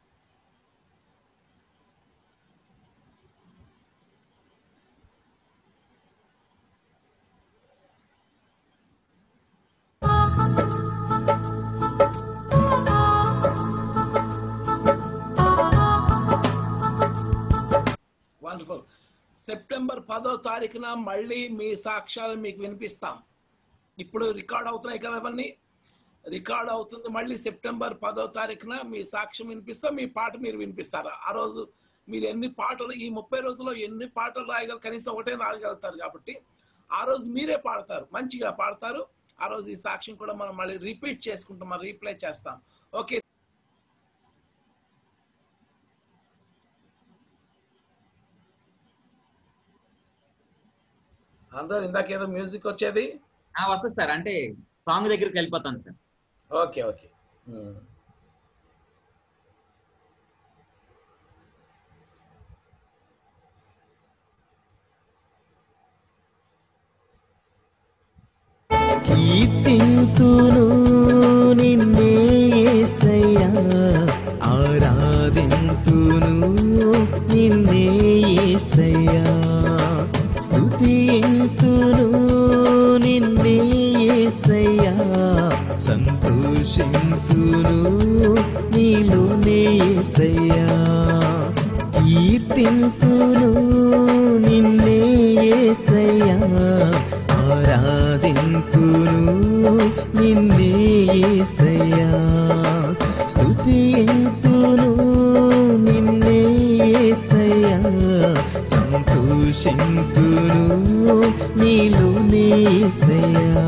wonderful September పదో తారీఖున మళ్ళీ మీ సాక్ష్యాలు మీకు వినిపిస్తాం ఇప్పుడు రికార్డ్ అవుతున్నాయి కదా అవన్నీ రికార్డ్ అవుతుంది మళ్ళీ సెప్టెంబర్ పదో తారీఖున మీ సాక్ష్యం వినిపిస్తాం మీ పాట మీరు వినిపిస్తారు ఆ రోజు మీరు ఎన్ని పాటలు ఈ ముప్పై రోజుల్లో ఎన్ని పాటలు రాయగలరు కనీసం ఒకటే రాయగలుగుతారు కాబట్టి ఆ రోజు మీరే పాడతారు మంచిగా పాడతారు ఆ రోజు ఈ సాక్ష్యం కూడా మనం మళ్ళీ రిపీట్ చేసుకుంటాం మనం రీప్లే చేస్తాం ఓకే అందరూ ఇందాక ఏదో మ్యూజిక్ వచ్చేది ఆ, వస్తుంది సార్ అంటే సాంగ్ దగ్గరికి వెళ్ళిపోతాను సార్ ఓకే ఓకే కీర్తింతును నిన్నే యేసయ్యా ఆరాధింతును నిన్నే యేసయ్యా స్తుతింతును నిన్నే యేసయ్యా సంతోషింతును నీలోనే యేసయ్యా కీర్తింతును నిన్నే యేసయ్యా ఆరాధింతును నిన్నే యేసయ్యా స్తుతింతును నిన్నే యేసయ్యా సంతోషింతును నీలోనే యేసయ్యా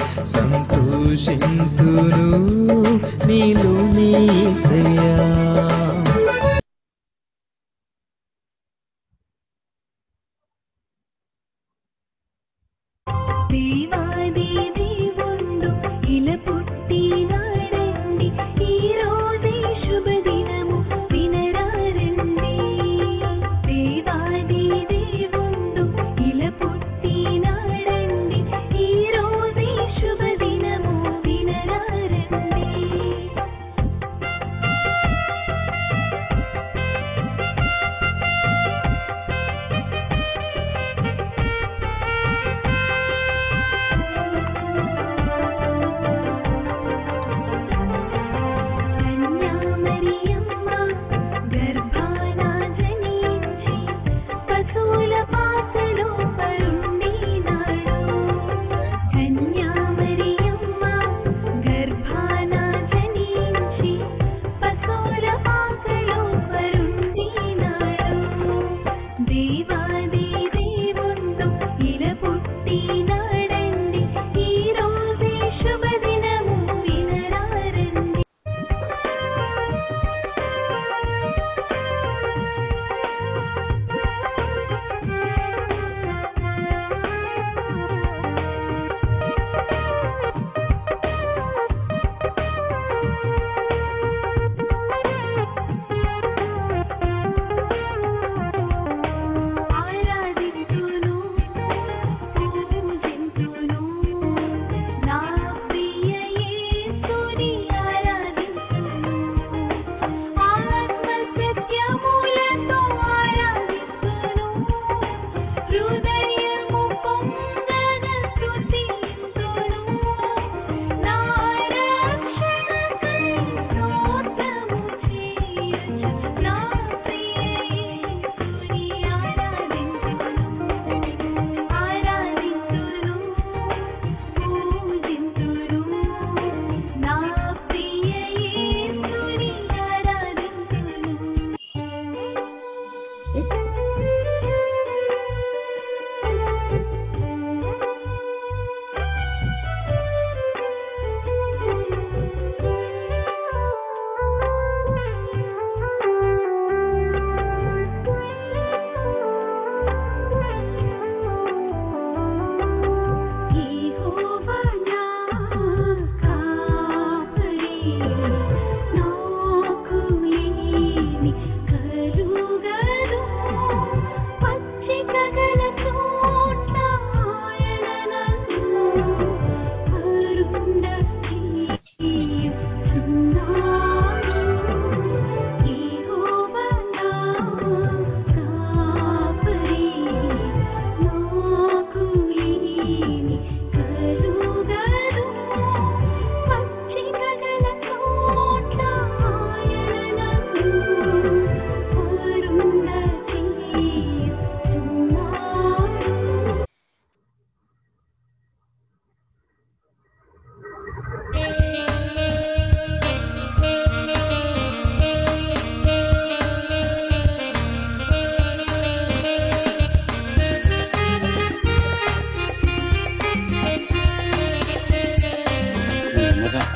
సంతోషింతును నీలోనే యేసయ్యా దేవాది దేవుండు ఇలా పుట్టినాడండి ఈ రోజే శుభదినము వినరారండి దేవాది దేవుండు ఇలా పుట్టినాడండి ఈ రోజే శుభదినము వినరారండి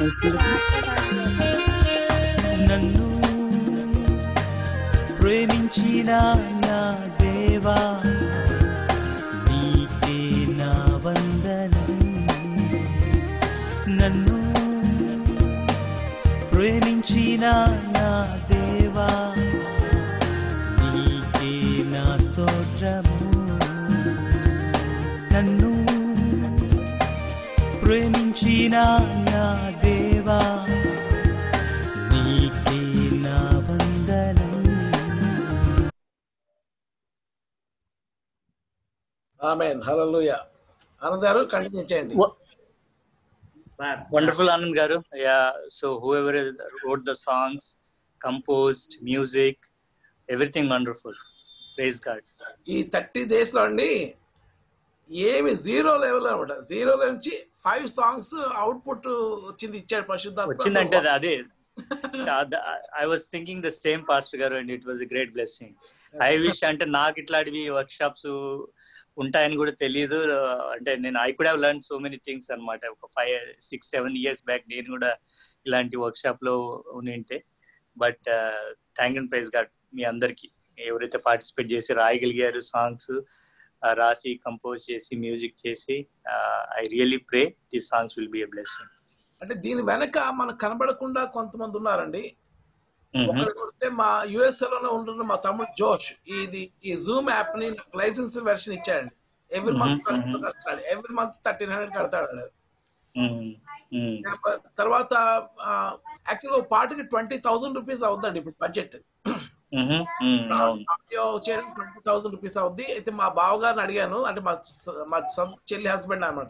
నన్ను ప్రేమించిన నా దేవా నీకే నా వందనం నన్ను ప్రేమించిన నా దేవా నీకే నా స్తోత్రము నన్ను ప్రేమించిన నా దేవా నీకే నా వందనం ఆమెన్ హల్లెలూయ ఆనంద్ గారు కంటిన్యూ చేయండి wonderful Anand garu yeah so whoever wrote the songs composed music everything wonderful praise God ఈ థర్టీ డేస్ లో అండి ఏమి జీరో లెవెల్ అనమాట జీరో నుంచి ఫైవ్ సాంగ్స్ అవుట్పుట్ వచ్చింది ఇచ్చాడు పరిశుద్ధ వచ్చిందంటే అది అదే I was thinking the same pastor గారు and it was a great blessing I wish అంటే నాకు ఇట్లాంటివి వర్క్ షాప్స్ ఉంటాయని కూడా తెలియదు అంటే నేను I could have learn so many things అనమాట ఒక five six seven years back నేను కూడా ఇలాంటి వర్క్ షాప్ లో ఉంటే but thank and praise God మీ అందరికి ఎవరైతే పార్టిసిపేట్ చేసి రాయగలిగారు సాంగ్స్ రాసి కంపోజ్ చేసి మ్యూజిక్ చేసి I really pray the songs will be a blessing అంటే దీని వెనక మనకు కనబడకుండా కొంతమంది ఉన్నారండి ఒకరు కొడితే మా యుఎస్ఏ లోనే ఉంటున్న మా తమ్ముడు జోష్ ఇది ఈ జూమ్ యాప్ ని లైసెన్స్ వెర్షన్ ఇచ్చాడండి ఎవ్రీ మంత్ కడతాడు ఎవ్రీ మంత్ థర్టీన్ హండ్రెడ్ కడతాడు తర్వాత యాక్చువల్గా పాటకి ట్వంటీ థౌసండ్ రూపీస్ అవుతుందండి ఇప్పుడు బడ్జెట్ చేయడం ట్వంటీ థౌసండ్ రూపీస్ అవుద్ది అయితే మా బావగారిని అడిగాను అంటే మా మా సొంత చెల్లి హస్బెండ్ అనమాట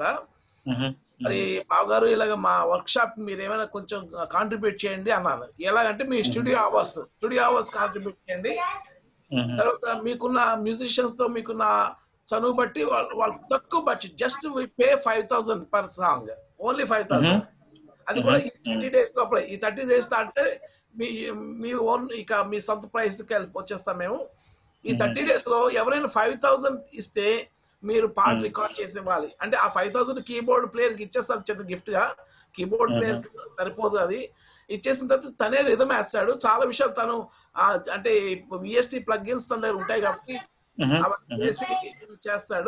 మరి బావగారు ఇలాగ మా వర్క్ షాప్ మీరు ఏమైనా కొంచెం కాంట్రిబ్యూట్ చేయండి అన్నారు ఎలాగంటే మీ studio hours studio hours contribute చేయండి తర్వాత మీకున్న మ్యూజిషియన్స్ తో మీకున్న చనువు బట్టి వాళ్ళు వాళ్ళు తక్కువ budget just pay five thousand per song only five thousand అది కూడా ఈ థర్టీ డేస్ లోపల ఈ థర్టీ డేస్ దాటితే మీ మీ ఓన్ ఇక మీ సొంత ప్రైస్ కి వచ్చేస్తాం మేము ఈ థర్టీ డేస్ లో ఎవరైనా ఫైవ్ థౌసండ్ ఇస్తే మీరు పాట రికార్డ్ చేసి ఇవ్వాలి అంటే ఆ ఫైవ్ థౌసండ్ కీబోర్డ్ ప్లేయర్ కి ఇచ్చేస్తారు చిన్న గిఫ్ట్ గా కీబోర్డ్ ప్లేయర్ సరిపోదు అది ఇచ్చేసిన తర్వాత తనే రిధం వేస్తాడు చాలా విషయాలు తను అంటే విఎస్టి ప్లగ్ఇన్స్ తన దగ్గర ఉంటాయి కాబట్టి అవన్నీ చేసి చేస్తాడు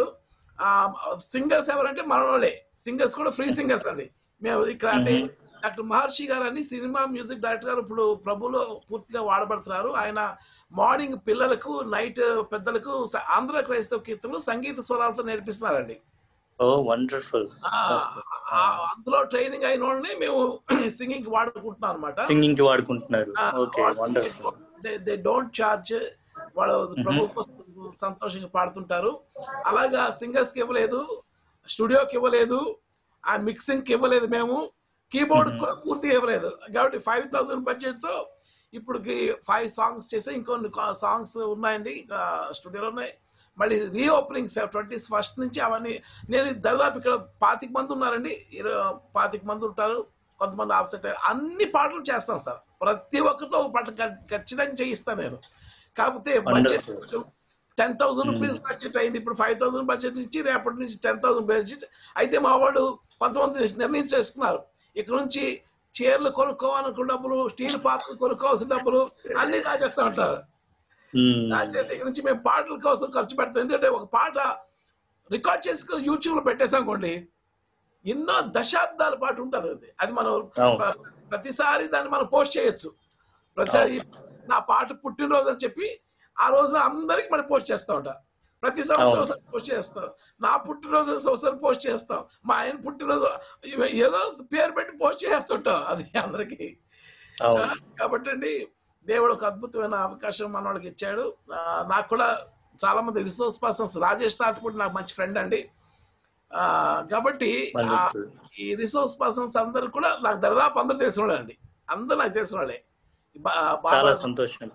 సింగర్స్ ఎవరంటే మన వాళ్ళే సింగర్స్ కూడా ఫ్రీ సింగర్స్ అండి మేము ఇక్కడ అంటే డాక్టర్ మహర్షి గారు అని సినిమా మ్యూజిక్ డైరెక్టర్ గారు ఇప్పుడు ప్రభులో పూర్తిగా వాడబడుతున్నారు ఆయన మార్నింగ్ పిల్లలకు నైట్ పెద్దలకు ఆంధ్ర క్రైస్తవ కీర్తనలు సంగీత స్వరాలతో నేర్పిస్తున్నారండి ఓ వండర్ఫుల్ అందులో ట్రైనింగ్ అయిన వాళ్ళని మేము సింగింగ్ వాడుకుంటున్నాం అనమాట సింగింగ్ కి వాడుకుంటున్నారు okay wonderful they don't charge వాళ్ళు ప్రభు సంతోషంగా పాడుతుంటారు అలాగా సింగర్స్ కి ఇవ్వలేదు స్టూడియోకి ఇవ్వలేదు ఆ మిక్సింగ్ కి ఇవ్వలేదు మేము కీబోర్డ్ కూడా పూర్తిగా ఇవ్వలేదు కాబట్టి ఫైవ్ థౌసండ్ బడ్జెట్ తో ఇప్పుడు ఫైవ్ సాంగ్స్ చేసి ఇంకొన్ని సాంగ్స్ ఉన్నాయండి స్టూడియోలో ఉన్నాయి మళ్ళీ రీఓపెనింగ్స్ ట్వంటీ ఫస్ట్ నుంచి అవన్నీ నేను దాదాపు ఇక్కడ పాతిక మంది ఉన్నారండి ఇరవై పాతిక మంది ఉంటారు కొంతమంది ఆఫ్సెట్ అన్ని పాటలు చేస్తాం సార్ ప్రతి ఒక్కరితో ఒక పాట ఖచ్చితంగా చేయిస్తాను నేను కాకపోతే budget ten thousand rupees budget అయింది ఇప్పుడు ఫైవ్ థౌసండ్ బడ్జెట్ ఇచ్చి రేపటి నుంచి టెన్ థౌసండ్ బడ్జెట్ అయితే మా వాళ్ళు కొంతమంది నిర్ణయం చేసుకున్నారు ఇక్కడ నుంచి చీరలు కొనుక్కోవాలనుకున్న డబ్బులు స్టీల్ పాత్రలు కొనుక్కోవాల్సిన డబ్బులు అన్ని దాచేస్తా ఉంటారు దాచేసి ఇక్కడ నుంచి మేము పాటల కోసం ఖర్చు పెడతాం ఎందుకంటే ఒక పాట రికార్డ్ చేసుకుని యూట్యూబ్ లో పెట్టేసానుకోండి ఎన్నో దశాబ్దాల పాటు ఉంటుంది అది అది మనం ప్రతిసారి దాన్ని మనం పోస్ట్ చేయొచ్చు ప్రతిసారి నా పాట పుట్టినరోజు అని చెప్పి ఆ రోజున అందరికి మనం పోస్ట్ చేస్తూ ఉంటాం ప్రతి సంవత్సరం పోస్ట్ చేస్తాం నా పుట్టినరోజు సంవత్సరం పోస్ట్ చేస్తాం మా ఆయన పుట్టినరోజు ఏదో పేరు పెట్టి పోస్ట్ చేస్తుంటాం అది అందరికి కాబట్టి అండి దేవుడు ఒక అద్భుతమైన అవకాశం మన వాళ్ళకి ఇచ్చాడు నాకు కూడా చాలా మంది రిసోర్స్ పర్సన్స్ రాజేష్ తాత కూడా నాకు మంచి ఫ్రెండ్ అండి కాబట్టి ఈ రిసోర్స్ పర్సన్స్ అందరు కూడా నాకు దాదాపు అందరు తెలిసిన వాళ్ళే అండి అందరు నాకు తెలిసిన వాళ్ళే చాలా సంతోషం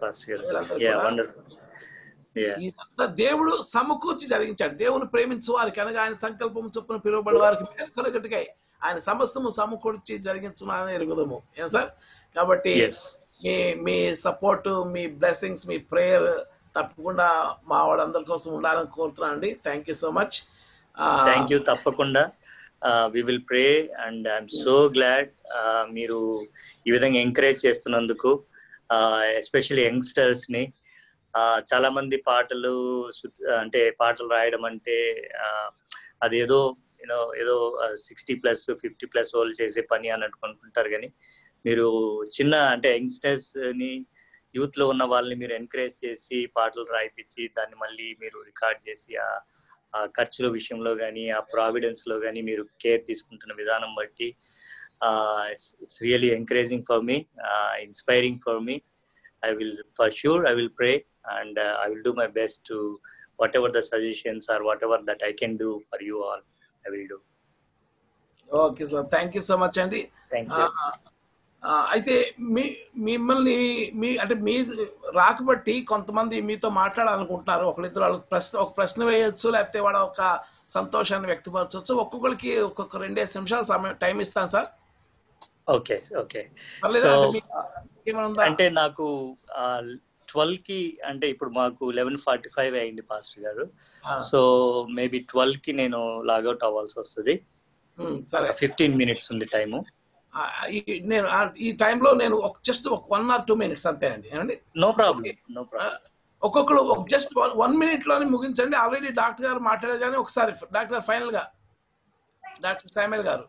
ఇదంతా దేవుడు సమకూర్చి జరిగించాడు దేవుని ప్రేమించు వారికి అనగా ఆయన సంకల్పం చొప్పున పిలువబడి వారికి మేలు కలగట్టుకై ఆయన సమస్తము సమకూర్చి జరిగించున్నానని ఎరుగుదము ఏం సార్ కాబట్టి మీ మీ సపోర్ట్ మీ బ్లెస్సింగ్స్ మీ ప్రేయర్ తప్పకుండా మా వాళ్ళందరి కోసం ఉండాలని కోరుతున్నాను అండి thank you so much thank you తప్పకుండా we will pray and I'm so glad మీరు ఈ విధంగా ఎంకరేజ్ చేస్తున్నందుకు ఎస్పెషల్లీ యంగ్స్టర్స్ ని uh, చాలా మంది పాటలు సు- అంటే పాటలు రాయడం అంటే uh, అదేదో యూనో ఏదో సిక్స్టీ ప్లస్ ఫిఫ్టీ ప్లస్ వాళ్ళు చేసే పని అని అనుకుంటుంటారు కానీ మీరు చిన్న అంటే యంగ్స్టర్స్ ని యూత్ లో ఉన్న వాళ్ళని మీరు ఎంకరేజ్ చేసి పాటలు రాయిపించి దాన్ని మళ్ళీ మీరు రికార్డ్ చేసి ఆ ఆ ఖర్చుల విషయంలో కానీ ఆ ప్రావిడెన్స్ లో కానీ మీరు కేర్ తీసుకుంటున్న విధానం బట్టి it's it's really encouraging for me inspiring for me I will for sure I will pray and I will do my best to whatever the suggestions or whatever that I can do for you all I will do okay sir thank you so much అండి thank ఆ, you ఆ, అయితే మీ మిమ్మల్ని మీ అంటే మీ రాకబట్టి కొంతమంది మీతో మాట్లాడాలనుకుంటున్నారు ఒకరిద్దరు వాళ్ళకి ప్రశ్న ఒక ప్రశ్న వేయొచ్చు లేకపోతే వాళ్ళ ఒక సంతోషాన్ని వ్యక్తపరచవచ్చు ఒక్కొక్కరికి ఒక్కొక్క రెండేసి నిమిషాలు సమయం టైం ఇస్తాను సార్ ఓకే ఓకే పర్లేదా? సో అంటే మీకు ఏమైనా ఉందా? అంటే నాకు ట్వెల్వ్ కి అంటే ఇప్పుడు మాకు లెవెన్ ఫార్టీ ఫైవ్ అయింది పాస్టర్ గారు ఆ. సో మేబీ ట్వెల్వ్ కి నేను లాగౌట్ అవ్వాల్సి వస్తుంది ఉమ్, సరే ఫిఫ్టీన్ మినిట్స్ ఉంది టైము ఆ, ఈ- నేను ఆ, ఈ టైంలో నేను జస్ట్ ఒక వన్ ఆర్ టూ మినిట్స్ అంతేనండి ఏమండి నో ప్రాబ్లం నో ప్రాబ్లం ఒక్కొక్కరు జస్ట్ వన్ మినిట్ లోనే ముగించండి ఆల్రెడీ డాక్టర్ గారు మాట్లాడారు కానీ ఒకసారి డాక్టర్ గారు ఫైనల్ గా డాక్టర్ సామ్యుల్ గారు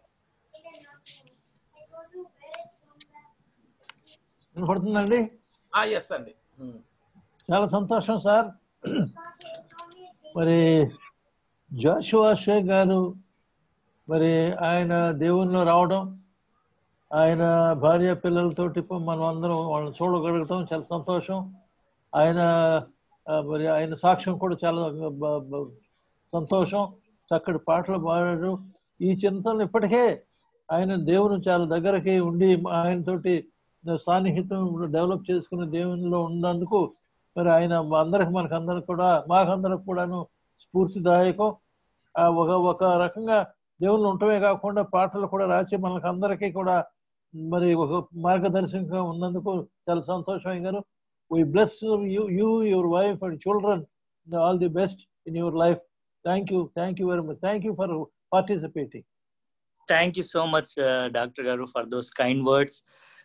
వినపడుతుందండి ఎస్ అండి ఉమ్. చాలా సంతోషం సార్ మరి జాషువా షేక్ గారు మరి ఆయన దేవుల్లో రావడం ఆయన భార్య పిల్లలతోటి మనం అందరం వాళ్ళని చూడగలగటం చాలా సంతోషం ఆయన ఆ, మరి ఆయన సాక్ష్యం కూడా చాలా బ- బ- సంతోషం చక్కటి పాటలు పాడారు ఈ చింతనలు ఇప్పటికే ఆయన దేవుని చాలా దగ్గరకి ఉండి ఆయనతోటి సాన్నిహితం డెవలప్ చేసుకుని దేవునిలో ఉన్నందుకు మరి ఆయన మా అందరికి మనకందరికి కూడా మాకందరికి కూడాను స్ఫూర్తిదాయకం ఆ ఒక ఒక రకంగా దేవుళ్ళు ఉండటమే కాకుండా పాటలు కూడా రాసి మనకు అందరికీ కూడా మరి ఒక మార్గదర్శకంగా ఉన్నందుకు చాలా సంతోషం garu we bless you you your wife and children all the best in your life thank you thank you very much thank you for participating thank you so much doctor garu for those kind words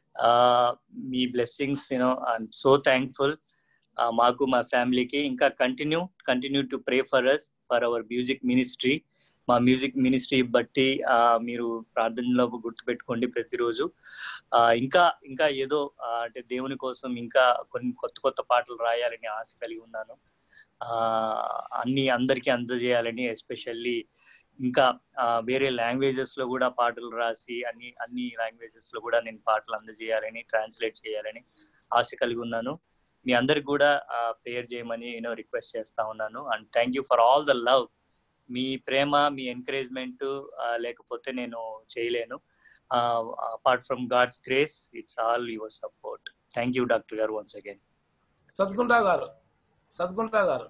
మీ blessings you know I'm so thankful మాకు మా ఫ్యామిలీకి ఇంకా continue continue to pray for us for our music ministry మా music ministry బట్టి ఆ, మీరు ప్రార్థనలో గుర్తుపెట్టుకోండి ప్రతిరోజు ఆ, ఇంకా ఇంకా ఏదో ఆ, అంటే దేవుని కోసం ఇంకా కొన్ని కొత్త కొత్త పాటలు రాయాలని ఆశ కలిగి ఉన్నాను ఆ, అన్ని అందరికీ అందజేయాలని ఎస్పెషల్లీ ఇంకా ఆ, వేరే లాంగ్వేజెస్ లో కూడా పాటలు రాసి అన్ని అన్ని లాంగ్వేజెస్ లో కూడా నేను పాటలు అందజేయాలని ట్రాన్స్లేట్ చేయాలని ఆశ కలిగి ఉన్నాను మీ అందరికి కూడా ప్రేయర్ చేయమని నేను రిక్వెస్ట్ చేస్తా ఉన్నాను and thank you for all the love మీ ప్రేమ మీ ఎంకరేజ్మెంట్ లేకపోతే నేను చేయలేను apart from God's grace it's all your support thank you doctor గారు వన్స్ అగైన్ సద్గుండ్రా గారు సద్గుండ్రా గారు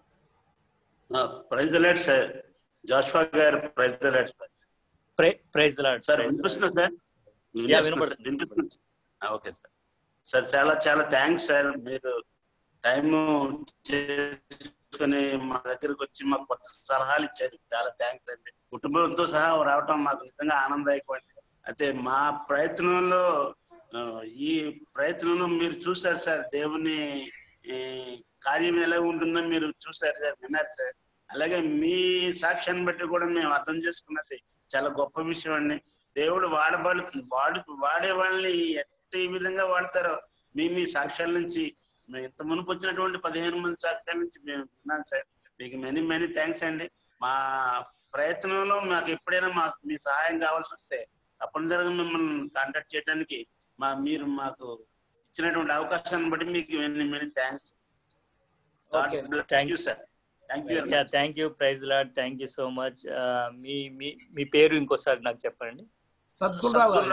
ప్రైజ్ లెట్ సార్ జాషువా గారు ప్రైజ్ లెట్ సార్ ప్రైజ్ లాడ్ సార్ వినిపిస్తుందా సార్ Yeah, వినపడుతుంది. వినిపిస్తుంది ఓకే సార్ సార్ చాలా చాలా థ్యాంక్స్ సార్ మీరు టైం చేసుకుని మా దగ్గరకు వచ్చి మాకు కొత్త సలహాలు ఇచ్చారు చాలా థ్యాంక్స్ అండి కుటుంబంతో సహా రావటం మాకు నిజంగా ఆనందదాయకం అయితే మా ప్రయత్నంలో ఆ, ఈ ప్రయత్నంలో మీరు చూసారు సార్ దేవుని ఈ, కార్యం ఎలా ఉంటుందో మీరు చూసారు సార్ విన్నారు సార్ అలాగే మీ సాక్ష్యాన్ని బట్టి కూడా మేము అర్థం చేసుకున్నది చాలా గొప్ప విషయం అండి దేవుడు వాడబడు వాడు వాడే వాళ్ళని ఎట్ట ఈ విధంగా వాడతారో మీ మీ సాక్ష్యాల నుంచి మేము ఇంత మునుపు వచ్చినటువంటి పదిహేను మంది సాక్ష్యాల నుంచి మేము విన్నాం సార్ మీకు మెనీ మెనీ థ్యాంక్స్ అండి మా ప్రయత్నంలో మాకు ఎప్పుడైనా మా మీ సహాయం కావాల్సి వస్తే తప్పనిసరిగా మిమ్మల్ని కాంటాక్ట్ చేయడానికి మా మీరు మాకు ఇచ్చినటువంటి అవకాశాన్ని బట్టి మీకు many many thanks Okay. Thank you sir thank you thank you praise Lord thank you so much మీ మీ మీ పేరు ఇంకోసారి నాకు చెప్పండి సద్గుణరావు గారు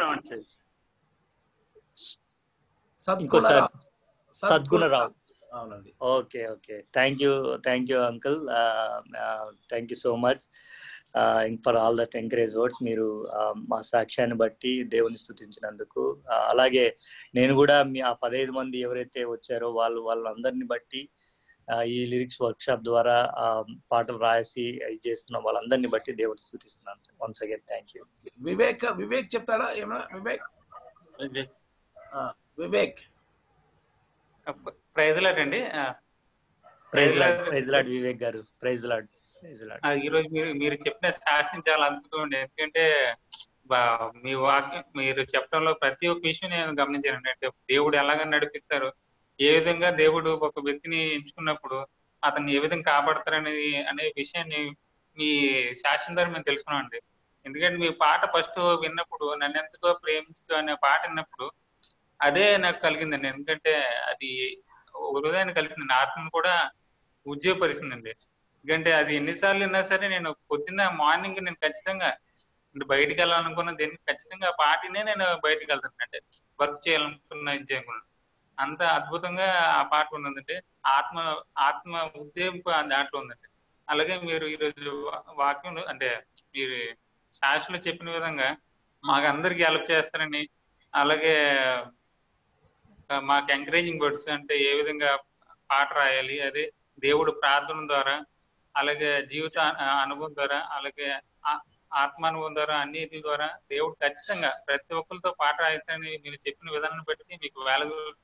ఇంకోసారి సద్గుణరావు సద్గుణరావు అవునండి okay okay thank you thank you uncle thank you so much for all that encourage words మీరు uh, మా సాక్ష్యాన్ని బట్టి దేవుని స్థుతించినందుకు Uh, అలాగే నేను కూడా మీ ఆ పదహైదు మంది ఎవరైతే వచ్చారో వాళ్ళు వాళ్ళందరిని బట్టి ఆ, ఈ లిరిక్స్ వర్క్ షాప్ ద్వారా ఆ, పాటలు రాసి ఇది చేస్తున్న వాళ్ళందరినీ బట్టి దేవుడు స్థుతిస్తున్నాను once again thank you Vivek Vivek చెప్తాడా ఏమన్నా వివేక్ ఆ, వివేక్ ప్రైజ్ లాడ్ అండి ఆ, praise Lord Lord. Praise Lord Vivek గారు ప్రైజ్ లాడ్ ప్రైజ్ లాడ్ ఆ, ఈ రోజు మీరు మీరు చెప్పిన శాస్త్రం చాలా అద్భుతం అండి ఎందుకంటే బా- మీ వాక్యం మీరు చెప్పడంలో ప్రతి ఒక్క విషయం నేను గమనించాను అంటే దేవుడు ఎలాగ నడిపిస్తారు ఏ విధంగా దేవుడు ఒక వ్యక్తిని ఎంచుకున్నప్పుడు అతన్ని ఏ విధంగా కాపాడతారనేది అనే విషయాన్ని మీ శాస్త్రం ద్వారా మేము తెలుసుకున్నాం అండి ఎందుకంటే మీ పాట ఫస్ట్ విన్నప్పుడు నన్ను ఎంతగా ప్రేమించు అనే పాట విన్నప్పుడు అదే నాకు కలిగిందండి ఎందుకంటే అది హృదయాన్ని కలిసిందండి ఆత్మను కూడా ఉజ్జీవపరిచిందండి ఎందుకంటే అది ఎన్నిసార్లు విన్నా సరే నేను పొద్దున్న మార్నింగ్ నేను ఖచ్చితంగా అంటే బయటికి వెళ్ళాలనుకున్న దేనికి ఖచ్చితంగా ఆ పాటనే నేను బయటికి వెళ్తాను అంటే వర్క్ చేయాలనుకున్న ఇది చేయకుండా అంత అద్భుతంగా ఆ పాట ఉన్నదండి ఆత్మ ఆత్మ ఉద్దేశింపు ఆ దాంట్లో ఉందండి అలాగే మీరు ఈరోజు వా- వాక్యం అంటే మీరు శాస్త్రంలో చెప్పిన విధంగా మాకు అందరికి హెల్ప్ చేస్తారని అలాగే ఆ, మాకు ఎంకరేజింగ్ వర్డ్స్ అంటే ఏ విధంగా పాట రాయాలి అదే దేవుడు ప్రార్థన ద్వారా అలాగే జీవిత ఆ- అనుభవం ద్వారా అలాగే ఆ- ఆత్మానుభవం ద్వారా అన్నిటి ద్వారా దేవుడు ఖచ్చితంగా ప్రతి ఒక్కరితో పాట రాయిస్తారని మీరు చెప్పిన విధానాన్ని బట్టి మీకు వేల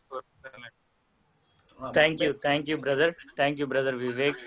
thank you thank you brother thank you brother Vivek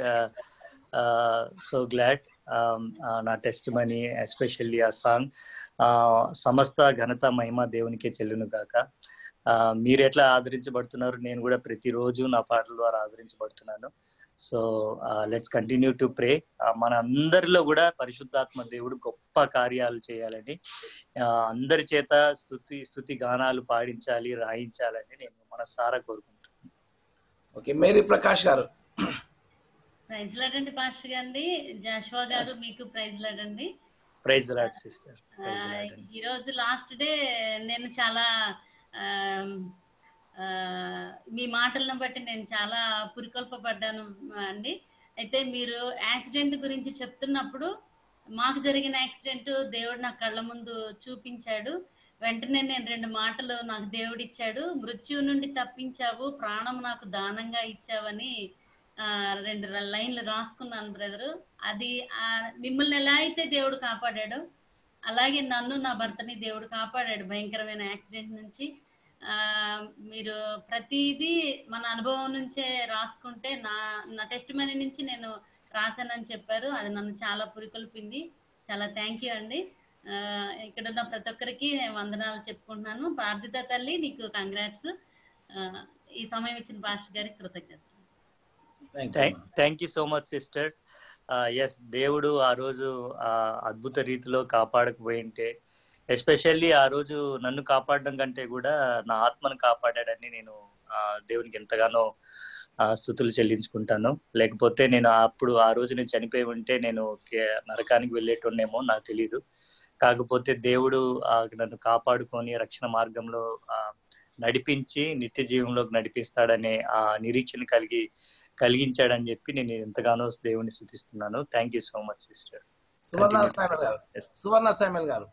so glad నా టెస్ట్ మనీ ఎస్పెషల్లీ ఆ సాంగ్ సమస్త ఘనత మహిమ దేవునికే చెల్లును గాక Uh, మీరు ఎట్లా ఆదరించబడుతున్నారు నేను కూడా ప్రతిరోజు నా పాటల ద్వారా ఆదరించబడుతున్నాను so let's continue to pray మన అందరిలో కూడా పరిశుద్ధాత్మ దేవుడు గొప్ప కార్యాలు చేయాలని uh, అందరి చేత స్థుతి స్థుతి గానాలు పాడించాలి రాయించాలని నేను మనసారా కోరుకుంటున్నాను ఓకే మేరీ ప్రకాష్ గారు ప్రైజ్ లాడండి పాస్టర్ గారండి జాషువా గారు మీకు ప్రైజ్ లాడండి ప్రైజ్ లాడ్ సిస్టర్ ఆ, ప్రైజ్ లాడ్ ఈ రోజు లాస్ట్ డే నేను చాలా ఆమ్, ఆ, మీ మాటలను బట్టి నేను చాలా పురికొల్పబడ్డాను అండి అయితే మీరు యాక్సిడెంట్ గురించి చెప్తున్నప్పుడు మాకు జరిగిన యాక్సిడెంట్ దేవుడు నా కళ్ళ ముందు చూపించాడు వెంటనే నేను రెండు మాటలు నాకు దేవుడు ఇచ్చాడు మృత్యువు నుండి తప్పించావు ప్రాణం నాకు దానంగా ఇచ్చావని ఆ, రెండు ర- లైన్లు రాసుకున్నాను బ్రదరు అది ఆ, మిమ్మల్ని ఎలా అయితే దేవుడు కాపాడాడో అలాగే నన్ను నా భర్తని దేవుడు కాపాడాడు భయంకరమైన యాక్సిడెంట్ నుంచి ఆ, మీరు ప్రతిదీ మన అనుభవం నుంచే రాసుకుంటే నా నా టెస్ట్ మనీ నుంచి నేను రాశానని చెప్పారు అది నన్ను చాలా పురికొల్పింది చాలా థ్యాంక్ యూ అండి ఆ, ఇక్కడ ఉన్న ప్రతి ఒక్కరికి నేను వందనాలు చెప్పుకుంటున్నాను ప్రార్థిత తల్లి నీకు కంగ్రాట్స్ ఈ సమయం ఇచ్చిన పాస్టర్ గారికి కృతజ్ఞత thank you so much sister yes దేవుడు ఆ రోజు ఆ అద్భుత రీతిలో కాపాడకపోయింటే ఎస్పెషల్లీ ఆ రోజు నన్ను కాపాడడం కంటే కూడా నా ఆత్మను కాపాడాడని నేను ఆ, దేవునికి ఎంతగానో ఆ, స్థుతులు చెల్లించుకుంటాను లేకపోతే నేను అప్పుడు ఆ రోజు నేను చనిపోయి ఉంటే నేను కే- నరకానికి వెళ్ళేటోన్నేమో నాకు తెలియదు కాకపోతే దేవుడు ఆ, నన్ను కాపాడుకొని రక్షణ మార్గంలో ఆ, నడిపించి నిత్య జీవంలోకి నడిపిస్తాడనే ఆ నిరీక్షణ కలిగి కలిగించాడని చెప్పి నేను ఎంతగానో దేవుని స్థుతిస్తున్నాను thank you so much sister Suvarna Samuel గారు సువర్ణ సామెల్ గారు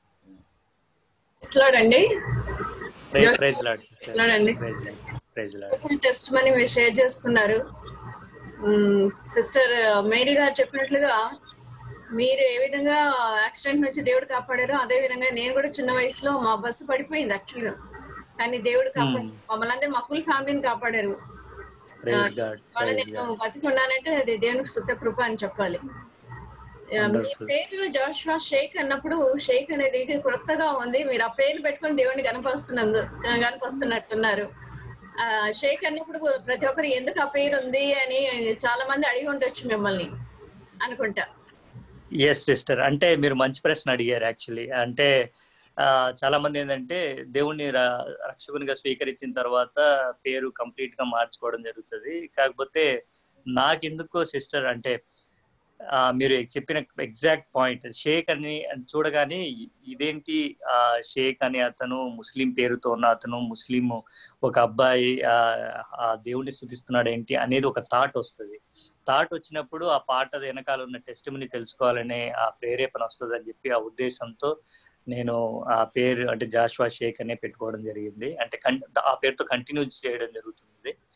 అండి ప్రైజ్ లాడ్ అండి ప్రైజ్ లాడ్ టెస్ట్ మనీ మీరు షేర్ చేసుకున్నారు సిస్టర్ మేరీ గారు చెప్పినట్లుగా మీరు ఏ విధంగా యాక్సిడెంట్ నుంచి దేవుడు కాపాడారో అదే విధంగా నేను కూడా చిన్న వయసులో మా బస్సు పడిపోయింది యాక్చువల్గా కానీ దేవుడు కాపాడు మమ్మల్ని అందరూ మా ఫుల్ ఫ్యామిలీని కాపాడారు ప్రైజ్ గాడ్ వాళ్ళ ప్రైజ్ నేను గాడ్ బతికున్నానంటే అది దేవునికి సుத்த కృప అని చెప్పాలి ఆ, మీ Wonderful. పేరు జాషువా షేక్ అన్నప్పుడు షేక్ అనేది ఇది కొత్తగా ఉంది మీరు ఆ పేరు పెట్టుకొని దేవుని కనపరుస్తున్నందు కనపరుస్తున్నట్టున్నారు ఆ, షేక్ అన్నప్పుడు ప్రతి ఒక్కరు ఎందుకు ఆ పేరు ఉంది అని చాలా మంది అడిగి ఉండొచ్చు మిమ్మల్ని అనుకుంటా ఎస్ సిస్టర్ అంటే మీరు మంచి ప్రశ్న అడిగారు యాక్చువల్లీ అంటే ఆ, చాలా మంది ఏంటంటే దేవుణ్ణి ర- రక్షకునిగా స్వీకరించిన తర్వాత పేరు కంప్లీట్ గా మార్చుకోవడం జరుగుతుంది కాకపోతే నాకెందుకో సిస్టర్ అంటే ఆ, మీరు చెప్పిన ఎగ్జాక్ట్ పాయింట్ షేక్ అని చూడగానే ఇదేంటి ఆ షేక్ అని అతను ముస్లిం పేరుతో ఉన్న అతను ముస్లిం ఒక అబ్బాయి ఆ ఆ దేవుణ్ణి స్థుతిస్తున్నాడు ఏంటి అనేది ఒక థాట్ వస్తుంది థాట్ వచ్చినప్పుడు ఆ పాట వెనకాల ఉన్న టెస్ట్ తెలుసుకోవాలనే ఆ ప్రేరేపణ వస్తుంది అని చెప్పి ఆ ఉద్దేశంతో నేను ఆ పేరు అంటే జాషువా షేక్ అనే పెట్టుకోవడం జరిగింది అంటే కన్- ఆ పేరుతో కంటిన్యూ చేయడం జరుగుతుంది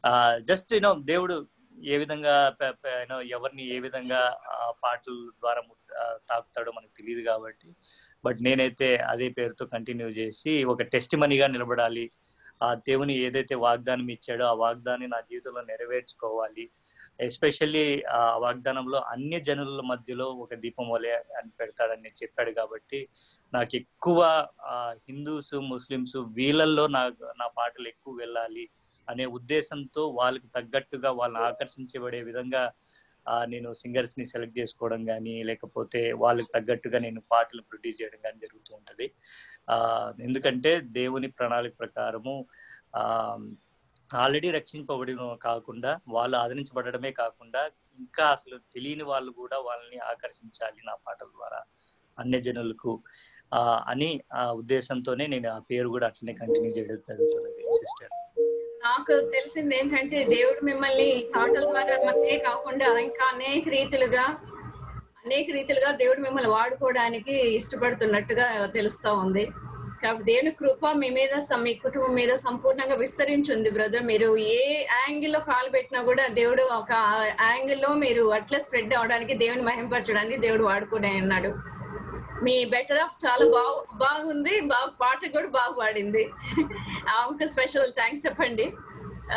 జస్ట్ యూనో దేవుడు ఏ విధంగా యూనో ఎవరిని ఏ విధంగా ఆ పాటల ద్వారా ముట్- ఆ, తాకుతాడో మనకు తెలియదు కాబట్టి బట్ నేనైతే అదే పేరుతో కంటిన్యూ చేసి ఒక టెస్ట్ మనీగా నిలబడాలి ఆ దేవుని ఏదైతే వాగ్దానం ఇచ్చాడో ఆ వాగ్దాన్ని నా జీవితంలో నెరవేర్చుకోవాలి ఎస్పెషల్లీ ఆ వాగ్దానంలో అన్ని జనుల మధ్యలో ఒక దీపం వలె అని పెడతాడని చెప్పాడు కాబట్టి నాకు ఎక్కువ హిందూస్ ముస్లిమ్స్ వీళ్ళల్లో నా నా పాటలు ఎక్కువ వెళ్ళాలి అనే ఉద్దేశంతో వాళ్ళకి తగ్గట్టుగా వాళ్ళని ఆకర్షించబడే విధంగా ఆ, నేను సింగర్స్ ని సెలెక్ట్ చేసుకోవడం కానీ లేకపోతే వాళ్ళకి తగ్గట్టుగా నేను పాటలు ప్రొడ్యూస్ చేయడం కానీ జరుగుతూ ఉంటది ఆ ఎందుకంటే దేవుని ప్రణాళిక ప్రకారము ఆ ఆల్రెడీ రక్షింపబడిన కాకుండా వాళ్ళు ఆదరించబడమే కాకుండా ఇంకా అసలు తెలియని వాళ్ళు కూడా వాళ్ళని ఆకర్షించాలి నా పాటల ద్వారా అన్య జనులకు ఆ అని ఆ ఉద్దేశంతోనే నేను ఆ పేరు కూడా అట్లనే కంటిన్యూ చేయడం జరుగుతున్నది సిస్టర్ నాకు తెలిసింది ఏంటంటే దేవుడు మిమ్మల్ని పాటల ద్వారా మాత్రమే కాకుండా ఇంకా అనేక రీతిలుగా అనేక రీతిలుగా దేవుడు మిమ్మల్ని వాడుకోవడానికి ఇష్టపడుతున్నట్టుగా తెలుస్తా ఉంది కాబట్టి దేవుని కృప మీ మీద సం- మీ కుటుంబం మీద సంపూర్ణంగా విస్తరించింది బ్రదర్ మీరు ఏ యాంగిల్లో కాలు పెట్టినా కూడా దేవుడు ఒక యాంగిల్లో మీరు అట్లా స్ప్రెడ్ అవడానికి దేవుని మహింపరచడానికి దేవుడు వాడుకునే అన్నాడు మీ బెటర్ ఆఫ్ చాలా బాగు బాగుంది బాగా పాట కూడా బాగా పాడింది ఆమెకు స్పెషల్ థ్యాంక్స్ చెప్పండి ఆ,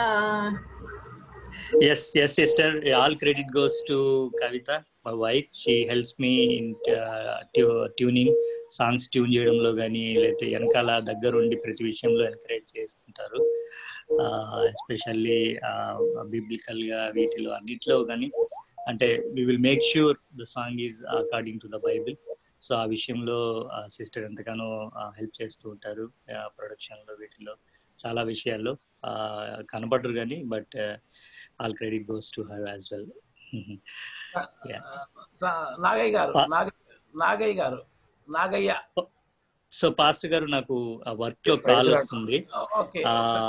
Yes, yes, sister. All credit goes to Kavita, my wife. She helps me in uh, tu- tuning, songs tune చేయడంలో కానీ లేకపోతే వెనకాల దగ్గరుండి ప్రతి విషయంలో ఎంకరేజ్ చేస్తుంటారు ఎస్పెషల్లీ బిబ్లికల్ గా వీటిలో అన్నిట్లో కానీ అంటే we will make sure the song is according to the Bible so ఆ విషయంలో సిస్టర్ ఎంతగానో హెల్ప్ చేస్తూ ఉంటారు ప్రొడక్షన్ లో వీటిలో చాలా విషయాల్లో ఆ, కనపడరు కానీ but all credit goes to her as well స- నాగయ్య గారు నాగ నాగయ్య గారు నాగయ్య సో పాస్టర్ గారు నాకు వర్క్ లో కాల్ వస్తుంది ఓకే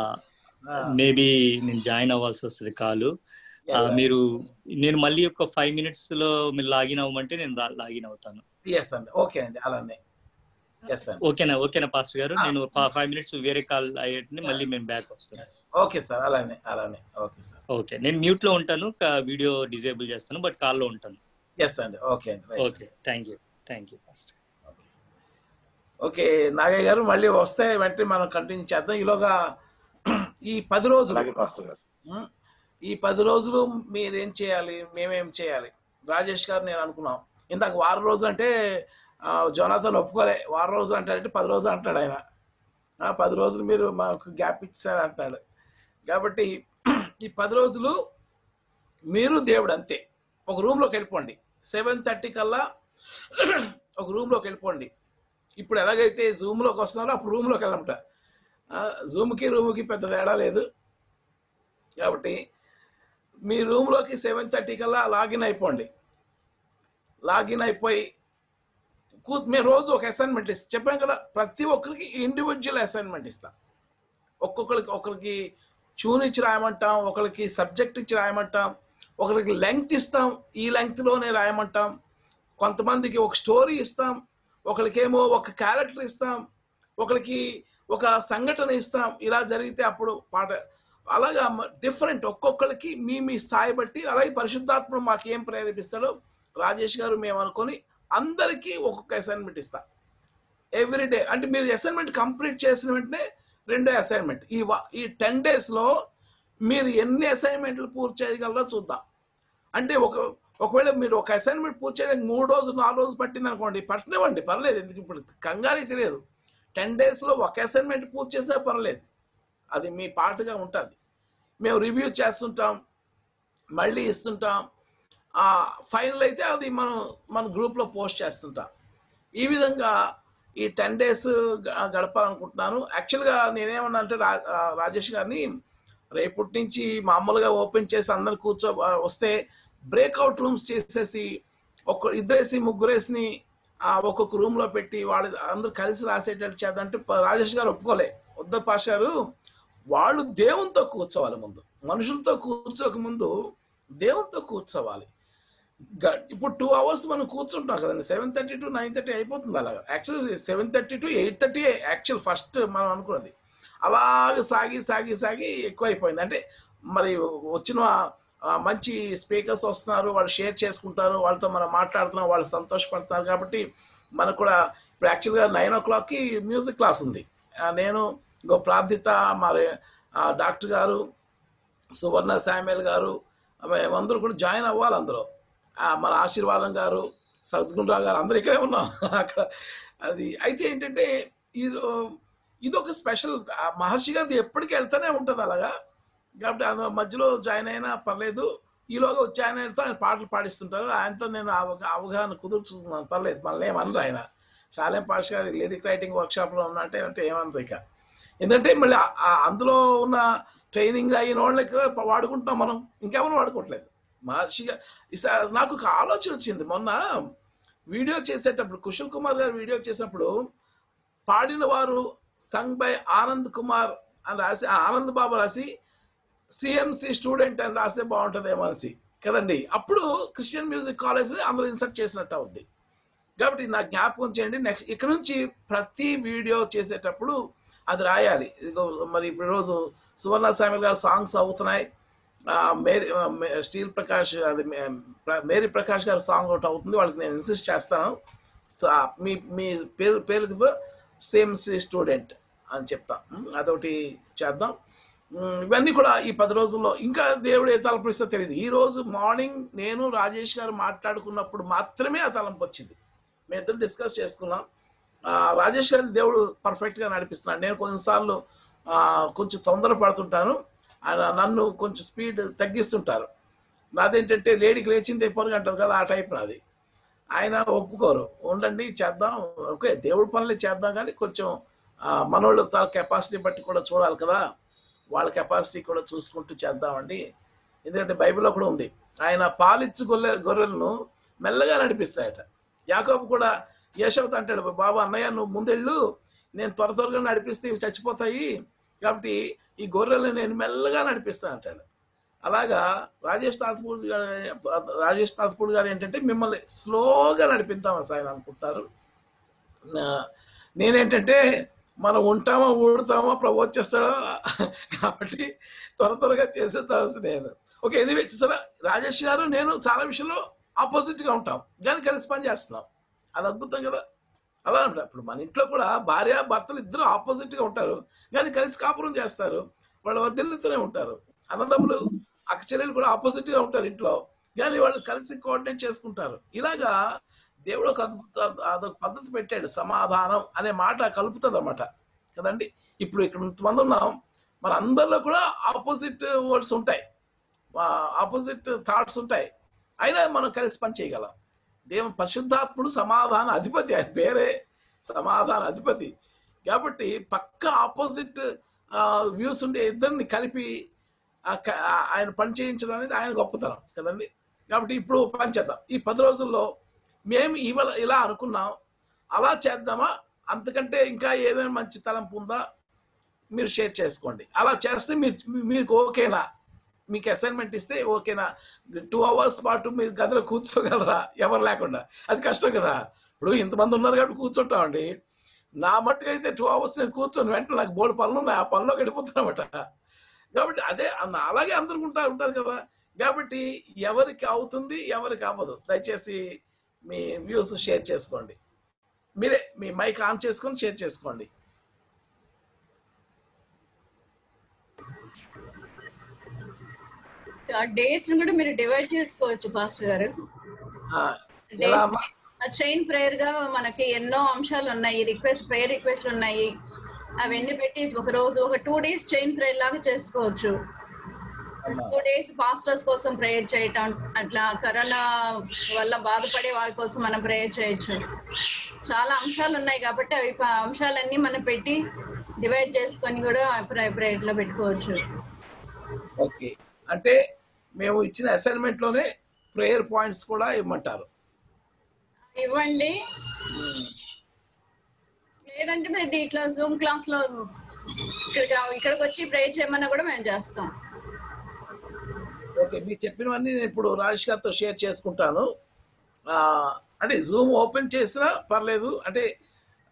మేబీ నేను జాయిన్ అవ్వాల్సి వస్తుంది కాలు Yes, sir. మీరు నేను మళ్ళీ ఒక ఫైవ్ మినిట్స్ లో మీరు లాగిన్ అవ్వమంటే నేను లాగిన్ అవుతాను ఎస్ అండి ఓకే అండి అలానే ఎస్ అండి ఓకేనా ఓకేనా పాస్టర్ గారు నేను ఫైవ్ మినిట్స్ వేరే కాల్ అయ్యేటి మళ్ళీ మేము బ్యాక్ వస్తాను ఓకే సార్ అలానే అలానే ఓకే సార్ ఓకే నేను మ్యూట్ లో ఉంటాను వీడియో డిజేబుల్ చేస్తాను బట్ కాల్లో ఉంటాను ఎస్ అండి ఓకే అండి right okay thank you thank you pastor okay Nagaiah గారు మళ్ళీ వస్తే వెంటనే మనం కంటిన్యూ చేద్దాం ఈలోగా ఈ పది రోజులు ఉం? ఈ పది రోజులు మీరేం చేయాలి మేమేం చేయాలి రాజేష్ గారు నేను అనుకున్నాం ఇందాక వారం రోజులు అంటే ఆ, జోనాథన్ ఒప్పుకోలే వారం రోజులు అంటాడంటే పది రోజులు అంటాడు ఆయన ఆ, పది రోజులు మీరు మాకు గ్యాప్ ఇచ్చారు అంటున్నాడు కాబట్టి ఈ పది రోజులు మీరు దేవుడు అంతే ఒక రూమ్లోకి వెళ్ళిపోండి సెవెన్ థర్టీ కల్లా ఒక రూమ్లోకి వెళ్ళిపోండి ఇప్పుడు ఎలాగైతే జూమ్లోకి వస్తున్నారో అప్పుడు రూమ్లోకి వెళ్ళమంట జూమ్కి రూమ్కి పెద్ద తేడా లేదు కాబట్టి మీ రూమ్లోకి సెవెన్ థర్టీ కల్లా లాగిన్ అయిపోండి లాగిన్ అయిపోయి కూ మేము రోజు ఒక అసైన్మెంట్ ఇస్తాం చెప్పాం కదా ప్రతి ఒక్కరికి ఇండివిజువల్ అసైన్మెంట్ ఇస్తాం ఒక్కొక్కరికి ఒకరికి ట్యూన్ ఇచ్చి రాయమంటాం ఒకరికి సబ్జెక్ట్ ఇచ్చి రాయమంటాం ఒకరికి లెంగ్త్ ఇస్తాం ఈ లెంగ్త్లోనే రాయమంటాం కొంతమందికి ఒక స్టోరీ ఇస్తాం ఒకరికేమో ఒక క్యారెక్టర్ ఇస్తాం ఒకరికి ఒక సంఘటన ఇస్తాం ఇలా జరిగితే అప్పుడు పాట అలాగా డిఫరెంట్ ఒక్కొక్కరికి మీ మీ స్థాయి బట్టి అలాగే పరిశుద్ధాత్మ మాకు ఏం ప్రేరేపిస్తాడో రాజేష్ గారు మేము అనుకొని అందరికీ ఒక్కొక్క అసైన్మెంట్ ఇస్తాం ఎవ్రీడే అంటే మీరు అసైన్మెంట్ కంప్లీట్ చేసిన వెంటనే రెండో అసైన్మెంట్ ఈ వా- ఈ టెన్ డేస్లో మీరు ఎన్ని అసైన్మెంట్లు పూర్తి చేయగలరో చూద్దాం అంటే ఒక ఒకవేళ మీరు ఒక అసైన్మెంట్ పూర్తి చేయడానికి మూడు రోజులు నాలుగు రోజులు పట్టింది అనుకోండి పట్టనివ్వండి పర్లేదు ఎందుకు ఇప్పుడు కంగారు తెలియదు టెన్ డేస్లో ఒక అసైన్మెంట్ పూర్తి చేస్తే పర్లేదు అది మీ పాటగా ఉంటుంది మేము రివ్యూ చేస్తుంటాం మళ్ళీ ఇస్తుంటాం ఫైనల్ అయితే అది మనం మన గ్రూప్లో పోస్ట్ చేస్తుంటాం ఈ విధంగా ఈ టెన్ డేస్ గడపాలనుకుంటున్నాను యాక్చువల్గా నేనేమన్నా అంటే రా ఆ, రాజేష్ గారిని రేపటి నుంచి మామూలుగా ఓపెన్ చేసి అందరు కూర్చో ఆ, వస్తే బ్రేక్అవుట్ రూమ్స్ చేసేసి ఒక ఇద్దరేసి ముగ్గురేసిని ఆ, ఒక్కొక్క రూమ్ లో పెట్టి వాళ్ళు అందరూ కలిసి రాసేటట్టు చేద్దంటే ప- రాజేష్ గారు ఒప్పుకోలే వద్ద పాషారు వాళ్ళు దేవునితో కూర్చోవాలి ముందు మనుషులతో కూర్చోక ముందు దేవునితో కూర్చోవాలి గ- ఇప్పుడు టూ అవర్స్ మనం కూర్చుంటాం కదండి seven thirty to nine thirty అయిపోతుంది అలాగా actual seven thirty to eight thirty actual first మనం అనుకున్నది అలాగ సాగి సాగి సాగి ఎక్కువ అయిపోయింది అంటే మరి వచ్చిన ఆ, మంచి స్పీకర్స్ వస్తున్నారు వాళ్ళు షేర్ చేసుకుంటారు వాళ్ళతో మనం మాట్లాడుతున్నాం వాళ్ళు సంతోషపడుతున్నారు కాబట్టి మనకు కూడా ఇప్పుడు యాక్చువల్గా నైన్ ఓ క్లాక్కి మ్యూజిక్ క్లాస్ ఉంది ఆ, నేను ఇంకో ప్రార్థిత మరి ఆ, డాక్టర్ గారు సువర్ణ శామ్యుల్ గారు అందరూ కూడా జాయిన్ అవ్వాలి అందులో ఆ, మన ఆశీర్వాదం గారు సద్గుణరావు గారు అందరూ ఇక్కడే ఉన్నాం అక్కడ అది అయితే ఏంటంటే ఇది ఇది ఒక స్పెషల్ మహర్షి గారిది ఎప్పటికీ వెళ్తూనే ఉంటుంది అలాగా కాబట్టి ఆయన మధ్యలో జాయిన్ అయినా పర్లేదు ఈలోగా వచ్చి ఆయన ఆయనతో ఆయన పాటలు పాడిస్తుంటారు ఆయనతో నేను అవగా అవగాహన కుదుర్చుకున్నాను పర్లేదు మళ్ళీ ఏమనరు ఆయన షాలేం పాష్ గారి లిరిక్ రైటింగ్ వర్క్షాప్లో ఉన్నట్టే అంటే ఏమనరు ఇక ఎందుకంటే మళ్ళీ ఆ- ఆ అందులో ఉన్న ట్రైనింగ్ అయిన వాళ్ళకి వాడుకుంటున్నాం మనం ఇంకెవరు వాడుకోవట్లేదు మహర్షిగా ఈసా- నాకు ఒక ఆలోచన వచ్చింది మొన్న వీడియో చేసేటప్పుడు కుశల్ కుమార్ గారు వీడియో చేసినప్పుడు పాడిన వారు సంగ్ బై ఆనంద్ కుమార్ అని రాసి ఆ ఆనంద్ బాబు రాసి సిఎంసి స్టూడెంట్ అని రాస్తే బాగుంటుందేమో అనేసి కదండి అప్పుడు క్రిస్టియన్ మ్యూజిక్ కాలేజ్ అందులో ఇన్సర్ట్ చేసినట్టు అవుద్ది కాబట్టి నాకు జ్ఞాపకం చేయండి నెక్స్ట్ ఇక్కడ నుంచి ప్రతి వీడియో చేసేటప్పుడు అది రాయాలి ఇదిగో మరి ఇప్పుడు రోజు సువర్ణ సామి గారు సాంగ్స్ అవుతున్నాయి ఆ, మేరీ ఆ, మే- స్టీల్ ప్రకాష్ అది మే- ప్ర- మేరీ ప్రకాష్ గారి సాంగ్ ఒకటి అవుతుంది వాళ్ళకి నేను ఇన్సిస్ట్ చేస్తాను సా- మీ మీ పేరు పేరు సేమ్ స్టూడెంట్ అని చెప్తా ఉం, అదొకటి చేద్దాం ఉం, ఇవన్నీ కూడా ఈ పది రోజుల్లో ఇంకా దేవుడు ఏ తలంపు ఇస్తో తెలియదు ఈ రోజు మార్నింగ్ నేను రాజేష్ గారు మాట్లాడుకున్నప్పుడు మాత్రమే ఆ తలంపు వచ్చింది మేము ఇద్దరు డిస్కస్ చేసుకున్నాం ఆ, రాజేష్ గారిని దేవుడు పర్ఫెక్ట్గా నడిపిస్తున్నాడు నేను కొన్నిసార్లు ఆ, కొంచెం తొందర పడుతుంటాను ఆయన నన్ను కొంచెం స్పీడ్ తగ్గిస్తుంటారు నాదేంటంటే లేడీకి లేచింది పొరుగు అంటారు కదా ఆ టైప్ నాది ఆయన ఒప్పుకోరు ఉండండి చేద్దాం ఓకే దేవుడి పనులే చేద్దాం కానీ కొంచెం ఆ, మనోళ్ళు తన కెపాసిటీ బట్టి కూడా చూడాలి కదా వాళ్ళ కెపాసిటీ కూడా చూసుకుంటూ చేద్దామండి ఎందుకంటే బైబిల్లో కూడా ఉంది ఆయన పాలిచ్చు గొర్రె గొర్రెలను మెల్లగా నడిపిస్తాయట యాకోబు కూడా యశవత అంటాడు బాబా అన్నయ్య నువ్వు ముందెళ్ళు నేను త్వర త్వరగా నడిపిస్తే ఇవి చచ్చిపోతాయి కాబట్టి ఈ గొర్రెలను నేను మెల్లగా నడిపిస్తాను అంటాడు అలాగా రాజేష్ తాత్పూర్ గారు రాజేష్ తాత్పూర్ గారు ఏంటంటే మిమ్మల్ని స్లోగా నడిపిద్దాం ఆయన అనుకుంటారు ఆ, నేనేంటంటే మనం ఉంటామో ఊడతామో ప్రభు వచ్చేస్తాడో కాబట్టి త్వర త్వరగా చేసేద్దాం నేను ఓకే ఎనివే చూసారా రాజేష్ గారు నేను చాలా విషయంలో ఆపోజిట్గా ఉంటాం కానీ కలిసి పని చేస్తున్నాం అది అద్భుతం కదా అలా అంటారు ఇప్పుడు మన ఇంట్లో కూడా భార్య భర్తలు ఇద్దరు ఆపోజిట్గా ఉంటారు కానీ కలిసి కాపురం చేస్తారు వాళ్ళు వర్దిల్లుతూనే ఉంటారు అన్నదమ్ములు అక్క చెల్లెలు కూడా ఆపోజిట్గా ఉంటారు ఇంట్లో కానీ వాళ్ళు కలిసి కోఆర్డినేట్ చేసుకుంటారు ఇలాగా దేవుడు ఒక అద్భుత అదొక పద్ధతి పెట్టాడు సమాధానం అనే మాట కలుపుతుంది అన్నమాట కదండి ఇప్పుడు ఇక్కడ ఇంతమంది ఉన్నాం మన అందరిలో కూడా ఆపోజిట్ వర్డ్స్ ఉంటాయి ఆపోజిట్ థాట్స్ ఉంటాయి అయినా మనం కలిసి పని చేయగలం దేవుని పరిశుద్ధాత్ముడు సమాధాన అధిపతి ఆయన పేరే సమాధాన అధిపతి కాబట్టి పక్క ఆపోజిట్ వ్యూస్ ఉండే ఇద్దరిని కలిపి ఆ క- ఆ ఆయన పని చేయించడం అనేది ఆయన గొప్పతనం కదండి కాబట్టి ఇప్పుడు పని చేద్దాం ఈ పది రోజుల్లో మేము ఇవాళ ఇలా అనుకున్నాం అలా చేద్దామా అంతకంటే ఇంకా ఏదైనా మంచి తలంపు ఉందా మీరు షేర్ చేసుకోండి అలా చేస్తే మీరు మీకు ఓకేనా మీకు అసైన్మెంట్ ఇస్తే ఓకేనా టూ అవర్స్ పాటు మీరు గదిలో కూర్చోగలరా ఎవరు లేకుండా అది కష్టం కదా ఇప్పుడు ఇంతమంది ఉన్నారు కాబట్టి కూర్చుంటామండి నా మట్టుకు అయితే టూ అవర్స్ నేను కూర్చొని వెంటనే నాకు బోర్డు పనులు ఉన్నాయి ఆ పనిలో గడిపోతానమాట కాబట్టి అదే అన్న- అలాగే అందరు ఉంటారు ఉంటారు కదా కాబట్టి ఎవరికి అవుతుంది ఎవరికి అవ్వదు దయచేసి మీ వ్యూస్ షేర్ చేసుకోండి మీరే మీ మైక్ ఆన్ చేసుకొని షేర్ చేసుకోండి డేస్ కూడా మీరు డివైడ్ చేసుకోవచ్చు పాస్టర్ గారు ఆ, ఎలా అమ్మా? చైన్ ప్రేయర్ గా మనకి ఎన్నో అంశాలు ఉన్నాయి రిక్వెస్ట్ ప్రేయర్ రిక్వెస్ట్లు ఉన్నాయి అవన్నీ పెట్టి ఒక రోజు ఒక టూ డేస్ చైన్ ప్రేయర్ లాగా చేసుకోవచ్చు టూ డేస్ పాస్టర్స్ కోసం ప్రేయర్ చేయటం అట్లా కరోనా వల్ల బాధపడే వాళ్ళ కోసం మనం ప్రేయర్ చేయొచ్చు చాలా అంశాలు ఉన్నాయి కాబట్టి అవి ప- అంశాలన్నీ మనం పెట్టి డివైడ్ చేసుకొని కూడా ప్రేయర్ లో పెట్టుకోవచ్చు ఓకే అంటే మేము ఇచ్చిన అసైన్మెంట్ లోనే ప్రేయర్ పాయింట్స్ కూడా ఇవ్వమంటారు ఇవ్వండి లేదంటే మీరు ఇట్లా జూమ్ క్లాస్ లో ఇక్కడికి ఇక్కడికి వచ్చి ప్రేయర్ చేయమన్నా కూడా మేము చేస్తాం ఓకే మీరు చెప్పినవన్నీ నేను ఇప్పుడు రాజేష్ గారితో షేర్ చేసుకుంటాను ఆ, అంటే జూమ్ ఓపెన్ చేసినా పర్లేదు అంటే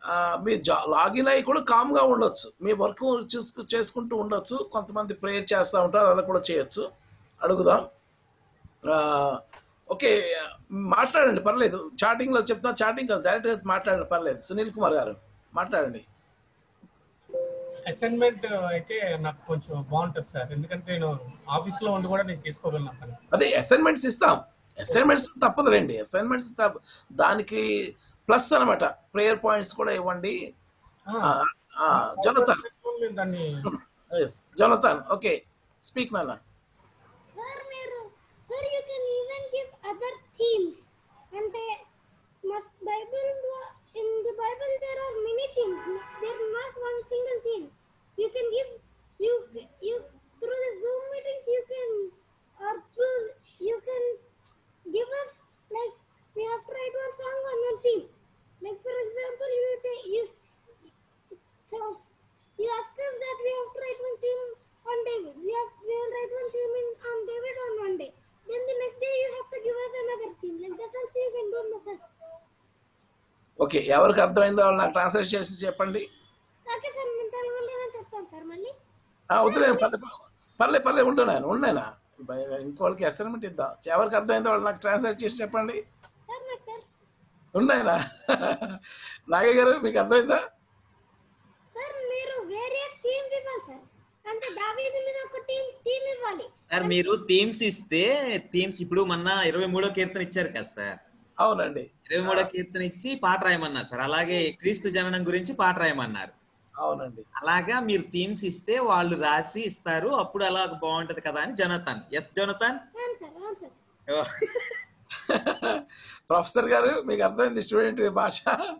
ఆ, మీరు జా లాగిన్ అయ్యి కూడా కామ్గా ఉండొచ్చు మీ వర్క్ చూసుకు చేసుకుంటూ ఉండొచ్చు కొంతమంది ప్రేయర్ చేస్తూ ఉంటారు అలా కూడా చేయొచ్చు అడుగుదాం ఆ, ఓకే మాట్లాడండి పర్లేదు చాటింగ్లో చెప్తున్నా చాటింగ్ కాదు డైరెక్ట్గా మాట్లాడండి పర్లేదు సునీల్ కుమార్ గారు మాట్లాడండి అసైన్మెంట్ అయితే నాకు కొంచెం బాగుంటుంది సార్ ఎందుకంటే నేను ఆఫీస్ లో ఉండి కూడా నేను చేసుకోగలను ఆ పని అదే అసైన్మెంట్స్ ఇస్తాం అసైన్మెంట్స్ తప్పదులేండి అసైన్మెంట్స్ తప్ప దానికి ప్లస్ అన్నమాట ప్రేయర్ పాయింట్స్ కూడా ఇవ్వండి జొనతాన్ నేను దాన్ని జొనతాన్ ఓకే స్పీక్ నాన్న సార్ మీరు sir you can even give other themes అంటే must Bible in the Bible there are many themes there not one single theme you can give you you through the Zoom meetings you can or through you can give us like we have to write one song on one theme like for example you take you so you ask us that we have to write one theme on David. We have we will write one theme in, on David on one day. Then the next day you have to give us another theme. Like that also you can do no sir. Okay ఎవరికి అర్థమైందో వాళ్ళు నాకు translate చేసి చెప్పండి okay sir నేను తెలుగులోనే చెప్తాను sir మళ్ళీ ఆ, వద్దులే పర్లే పర్లే పర్లే ఉండు నేను ఉన్నాను ఇంకోళ్ళకి అసైన్మెంట్ ఇద్దాం ఎవరికి అర్థమైందో వాళ్ళు నాకు ట్రాన్స్లేట్ చేసి చెప్పండి సార్ నాకు తెలుసు ఉన్నాయనా నాగయ్య గారు మీకు అర్థమైందా సార్ మీరు వేరియస్ థీమ్స్ ఇవ్వాలి సార్ అంటే దావీదు మీద ఒక టీమ్ థీమ్ ఇవ్వాలి సార్ మీరు థీమ్స్ ఇస్తే థీమ్స్ ఇప్పుడు మొన్న ఇరవై మూడో కీర్తన ఇచ్చారు కదా సార్ అవునండి ఇరవై మూడో కీర్తన ఇచ్చి పాట రాయమన్నారు సార్ అలాగే క్రీస్తు జననం గురించి పాట రాయమన్నారు అవునండి అలాగా మీరు థీమ్స్ ఇస్తే వాళ్ళు రాసి ఇస్తారు అప్పుడు అలా బాగుంటది కదా అని జనతాన్ ఎస్ జనతాన్ అవును సార్ అవును సార్ ప్రొఫెసర్ గారు మీకు అర్థమైంది స్టూడెంట్ భాష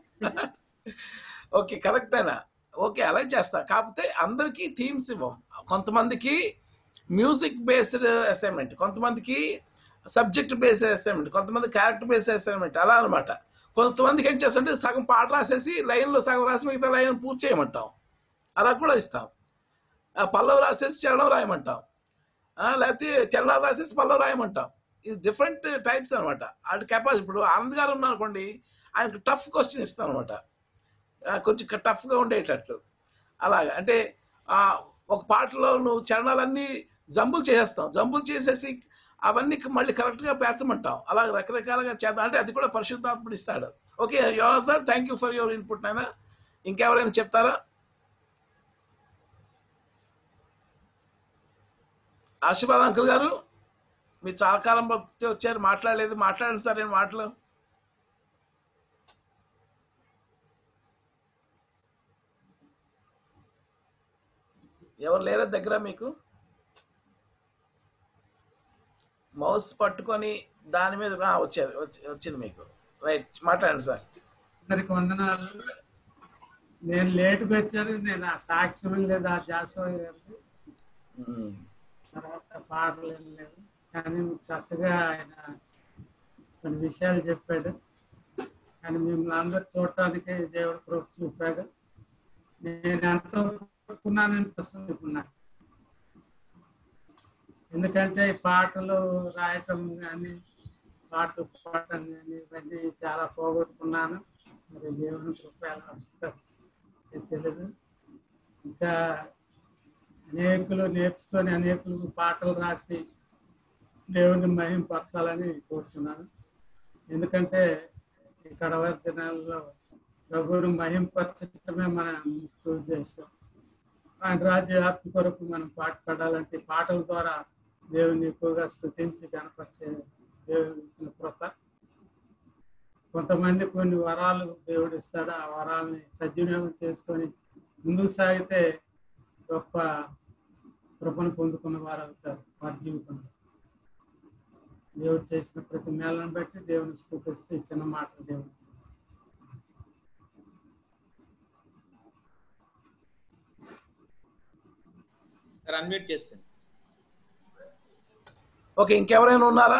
ఓకే కరెక్టేనా ఓకే అలా చేస్తా కాకపోతే అందరికీ థీమ్స్ ఇవ్వం కొంతమందికి మ్యూజిక్ బేస్డ్ అసైన్మెంట్ కొంతమందికి సబ్జెక్ట్ బేస్డ్ అసైన్మెంట్ కొంతమంది క్యారెక్టర్ బేస్డ్ అసైన్మెంట్ అలా అనమాట కొంతమందికి ఏం చేస్తుంటే సగం పాట రాసేసి లైన్లో సగం రాసి మిగతా లైన్ పూర్తి చేయమంటాం అలా కూడా ఇస్తాం ఆ పల్లవి రాసేసి చరణం రాయమంటాం ఆ, లేకపోతే చరణాలు రాసేసి పల్లవి రాయమంటాం ఇది డిఫరెంట్ టైప్స్ అనమాట అటు కెపాసిటీ ఇప్పుడు ఆనంద్ గారు ఉన్నారనుకోండి ఆయనకు టఫ్ క్వశ్చన్ ఇస్తాం అనమాట కొంచెం టఫ్గా ఉండేటట్లు అలాగా అంటే ఆ, ఒక పాటలో నువ్వు చరణాలన్నీ జంబులు చేసేస్తాం జంబులు చేసేసి అవన్నీ మళ్ళీ కరెక్ట్గా పేర్చమంటాం అలా రకరకాలుగా చేద్దాం అంటే అది కూడా పరిశుద్ధాత్ముడు ఇస్తాడు okay sir thank you for your input నాయన ఇంకెవరైనా చెప్తారా ఆశీర్వాద్ అంకుల్ గారు మీరు చాలా కాలం బట్టి వచ్చారు మాట్లాడలేదు మాట్లాడండి సార్ నేను మాటలు ఎవరు లేరా దగ్గర మీకు మౌస్ పట్టుకొని దాని మీద ఆ, వచ్చేది వచ్చి- వచ్చింది మీకు రైట్ మాట్లాడండి సార్ అందరికి వందనాలు నేను లేటుగా వచ్చాను నేను ఆ సాక్ష్యం లేదు ఆ జాషువా గారిది తర్వాత పాటలు ఏం లేవు కానీ చక్కగా ఆయన కొన్ని విషయాలు చెప్పాడు కానీ మిమ్మల్ని అందరు చూడటానికి దేవుడు కృప చూపాడు నేను ఎంతో ఒప్పుకున్నాననిపిస్తుంది ఇప్పుడు నాకు ఎందుకంటే ఈ పాటలు రాయటం కానీ పాటలు పాడటం కానీ ఇవన్నీ చాలా పోగొట్టుకున్నాను మరి దేవుని కృప ఎలా వస్తుంది తెలియదు ఇంకా అనేకులు నేర్చుకొని అనేకులకు పాటలు రాసి దేవుని మహింపరచాలని కోరుచున్నాను ఎందుకంటే ఈ కడవరి దినాల్లో ప్రభువుని మహింపరచడమే మన ముఖ్య ఉద్దేశం ఆయన రాజ్య వ్యాప్తి కొరకు మనం పాట పాడాలంటే ఈ పాటల ద్వారా దేవుని ఎక్కువగా స్థుతించి కనపరిచే దేవుని ఇచ్చిన కృప కొంతమంది కొన్ని వరాలు దేవుడు ఇస్తాడు ఆ వరాలని సద్వినియోగం చేసుకొని ముందుకు సాగితే గొప్ప కృపను పొందుకున్న వారు అవుతారు వారి జీవితంలో దేవుడు చేసిన ప్రతి మేళను బట్టి దేవుని స్థుతిస్తే ఇచ్చిన మాటలు దేవుడు సార్ అన్మ్యూట్ చేసుకోండి ఓకే ఇంకెవరైనా ఉన్నారా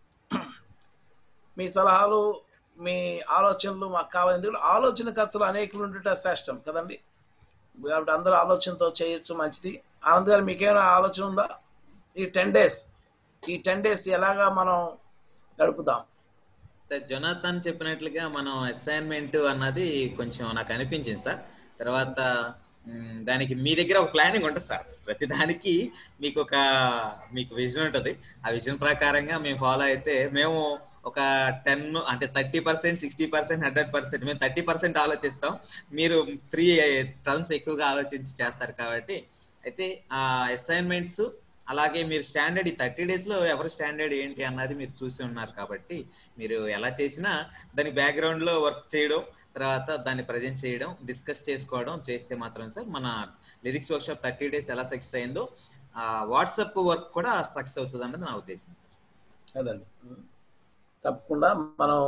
మీ సలహాలు మీ ఆలోచనలు మాకు కావాలి ఎందుకంటే ఆలోచనకర్తలు అనేకులు ఉండట శ్రేష్టం కదండి కాబట్టి అందరూ ఆలోచనతో చేయొచ్చు మంచిది ఆనంద్ గారు మీకేమైనా ఆలోచన ఉందా ఈ టెన్ డేస్ ఈ టెన్ డేస్ ఎలాగా మనం గడుపుదాం జొనాథన్ చెప్పినట్లుగా మనం అసైన్మెంట్ అన్నది కొంచెం నాకు అనిపించింది సార్ తర్వాత మ్, దానికి మీ దగ్గర ఒక ప్లానింగ్ ఉంటుంది సార్ ప్రతి దానికి మీకు ఒక మీకు విజన్ ఉంటుంది ఆ విజన్ ప్రకారంగా మేము ఫాలో అయితే మేము ఒక టెన్ అంటే thirty percent sixty percent hundred percent మేము థర్టీ పర్సెంట్ ఆలోచిస్తాం మీరు త్రీ టర్మ్స్ ఎక్కువగా ఆలోచించి చేస్తారు కాబట్టి అయితే ఆ అసైన్మెంట్స్ అలాగే మీరు స్టాండర్డ్ ఈ థర్టీ డేస్ లో ఎవరి స్టాండర్డ్ ఏంటి అన్నది మీరు చూసి ఉన్నారు కాబట్టి మీరు ఎలా చేసినా దాని బ్యాక్గ్రౌండ్ లో వర్క్ చేయడం తర్వాత దాన్ని ప్రజెంట్ చేయడం డిస్కస్ చేసుకోవడం చేస్తే మాత్రం సార్ మన lyrics workshop thirty days ఎలా సక్సెస్ అయిందో ఆ వాట్సాప్ వర్క్ కూడా సక్సెస్ అవుతుంది అన్నది నా ఉద్దేశం సార్ అదండి తప్పకుండా మనం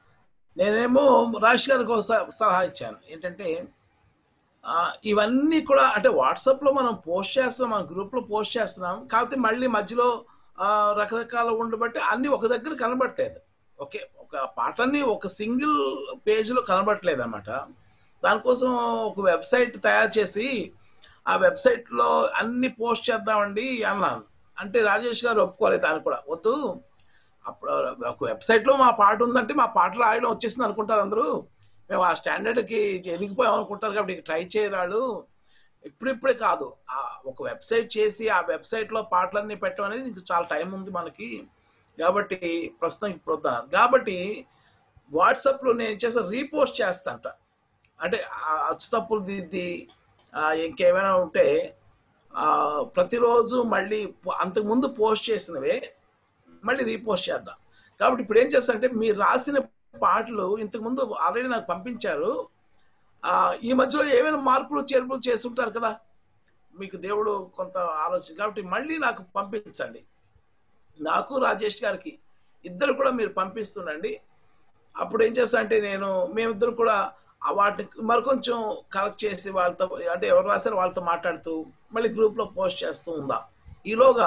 నేనేమో రాజేష్ గారికి ఒక స- సలహా ఇచ్చాను ఏంటంటే ఆ, ఇవన్నీ కూడా అంటే వాట్సాప్లో మనం పోస్ట్ చేస్తున్నాం మన గ్రూప్లో పోస్ట్ చేస్తున్నాం కాకపోతే మళ్ళీ మధ్యలో ఆ, రకరకాల ఉండబట్టి అన్నీ ఒక దగ్గర కనబడట్లేదు ఓకే ఒక పాటలన్నీ ఒక సింగిల్ పేజ్లో కనబడట్లేదు అనమాట దానికోసం ఒక వెబ్సైట్ తయారు చేసి ఆ వెబ్సైట్లో అన్ని పోస్ట్ చేద్దామండి అన్నాను అంటే రాజేష్ గారు ఒప్పుకోలేదు దాన్ని కూడా వద్దు అప్పుడు ఒక వెబ్సైట్లో మా పాట ఉందంటే మా పాట రాయడం వచ్చేసింది అనుకుంటారు అందరూ మేము ఆ స్టాండర్డ్కి ఎదిగిపోయాం అనుకుంటారు కాబట్టి ఇక ట్రై చేయరాడు ఇప్పుడిప్పుడే కాదు ఆ ఒక వెబ్సైట్ చేసి ఆ వెబ్సైట్లో పాటలన్నీ పెట్టడం అనేది ఇంక చాలా టైం ఉంది మనకి కాబట్టి ప్రస్తుతం ఇప్పుడు వద్దాను కాబట్టి వాట్సాప్లో నేను చేసిన రీపోస్ట్ చేస్తాంట అంటే ఆ అచ్చు తప్పులు దిద్ది ఆ, ఇంకేమైనా ఉంటే ఆ, ప్రతిరోజు మళ్ళీ పో- అంతకుముందు పోస్ట్ చేసినవే మళ్ళీ రీపోస్ట్ చేద్దాం కాబట్టి ఇప్పుడు ఏం చేస్తానంటే మీరు రాసిన పాటలు ఇంతకుముందు ఆల్రెడీ నాకు పంపించారు ఆ, ఈ మధ్యలో ఏమైనా మార్పులు చేర్పులు చేస్తుంటారు కదా మీకు దేవుడు కొంత ఆలోచన కాబట్టి మళ్ళీ నాకు పంపించండి నాకు రాజేష్ గారికి ఇద్దరు కూడా మీరు పంపిస్తుండండి అప్పుడు ఏం చేస్తా అంటే నేను మేమిద్దరు కూడా ఆ వాటిని మరికొంచెం కరెక్ట్ చేసి వాళ్ళతో అంటే ఎవరు రాశారో వాళ్ళతో మాట్లాడుతూ మళ్ళీ గ్రూప్లో పోస్ట్ చేస్తూ ఉందాం ఈలోగా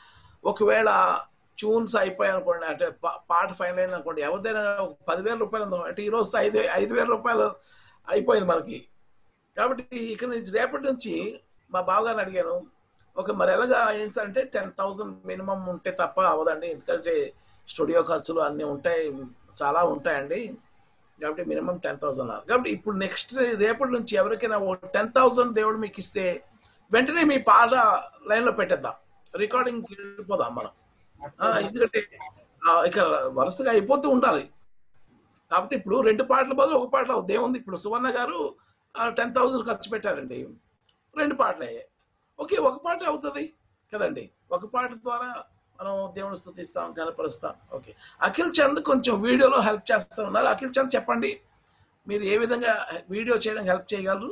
ఒకవేళ ట్యూన్స్ అయిపోయాయి అనుకోండి అంటే పా- పాట ఫైనల్ అయింది అనుకోండి ఎవరిదైనా ఒక పదివేల రూపాయలు ఉందో అంటే ఈ రోజు ఐదు ఐదు వేల రూపాయలు అయిపోయింది మనకి కాబట్టి ఇక నుంచి రేపటి నుంచి మా బావగారిని అడిగాను ఒక మరి ఎలాగా ఏంటి అంటే టెన్ థౌసండ్ మినిమం ఉంటే తప్ప అవదండి ఎందుకంటే స్టూడియో ఖర్చులు అన్నీ ఉంటాయి చాలా ఉంటాయండి కాబట్టి మినిమం టెన్ థౌసండ్ కాబట్టి ఇప్పుడు నెక్స్ట్ రేపటి నుంచి ఎవరికైనా ఓ టెన్ థౌసండ్ దేవుడు మీకు ఇస్తే వెంటనే మీ పాట లైన్లో పెట్టేద్దాం రికార్డింగ్ వెళ్ళిపోదాం మనం ఆ, ఎందుకంటే ఆ, ఇక వరుసగా అయిపోతూ ఉండాలి కాకపోతే ఇప్పుడు రెండు పాటల బదులు ఒక పాటలు అవుతుంది ఏముంది ఇప్పుడు సువర్ణ గారు టెన్ థౌసండ్ ఖర్చు పెట్టారండి రెండు పాటలు అయ్యాయి ఓకే ఒక పాట అవుతుంది కదండి ఒక పాట ద్వారా మనం దేవుని స్థుతిస్తాం కనపరుస్తాం ఓకే అఖిల్ చంద్ కొంచెం వీడియోలో హెల్ప్ చేస్తూ ఉన్నారు అఖిల్ చంద్ చెప్పండి మీరు ఏ విధంగా వీడియో చేయడానికి హెల్ప్ చేయగలరు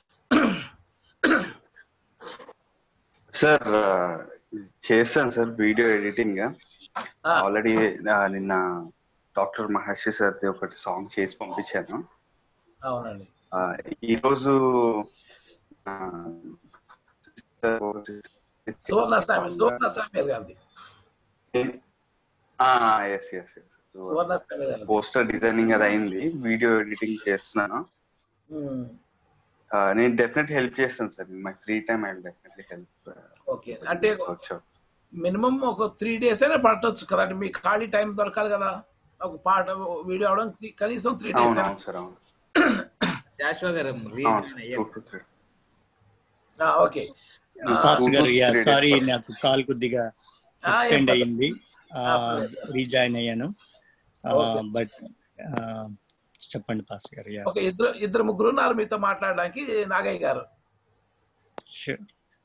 సార్ చేశాను సార్ వీడియో ఎడిటింగ్ ఆల్రెడీ నిన్న డాక్టర్ మహర్షి సార్ ఒకటి సాంగ్ చేసి పంపించాను అవునండి ఆ, ఈరోజు ఆ, సువర్ణ సామి సువర్ణ సామ్యాల్ గారిది ఎస్ ఎస్ సువర్ణ సామ్యాల్ గారిది పోస్టర్ డిజైనింగ్ అది అయింది వీడియో ఎడిటింగ్ చేస్తున్నాను ఉమ్, ఆ, నేను డెఫినెట్ హెల్ప్ చేస్తాను sir my free time I definitely help okay అంటే మినిమం ఒక త్రీ డేస్ అయినా పట్టొచ్చు కదా అంటే మీకు ఖాళీ టైం దొరకాలి కదా ఒక పాట వీడియో అవడం కనీసం త్రీ డేస్ అవును అవును సార్ అవును జాషువా గారు అవును రీజన్ అయ్యారు two to three okay pastor గారు యా three days సారీ పడుతుంది. నాకు కాల్ కొద్దిగా ఏం ఎక్స్టెండ్ పర్లేదు. అయ్యింది ఆ, పర్లేదు. రీజాయిన్ అయ్యాను Okay. బట్ చెప్పండి పాస్టర్ గారు యా ఒక ఇద్దరు ఇద్దరు ముగ్గురు ఉన్నారు మీతో మాట్లాడడానికి నాగయ్య గారు షూర్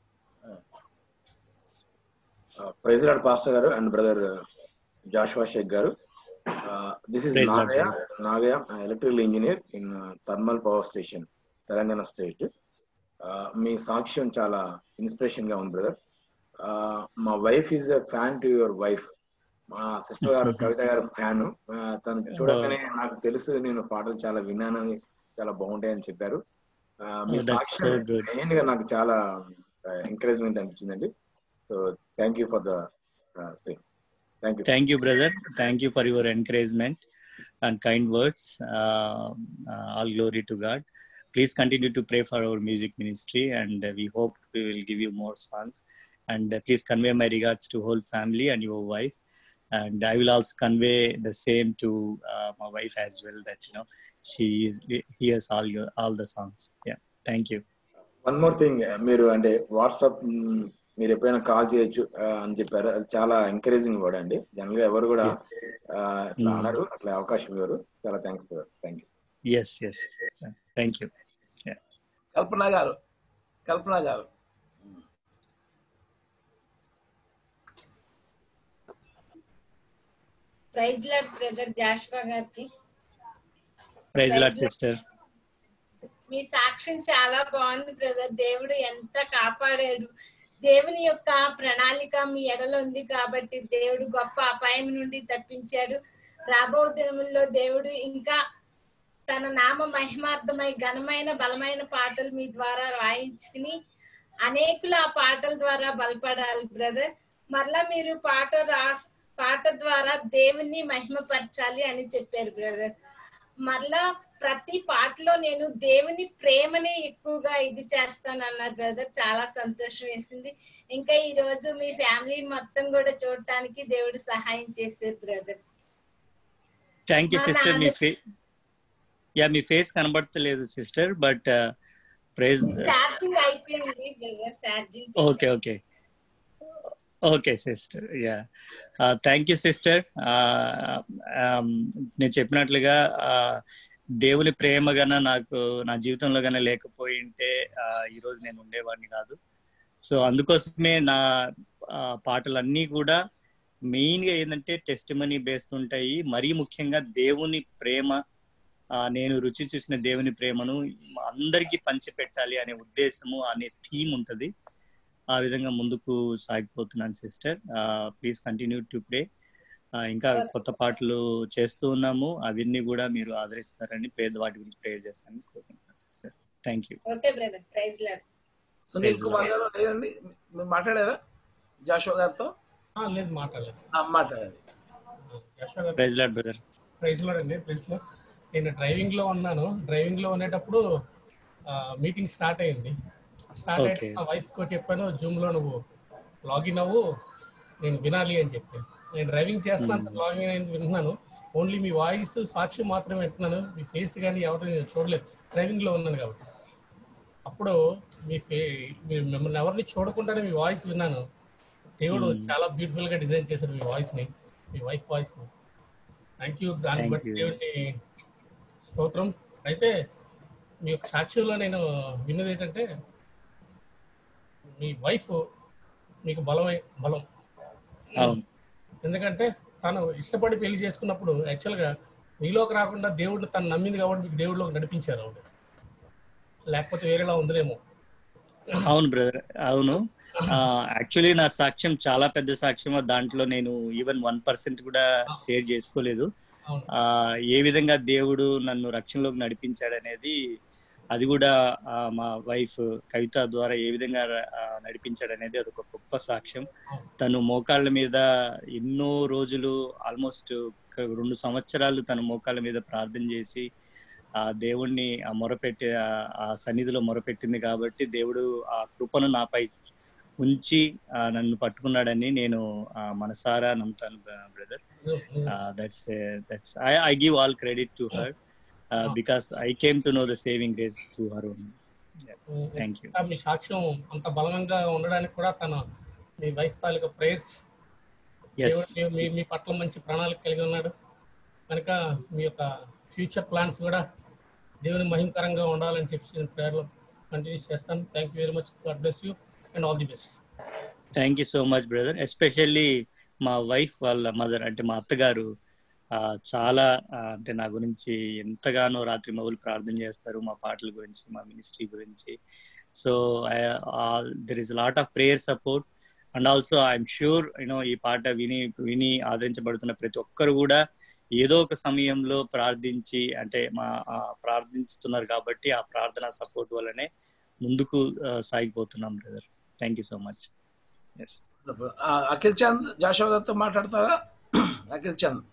ప్రైజ్ లాడ్ పాస్టర్ గారు అండ్ బ్రదర్ జాషువా షేక్ గారు this is Praise Lord, Nagaiah Nagaiah electrical engineer in thermal power station Telangana state మీ సాక్ష్యం చాలా ఇన్స్పిరేషన్ గా ఉంది బ్రదర్ మా wife is a fan to your wife మా సిస్టర్ గారు కవిత గారు ఫ్యాన్ తను చూడగానే నాకు తెలుసు నేను పాటలు చాలా విన్నానని చాలా బాగుంటాయని చెప్పారు Uh, మీ Oh, that's సాక్ష్యం so good. మెయిన్ గా నాకు చాలా ఎంకరేజ్మెంట్ అనిపించిందండి so thank you for the same thank you Thank you, brother. Thank you for your encouragement and kind words. Uh, uh, all glory to God. Please continue to pray for our music ministry, and uh, we hope we will give you more songs. And uh, please convey my regards to whole family and your wife. and i will also convey the same to uh, my wife as well that you know she is hears all your all the songs yeah thank you one more thing మీరు అంటే WhatsApp మీరు ఎప్పుడైనా call చేయొచ్చు ఆ, అని చెప్పారు అది చాలా ఎంకరేజింగ్ వర్డ్ అండి జనరల్ గా ఎవరు కూడా Yes. ఆ, అట్లా Mm. అనరు అట్లా అవకాశం ఇవ్వరు చాలా thanks thank you yes yes thank you yeah కల్పన గారు కల్పన గారు ప్రైజ్ లాడ్ బ్రదర్ జాషువా గారికి praise lord Praise sister మీ సాక్ష్యం చాలా బాగుంది బ్రదర్ దేవుడు ఎంత కాపాడాడు దేవుని యొక్క ప్రణాళిక మీ ఎడలో ఉంది కాబట్టి దేవుడు గొప్ప అపాయం నుండి తప్పించాడు రాబో దినముల్లో దేవుడు ఇంకా తన నామ మహిమార్థమై ఘనమైన బలమైన పాటలు మీ ద్వారా రాయించుకుని అనేకులు ఆ పాటల ద్వారా బలపడాలి బ్రదర్ మరలా మీరు పాట రాస్ పాట ద్వారా దేవుణ్ణి మహిమపరచాలి అని చెప్పారు బ్రదర్ మరలా ప్రతి పాటలో నేను దేవుని ప్రేమని ఎక్కువగా ఇది చేస్తాను అన్నారు బ్రదర్ చాలా సంతోషం వేసింది ఇంకా ఈ రోజు మీ ఫ్యామిలీ మొత్తం కూడా చూడటానికి దేవుడు సహాయం చేశారు బ్రదర్ థ్యాంక్ యూ మా సిస్టర్ మీ నాన్న- ఫే యా మీ ఫేస్ కనబడతలేదు సిస్టర్ బట్ ప్రైజ్ ఛార్జింగ్ అయిపోయింది brother charging okay okay okay sister yeah thank you sister నేను చెప్పినట్లుగా uh, దేవుని ప్రేమ గన నాకు నా జీవితంలో గన లేకపోయి ఉంటే uh, ఈరోజు నేను ఉండేవాడిని కాదు సో అందుకోసమే నా uh, పాటలన్నీ కూడా మెయిన్ గా ఏంటంటే టెస్ట్ మనీ బేస్డ్ ఉంటాయి మరీ ముఖ్యంగా దేవుని ప్రేమ ఆ, నేను రుచి చూసిన దేవుని ప్రేమను అందరికీ పంచిపెట్టాలి అనే ఉద్దేశము అనే థీమ్ ఉంటది ఆ విధంగా ముందుకు సాగిపోతున్నాను sister please continue to pray ఇంకా కొత్త పాటలు చేస్తూ ఉన్నాము అవన్నీ కూడా మీరు ఆదరిస్తారని పేద వాటి గురించి ప్రేయర్ చేస్తానని కోరుకుంటున్నాను sister thank you okay brother praise Lord Sunil Praise Kumar గారు లేదండి మీరు మాట్లాడారా జాషువా గారితో ఆ, లేదు మాట్లాడలేదు ఆ, మాట్లాడండి యశ్వ గారు ప్రైజ్ లాడ్ బ్రదర్ ప్రైజ్ లో అండి ప్రైజ్ లో నేను డ్రైవింగ్ లో ఉన్నాను డ్రైవింగ్ లో ఉండేటప్పుడు మీటింగ్ స్టార్ట్ అయింది స్టార్ట్ అయితే Okay. నా వైఫ్ కు చెప్పాను జూమ్ లో నువ్వు లాగిన్ అవ్వు నేను వినాలి అని చెప్పి నేను డ్రైవింగ్ చేస్తాను Hmm. లాగిన్ అయింది వింటున్నాను ఓన్లీ మీ వాయిస్ సాక్షి మాత్రమే వింటున్నాను మీ ఫేస్ కానీ ఎవరు నేను చూడలేదు డ్రైవింగ్ లో ఉన్నాను కాబట్టి అప్పుడు మీ ఫే మీరు మిమ్మల్ని ఎవరిని చూడకుండానే మీ వాయిస్ విన్నాను దేవుడు Hmm. చాలా బ్యూటిఫుల్ గా డిజైన్ చేశాడు మీ వాయిస్ ని మీ వైఫ్ వాయిస్ ని థ్యాంక్ యూ దాన్ని Thank బట్టి you. దేవుడిని స్తోత్రం అయితే మీ యొక్క సాక్ష్యంలో నేను విన్నది ఏంటంటే మీ వైఫ్ మీకు బలమై బలం అవును ఎందుకంటే తను ఇష్టపడి పెళ్లి చేసుకున్నప్పుడు యాక్చువల్గా మీలోకి రాకుండా దేవుడిని తను నమ్మింది కాబట్టి మీకు దేవుడిలోకి నడిపించారు ఆవిడ లేకపోతే వేరేలా ఉందిలేమో అవును బ్రదర్ అవును యాక్చువల్లీ నా సాక్ష్యం చాలా పెద్ద సాక్ష్యం దాంట్లో నేను ఈవెన్ వన్ పర్సెంట్ కూడా షేర్ చేసుకోలేదు అవును. ఆ, ఏ విధంగా దేవుడు నన్ను రక్షణలోకి నడిపించాడు అనేది అది కూడా ఆ, మా వైఫ్ కవిత ద్వారా ఏ విధంగా ఆ, నడిపించాడు అనేది అది ఒక గొప్ప సాక్ష్యం తను మోకాళ్ళ మీద ఎన్నో రోజులు ఆల్మోస్ట్ రెండు సంవత్సరాలు తన మోకాళ్ళ మీద ప్రార్థన చేసి ఆ దేవుణ్ణి ఆ మొరపెట్టి ఆ- ఆ సన్నిధిలో మొరపెట్టింది కాబట్టి దేవుడు ఆ కృపను నాపై ఉంచి ఆ, నన్ను పట్టుకున్నాడని నేను ఆ, మనసారా నమ్ముతాను brother that's that's I I give all credit to her because I came to know the saving grace to her own thank you ఇంకా మీ సాక్ష్యం అంత బలంగా ఉండడానికి కూడా తన మీ వైఫ్ తాలూకా ప్రేయర్స్ Yes. దేవుడు మీ మీ పట్ల మంచి ప్రణాళిక కలిగి ఉన్నాడు కనుక మీ యొక్క ఫ్యూచర్ ప్లాన్స్ కూడా దేవుని మహిమకరంగా ఉండాలని చెప్పి నేను ప్రేయర్లో కంటిన్యూ చేస్తాను thank you very much God bless you and all the best thank you so much brother especially మా వైఫ్ వాళ్ళ మదర్ అంటే మా అత్తగారు ఆ, చాలా ఆ, అంటే నా గురించి ఎంతగానో రాత్రి మగులు ప్రార్థన చేస్తారు మా పాటల గురించి మా మినిస్ట్రీ గురించి so there is lot of prayer support and also I'm sure you know ఈ పాట విని విని ఆదరించబడుతున్న ప్రతి ఒక్కరు కూడా ఏదో ఒక సమయంలో ప్రార్థించి అంటే మా ఆ, ప్రార్థిస్తున్నారు కాబట్టి ఆ ప్రార్థన సపోర్ట్ వల్లనే ముందుకు ఆ, సాగిపోతున్నాం brother thank you so much yes ఆ, అఖిల్ చంద్ జాషువా గారితో మాట్లాడతారా అఖిల్ చంద్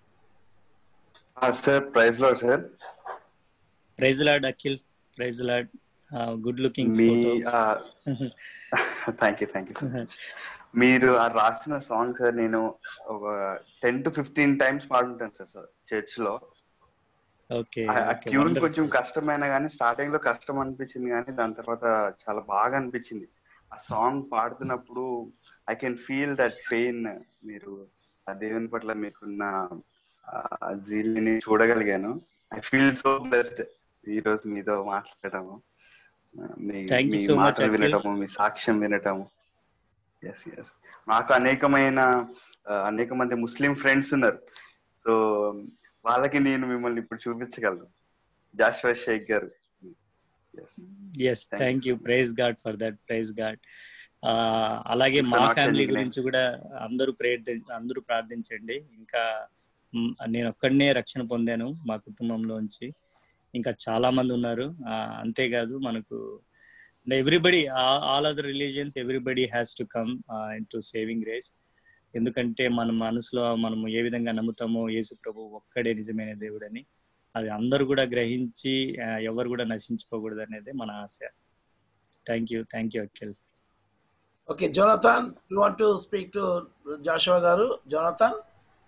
సార్ ప్రైజ్ లో sir praise Lord Akhil praise Lord good looking మీ photo thank you thank you మీరు ఆ రాసిన సాంగ్ సార్ నేను ఒక టెన్ టు ఫిఫ్టీన్ టైమ్స్ పాడుంటాను సార్ సార్ చర్చ్ లో ఓకే ఆ ఓకే ట్యూన్ వండర్ఫుల్ కొంచెం కష్టమైన కానీ స్టార్టింగ్ లో కష్టం అనిపించింది కానీ దాని తర్వాత చాలా బాగా అనిపించింది ఆ సాంగ్ పాడుతున్నప్పుడు I can feel that pain మీరు ఆ దేవుని పట్ల మీకున్న జీల్ని చూడగలిగాను ఐ ఫీల్ సో బ్లెస్డ్ ఈ రోజు మీతో మాట్లాడటము ఆ, మీ థ్యాంక్ యూ మీ సో మచ్ మాటలు అఖిల్ వినటము మీ సాక్ష్యం వినటము ఎస్ ఎస్ నాకు అనేకమైన ఆ, అనేక మంది ముస్లిం ఫ్రెండ్స్ ఉన్నారు సో వాళ్ళకి నేను మిమ్మల్ని ఇప్పుడు చూపించగలను జాషువా షేక్ గారు yes thank you praise God for that praise God అలాగే If మా you're not ఫ్యామిలీ changing గురించి కూడా అందరూ ప్రేర్ అందరూ ప్రార్థించండి ఇంకా మ్, నేను ఒక్కడనే రక్షణ పొందాను మా కుటుంబంలోంచి ఇంకా చాలా మంది ఉన్నారు ఆ, అంతేకాదు మనకు everybody all other religions everybody has to come in to saving grace ఎందుకంటే మన మనసులో మనం ఏ విధంగా నమ్ముతామో యేసు ప్రభు ఒక్కడే నిజమైన దేవుడని అది అందరూ కూడా గ్రహించి ఆ, ఎవరు కూడా నశించుకోకూడదు అనేది మన ఆశ thank you thank you Akhil okay Jonathan you want to speak to Joshua గారు Jonathan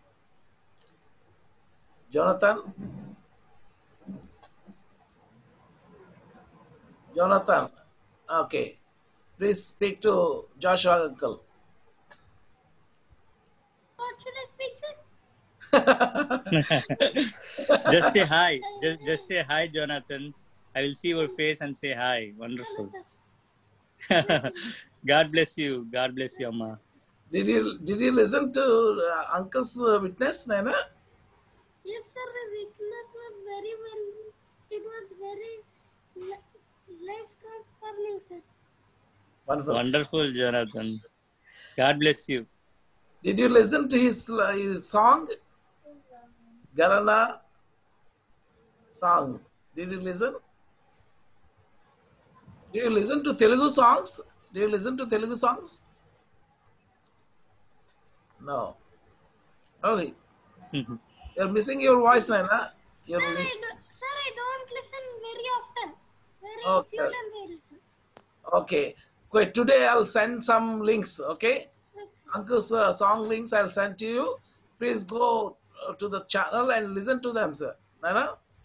Jonathan Jonathan okay please speak to Joshua uncle What should I speak, sir? just say hi just just say hi jonathan i will see your face and say hi wonderful god bless you god bless you amma Did you did you listen to uh, uncle's uh, witness, Naina? Yes, sir. The witness was very well. It was very li- life transforming, sir. Wonderful. wonderful jonathan god bless you Did you listen to his uh, his song, Garana song? Did you listen? Do you listen to Telugu songs? Do you listen to Telugu songs? No. Okay. You're missing your voice, Naina. You're Sir, I miss- do, sir, I don't listen very often. Very Okay. few times I listen. Okay. Wait, today I'll send some links, okay? Uncle's uh, song links I'll send to you. Please go uh, to the channel and listen to them, sir. Nana?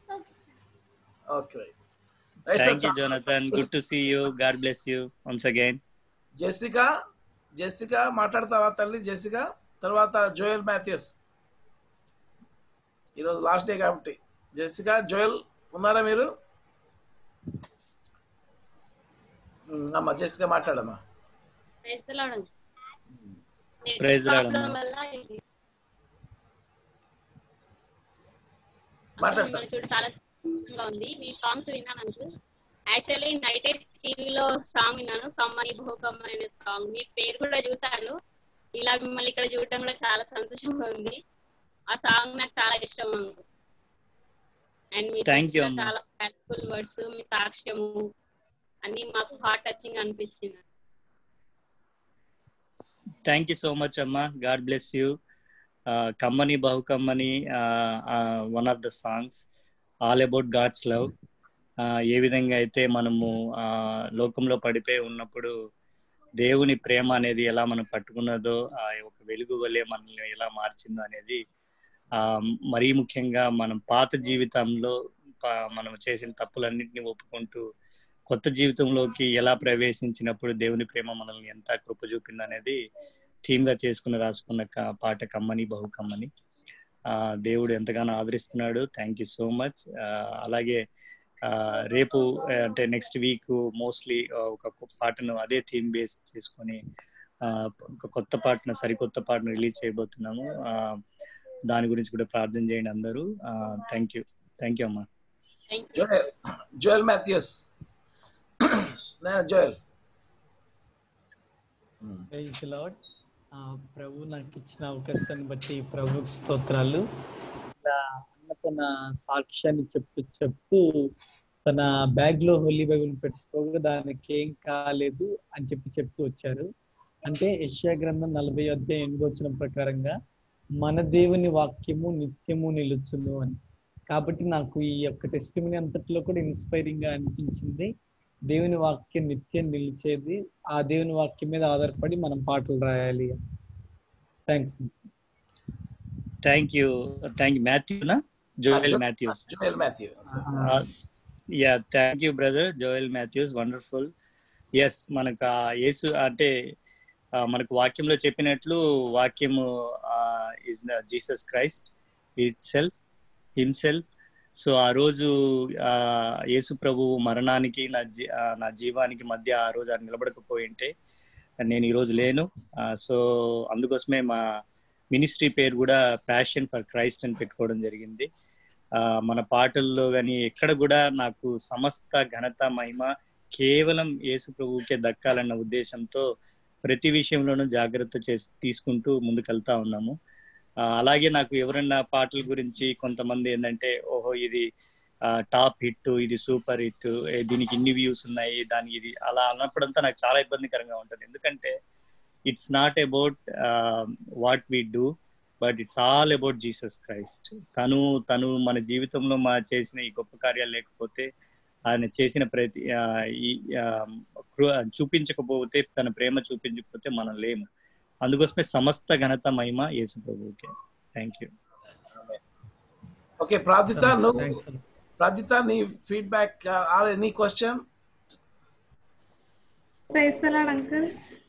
Okay. Right, sir. thank you jonathan good to see you god bless you once again Jessica Jessica మాట్లాడతావా తల్లి Jessica తర్వాత Joel Matthews ఈరోజు last day కాబట్టి Jessica Joel ఉన్నారా మీరు ఉమ్, అమ్మా Jessica మాట్లాడమ్మా ప్రైజ్ ది లార్డ్. నేను Praise the Lord, చెప్పడం అమ్మా. వల్ల ఇది మాట్లాడతా మిమ్మల్ని చూడ చాలా సంతోషంగా ఉంది మీ సాంగ్స్ విన్నాను అంకుల్ యాక్చువల్లీ నైట్ టీవీలో సాంగ్ విన్నాను కమ్మని బహు కమ్మని అనే సాంగ్ మీ పేరు కూడా చూసాను ఇలా మిమ్మల్ని ఇక్కడ చూడటం కూడా చాలా సంతోషంగా ఉంది ఆ సాంగ్ నాకు చాలా ఇష్టం అంకుల్ అండ్ మీ Thank you, చెప్పిన అమ్మా. చాలా ప్రాక్టికల్ వర్డ్స్ మీ సాక్ష్యము అన్ని మాకు హార్ట్ టచింగ్ అనిపించింది థ్యాంక్ యూ సో మచ్ అమ్మా గాడ్ బ్లెస్ యూ కమ్మని బహు కమ్మని one of the songs all about God's love ఏ విధంగా అయితే మనము ఆ, లోకంలో పడిపోయి ఉన్నప్పుడు దేవుని ప్రేమ అనేది ఎలా మనం పట్టుకున్నదో ఆ ఒక వెలుగు వల్లే మనల్ని ఎలా మార్చిందో అనేది ఆ మరీ ముఖ్యంగా మనం పాత జీవితంలో ప- మనం చేసిన తప్పులన్నింటినీ ఒప్పుకుంటూ కొత్త జీవితంలోకి ఎలా ప్రవేశించినప్పుడు దేవుని ప్రేమ మనల్ని ఎంత కృప చూపింది అనేది థీమ్ గా చేసుకుని రాసుకున్న క- పాట కమ్మని బహు కమ్మని ఆ దేవుడు ఎంతగానో ఆదరిస్తున్నాడు థ్యాంక్ యూ సో మచ్ అలాగే ఆ, రేపు ఆ, అంటే నెక్స్ట్ వీక్ మోస్ట్లీ ఒక కొ- పాటను అదే థీమ్ బేస్ చేసుకొని ఆ, ఒక కొత్త పాటను సరికొత్త పాటను రిలీజ్ చేయబోతున్నాము ఆ, దాని గురించి కూడా ప్రార్థన చేయండి అందరూ థ్యాంక్ యూ థ్యాంక్ యూ అమ్మా జోయల్ జోయల్ మాథ్యూస్ నేను జోయల్ ప్రైజ్ లార్డ్ ప్రభు నాకు ఇచ్చిన అవకాశాన్ని బట్టి ప్రభుకి స్తోత్రాలు ఇలా అన్న తన సాక్ష్యాన్ని చెప్తూ చెప్తూ తన బ్యాగ్ లో హోలీ బైబిల్ పెట్టుకోగా దానికి ఏం కాలేదు అని చెప్పి చెప్తూ వచ్చారు అంటే యెషయా గ్రంథం నలభై అధ్యాయం ఎనిమిది వచ్చిన ప్రకారంగా మన దేవుని వాక్యము నిత్యము నిలుచును అని కాబట్టి నాకు ఈ యొక్క టెస్టిమనీ అంతట్లో కూడా ఇన్స్పైరింగ్ గా అనిపించింది దేవుని వాక్యం నిత్యం నిలిచేది ఆ దేవుని వాక్యం మీద ఆధారపడి మనం పాటలు రాయాలి thanks thank you thank you మాథ్యూనా Joel Matthews Joel Matthew yeah thank you brother Joel Matthews wonderful yes మనకు ఆ యేసు అంటే ఆ, మనకు వాక్యంలో చెప్పినట్లు వాక్యము is Jesus Christ itself himself so ఆ రోజు ఆ, యేసు ప్రభు మరణానికి నా జీ ఆ, నా జీవానికి మధ్య ఆ రోజు ఆయన నిలబడకపోయి ఉంటే నేను ఈరోజు లేను సో అందుకోసమే మా మినిస్ట్రీ పేరు కూడా ప్యాషన్ ఫర్ క్రైస్ట్ అని పెట్టుకోవడం జరిగింది ఆ, మన పాటల్లో కానీ ఎక్కడ కూడా నాకు సమస్త ఘనత మహిమ కేవలం యేసు ప్రభువుకే దక్కాలన్న ఉద్దేశంతో ప్రతి విషయంలోనూ జాగ్రత్త చేసి తీసుకుంటూ ముందుకెళ్తా ఉన్నాము ఆ, అలాగే నాకు ఎవరన్నా పాటల గురించి కొంతమంది ఏంటంటే ఓహో ఇది టాప్ హిట్ ఇది సూపర్ హిట్ దీనికి ఇన్ని వ్యూస్ ఉన్నాయి దానికి ఇది అలా అన్నప్పుడంతా నాకు చాలా ఇబ్బందికరంగా ఉంటుంది ఎందుకంటే it's not about what we do but it's all about Jesus Christ తను తను మన జీవితంలో మా చేసిన ఈ గొప్ప కార్యాలు లేకపోతే ఆయన చేసిన ప్రతి ఆ, ఈ ఆ, కృ- చూపించకపోతే తన ప్రేమ చూపించకపోతే మనం లేము అందుకోసమే సమస్త ఘనత మహిమ యేసు ప్రభువుకే థ్యాంక్ యూ ఓకే ప్రార్థిత నువ్వు ప్రార్థిత నీ feedback or any question praise uncle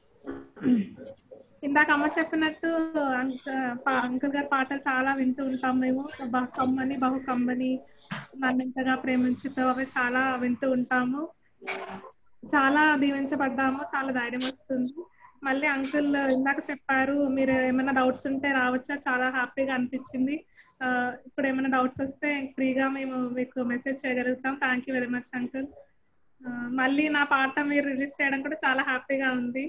ఇందాక అమ్మ చెప్పినట్టు అంక- పా- అంకుల్ గారి పాటలు చాలా వింటూ ఉంటాం మేము బహు కమ్మని బహు కమ్మని నన్ను ఎంతగా ప్రేమించుతో అవి చాలా వింటూ ఉంటాము చాలా దీవించబడ్డాము చాలా ధైర్యం వస్తుంది మళ్ళీ అంకుల్ ఇందాక చెప్పారు మీరు ఏమైనా డౌట్స్ ఉంటే రావచ్చా చాలా హ్యాపీగా అనిపించింది ఆ, ఇప్పుడు ఏమైనా డౌట్స్ వస్తే ఫ్రీగా మేము మీకు మెసేజ్ చేయగలుగుతాం thank you very much uncle మళ్ళీ నా పాట మీరు రిలీజ్ చేయడం కూడా చాలా హ్యాపీగా ఉంది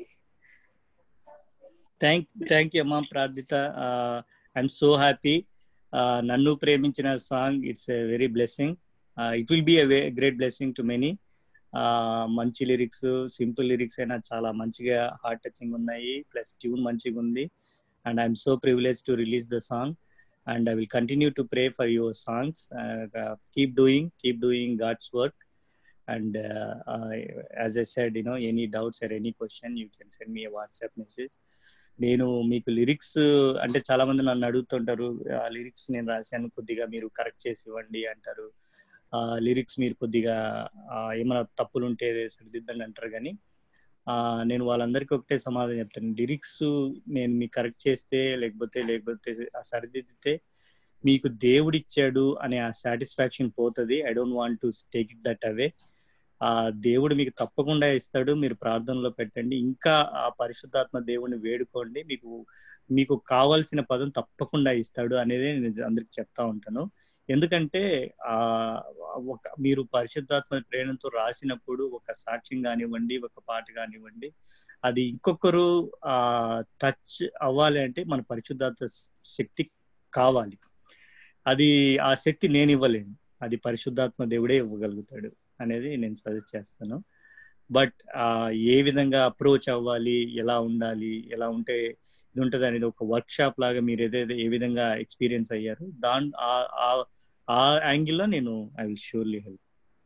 థ్యాంక్ థ్యాంక్ యూ అమ్మా ప్రార్థిత ఐఎమ్ సో హ్యాపీ నన్ను ప్రేమించిన song it's a very blessing it will be a great blessing to many మంచి లిరిక్స్ సింపుల్ లిరిక్స్ అయినా చాలా మంచిగా హార్ట్ టచింగ్ ఉన్నాయి ప్లస్ ట్యూన్ మంచిగా ఉంది and I'm so privilege to release the song and I will continue to pray for your songs keep doing keep doing God's work and uh, uh, as i said you know any doubts or any question you can send me a whatsapp message నేను మీకు lyrics అంటే చాలా మంది నన్ను అడుగుతుంటారు ఆ lyrics నేను రాశాను కొద్దిగా మీరు కరెక్ట్ చేసి ఇవ్వండి అంటారు ఆ లిరిక్స్ మీరు కొద్దిగా ఆ, ఏమైనా తప్పులు ఉంటే సరిదిద్దండి అంటారు కానీ ఆ, నేను వాళ్ళందరికీ ఒకటే సమాధానం చెప్తాను లిరిక్స్ నేను మీకు కరెక్ట్ చేస్తే లేకపోతే లేకపోతే ఆ సరిదిద్దితే మీకు దేవుడు ఇచ్చాడు అనే ఆ సాటిస్ఫాక్షన్ పోతుంది I don't want to take it that away ఆ దేవుడు మీకు తప్పకుండా ఇస్తాడు మీరు ప్రార్థనలో పెట్టండి ఇంకా ఆ పరిశుద్ధాత్మ దేవుడిని వేడుకోండి మీకు మీకు కావాల్సిన పదం తప్పకుండా ఇస్తాడు అనేది నేను అందరికి చెప్తా ఉంటాను ఎందుకంటే ఆ ఒక మీరు పరిశుద్ధాత్మ ప్రేరణతో రాసినప్పుడు ఒక సాక్ష్యం కానివ్వండి ఒక పాట కానివ్వండి అది ఇంకొకరు ఆ టచ్ అవ్వాలి అంటే మన పరిశుద్ధాత్మ శక్తి కావాలి అది ఆ శక్తి నేను ఇవ్వలేను అది పరిశుద్ధాత్మ దేవుడే ఇవ్వగలుగుతాడు అనేది నేను సజెస్ట్ చేస్తాను బట్ ఏ విధంగా అప్రోచ్ అవ్వాలి ఎలా ఉండాలి ఎలా ఉంటే ఇది ఉంటుంది అనేది ఒక వర్క్ షాప్ లాగా మీరు ఏదైతే ఏ విధంగా ఎక్స్పీరియన్స్ అయ్యారు దాని ఆ- ఆ- ఆ యాంగిల్లో నేను I will surely help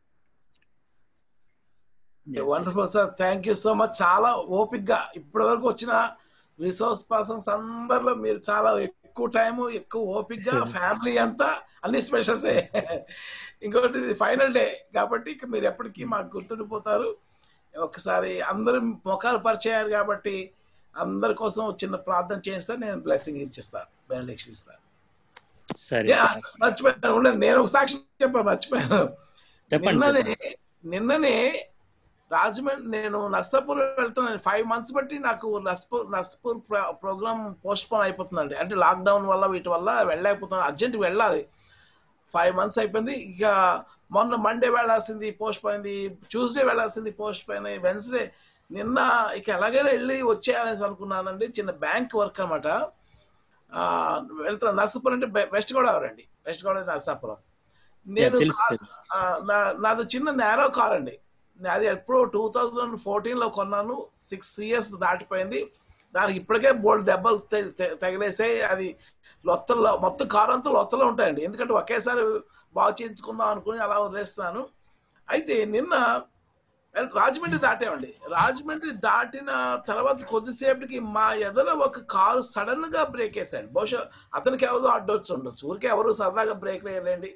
wonderful sir thank you so much చాలా ఓపిక్ గా ఇప్పటి వరకు వచ్చిన రిసోర్స్ పర్సన్స్ అందరిలో మీరు చాలా ఎక్కువ టైం ఎక్కువ ఓపిక్ గా ఫ్యామిలీ అంతా అన్ని స్పెషల్స్ ఇంకొకటి ఫైనల్ డే కాబట్టి ఇక మీరు ఎప్పటికీ మాకు గుర్తుండిపోతారు ఒకసారి అందరూ ముఖాలు పరిచయారు కాబట్టి అందరి కోసం ఒక చిన్న ప్రార్థన చేయండి సార్ నేను బ్లెస్సింగ్ ఇచ్చిస్తాను బెనడిక్షన్ ఇస్తాను సరే యా, మర్చిపోయాను ఉండండి నేను ఒక సాక్షి చెప్పాను మర్చిపోయాను చెప్పండి, నిన్ననే నిన్ననే రాజమండ్రి నేను నర్సాపూర్ వెళ్తున్నాను ఫైవ్ మంత్స్ బట్టి నాకు Narsapur Narsapur program postpone అయిపోతుందండి అంటే లాక్డౌన్ వల్ల వీటి వల్ల వెళ్ళలేకపోతున్నాను అర్జెంట్ వెళ్ళాలి ఫైవ్ మంత్స్ అయిపోయింది ఇక మొన్న మండే వెళ్ళాల్సింది పోస్ట్ పోయింది ట్యూస్డే వెళ్ళాల్సింది పోస్ట్ పోయింది వెన్స్డే నిన్న ఇక ఎలాగైనా వెళ్ళి వచ్చేయాలని అనుకున్నానండి చిన్న బ్యాంక్ వర్క్ అనమాట వెళ్తున్నా నర్సాపురం అంటే బె- వెస్ట్ గోదావరి అండి వెస్ట్ గోదావరి నర్సాపురం నేను తెలుసు, కార్- తెలుసు. ఆ, నా- నాది చిన్న నేరో కార్ అండి అది ఎప్పుడో టూ థౌజండ్ ఫోర్టీన్ లో కొన్నాను సిక్స్ ఇయర్స్ దాటిపోయింది దానికి ఇప్పటికే బోల్డ్ దెబ్బలు తె- తె- తగిలేసాయి అది లొత్తల్లో మొత్తం కారు అంతా లొత్తలో ఉంటాయండి ఎందుకంటే ఒకేసారి బాగు చేయించుకుందాం అనుకుని అలా వదిలేస్తున్నాను అయితే నిన్న వెల్, రాజమండ్రి దాటామండి రాజమండ్రి దాటిన తర్వాత కొద్దిసేపటికి మా ఎదర ఒక కారు సడన్ గా బ్రేక్ వేసాడు బహుశా అతనికి ఎవరో అడ్డొచ్చి ఉండొచ్చు ఊరికే ఎవరు సరదాగా బ్రేక్ వేయలేండి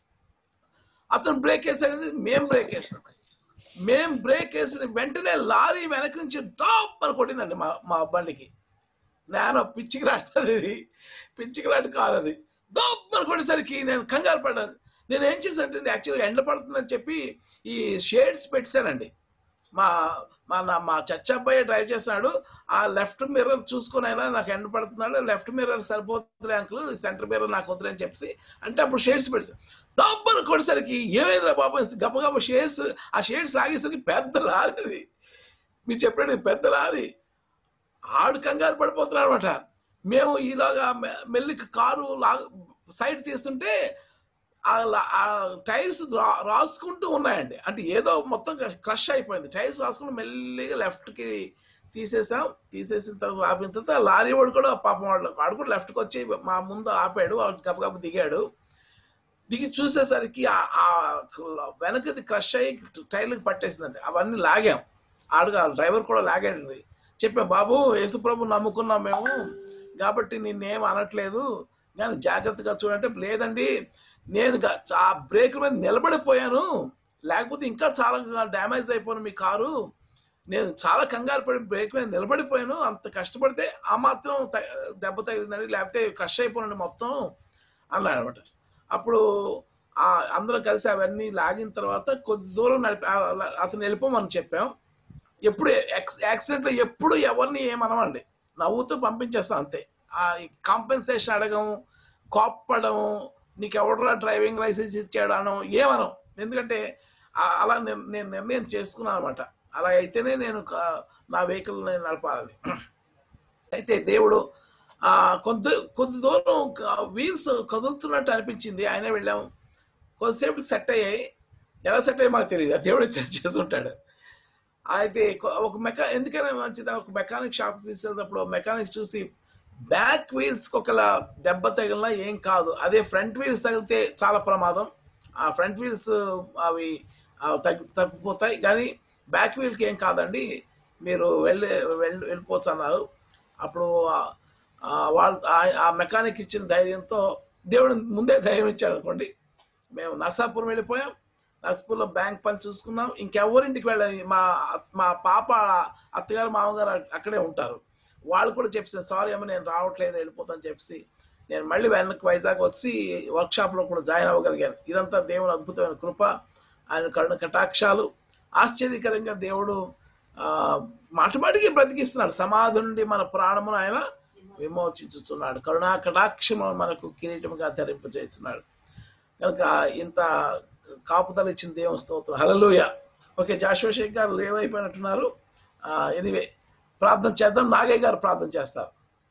అతను బ్రేక్ వేసాడని మేం బ్రేక్ వేసాం మేం బ్రేక్ వేసిన వెంటనే లారీ వెనక నుంచి టాప్ అని కొట్టిందండి మా మా బండికి నేను పిచ్చికి రాటది పిచ్చికి రాటి కారు అది దమ్మని కొట్టేసరికి నేను కంగారు పడ్డాను నేను ఏం చేశానంటే యాక్చువల్గా ఎండ పడుతుందని చెప్పి ఈ షేడ్స్ పెట్టానండి మా మా నా మా చచ్చ అబ్బాయి డ్రైవ్ చేస్తున్నాడు ఆ లెఫ్ట్ మిర్రర్ చూసుకొని అయినా నాకు ఎండ పడుతున్నాడు లెఫ్ట్ మిర్రర్ సరిపోతుంది అంకుల్ సెంటర్ మిర్రర్ నాకు వద్దులని చెప్పి అంటే అప్పుడు షేడ్స్ పెట్టాను దబ్బను కొట్టేసరికి ఏమైందిరా బాబు గప్ప గప్ప షేడ్స్ ఆ షేడ్స్ లాగేసరికి పెద్ద లారీ అది మీరు చెప్పండి పెద్ద లారీ ఆడు కంగారు పడిపోతున్నాడు అనమాట మేము ఈలోగా మె- మెల్లికి కారు లా సైడ్ తీస్తుంటే ఆ లా- ఆ టైర్స్ రా- రాసుకుంటూ ఉన్నాయండి అంటే ఏదో మొత్తం క్రష్ అయిపోయింది టైర్స్ రాసుకుంటూ మెల్లిగా లెఫ్ట్కి తీసేసాం తీసేసిన తర్వాత ఆపిన తర్వాత లారీ వాడు కూడా పాపం వాడు వాడు కూడా లెఫ్ట్కి వచ్చి మా ముందు ఆపాడు వాడు గబగబ దిగాడు దిగి చూసేసరికి ఆ- ఆ వెనకది క్రష్ అయ్యి టైర్లకు పట్టేసిందండి అవన్నీ లాగాం ఆడుగా డ్రైవర్ కూడా లాగాడండి చెప్పాం బాబు యేసుప్రభు నమ్ముకున్నాం మేము కాబట్టి నిన్నేం అనట్లేదు కానీ జాగ్రత్తగా చూడంటే లేదండి నేను గా- ఆ బ్రేక్ మీద నిలబడిపోయాను లేకపోతే ఇంకా చాలా డ్యామేజ్ అయిపోయాను మీ కారు నేను చాలా కంగారు పడి బ్రేక్ మీద నిలబడిపోయాను అంత కష్టపడితే ఆ మాత్రం త- దెబ్బ తగిలిందండి లేకపోతే క్రష్ అయిపోయానండి మొత్తం అన్నాడు అనమాట అప్పుడు ఆ అందరం కలిసి అవన్నీ లాగిన తర్వాత కొద్ది దూరం నడిపి ఆ- అతను వెళ్ళిపోమని చెప్పాం ఎప్పుడు యాక్సిడెంట్ లో ఎప్పుడు ఎవరిని ఏమనమండి నవ్వుతూ పంపించేస్తాం అంతే ఆ కాంపెన్సేషన్ అడగం కోప్పడం నీకు ఎవడరా డ్రైవింగ్ లైసెన్స్ ఇచ్చాడు అనం ఏమనం ఎందుకంటే ఆ- అలా నేను నేను నిర్ణయం చేసుకున్నాను అనమాట అలా అయితేనే నేను కా- నా వెహికల్ నేను నడపాలని అయితే దేవుడు ఆ కొద్ది కొద్ది దూరం వీల్స్ కదులుతున్నట్టు అనిపించింది ఆయనే వెళ్ళాము కొద్దిసేపటికి సెట్ అయ్యాయి ఎలా సెట్ అయ్యాయి మాకు తెలియదు దేవుడు సెట్ చేసి ఉంటాడు అయితే కొ- ఒక మెకా ఎందుకైనా మంచిది ఒక మెకానిక్ షాప్ తీసుకెళ్ళినప్పుడు మెకానిక్ చూసి బ్యాక్ వీల్స్ ఒకలా దెబ్బ తగిలినా ఏం కాదు అదే ఫ్రంట్ వీల్స్ తగిలితే చాలా ప్రమాదం ఆ ఫ్రంట్ వీల్స్ అవి ఆ, తగ్గి తగ్గిపోతాయి కానీ బ్యాక్ వీల్కి ఏం కాదండి మీరు వెళ్ళి వెళ్ళి వెళ్ళిపోవచ్చు అన్నారు అప్పుడు ఆ- ఆ వాళ్ళు ఆ- ఆ మెకానిక్ ఇచ్చిన ధైర్యంతో దేవుడు ముందే ధైర్యం ఇచ్చాడు అనుకోండి మేము నర్సాపురం వెళ్ళిపోయాం నర్సాపూర్లో బ్యాంక్ పని చూసుకున్నాం ఇంకెవరింటికి వెళ్ళాలి మా మా పాప అత్తగారు మామగారు అక్కడే ఉంటారు వాళ్ళు కూడా చెప్పారు సారీ అమ్మ నేను రావట్లేదు వెళ్ళిపోతాను చెప్పి నేను మళ్ళీ వెనక్కి వైజాగ్ వచ్చి వర్క్షాప్లో కూడా జాయిన్ అవ్వగలిగాను ఇదంతా దేవుని అద్భుతమైన కృప ఆయన కరుణ కటాక్షాలు ఆశ్చర్యకరంగా దేవుడు ఆ, మాటమాటికి బ్రతికిస్తున్నాడు సమాధి నుండి మన ప్రాణమును ఆయన విమోచించుతున్నాడు కరుణా కటాక్షము మనకు కిరీటముగా ధరింపజేస్తున్నాడు కనుక ఇంత కాపుతలు ఇచ్చిన దేవుని స్తోత్రం హలలుయ ఓకే జాషువా షేక్ గారు లేవైపోయినట్టున్నారు ఎనివే ప్రార్థన చేద్దాం నాగయ్య గారు ప్రార్థన చేస్తారు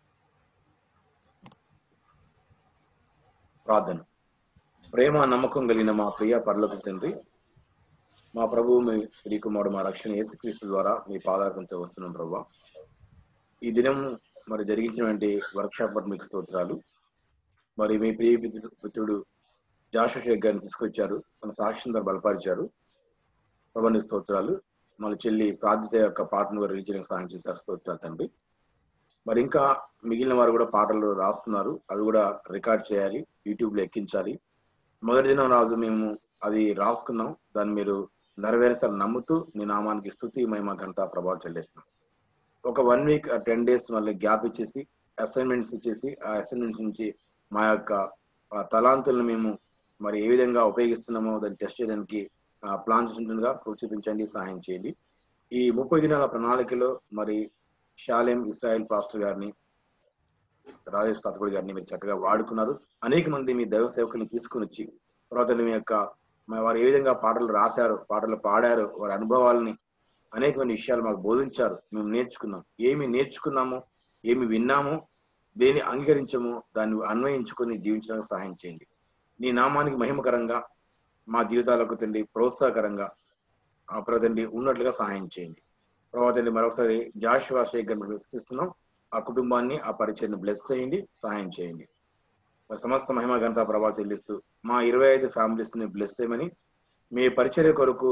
ప్రార్థన ప్రేమ నమ్మకం కలిగిన మా ప్రియ పరలోక తండ్రి మా ప్రభువు మీ ప్రియకుమారుడు మా రక్షణ యేసుక్రీస్తు ద్వారా మీ పాదాకంతో వస్తున్నాం ప్రభా ఈ దినం మరి జరిగించినటువంటి వర్క్షాప్ బట్టి మీకు స్తోత్రాలు మరి మీ ప్రియ పితృ- పుత్రుడు జాషు షేక్ గారిని తీసుకొచ్చారు తన సాక్ష్యం ద్వారా బలపరిచారు ప్రభాని స్తోత్రాలు మళ్ళీ చెల్లి ప్రార్థిత యొక్క పాటను కూడా రిలీజ్ చేయడానికి సహాయం చేశారు స్తోత్రాలు తండ్రి మరి ఇంకా మిగిలిన వారు కూడా పాటలు రాస్తున్నారు అవి కూడా రికార్డ్ చేయాలి యూట్యూబ్ లో ఎక్కించాలి మొదటి దినం రాజు మేము అది రాసుకున్నాం దాన్ని మీరు నెరవేరుస్తారని నమ్ముతూ మీ నామానికి స్థుతి మహిమ ఘనత ప్రభావం చెల్లిస్తున్నాం ఒక వన్ వీక్ టెన్ డేస్ మళ్ళీ గ్యాప్ ఇచ్చేసి అసైన్మెంట్స్ ఇచ్చేసి ఆ అసైన్మెంట్స్ నుంచి మా యొక్క ఆ, తలాంతులను మేము మరి ఏ విధంగా ఉపయోగిస్తున్నామో దాన్ని టెస్ట్ చేయడానికి ప్లాన్ చేస్తుండగా కృషి చూపించండి సహాయం చేయండి ఈ ముప్పై దినాల ప్రణాళికలో మరి షాలేం ఇస్రాయల్ పాస్టర్ గారిని రాజేష్ తాతపూడి గారిని మీరు చక్కగా వాడుకున్నారు అనేక మంది మీ దైవ సేవకుల్ని తీసుకుని వచ్చి తర్వాత మీ యొక్క మరి వారు ఏ విధంగా పాటలు రాశారు పాటలు పాడారు వారి అనుభవాలని అనేకమైన విషయాలు మాకు బోధించారు మేము నేర్చుకున్నాం ఏమి నేర్చుకున్నామో ఏమి విన్నామో దేని అంగీకరించమో దాన్ని అన్వయించుకొని జీవించడానికి సహాయం చేయండి నీ నామానికి మహిమకరంగా మా జీవితాలకు తండ్రి ప్రోత్సాహకరంగా ఆ ప్రభు తండ్రి ఉన్నట్లుగా సహాయం చేయండి ప్రభావ తండ్రి మరొకసారి జాషువా షేక్ గారిని ప్రశ్నిస్తున్నాం ఆ కుటుంబాన్ని ఆ పరిచయను బ్లెస్ చేయండి సహాయం చేయండి మరి సమస్త మహిమ ఘనత ప్రభావం చెల్లిస్తూ మా ఇరవై ఐదు ఫ్యామిలీస్ ని బ్లెస్ చేయమని మీ పరిచర్య కొరకు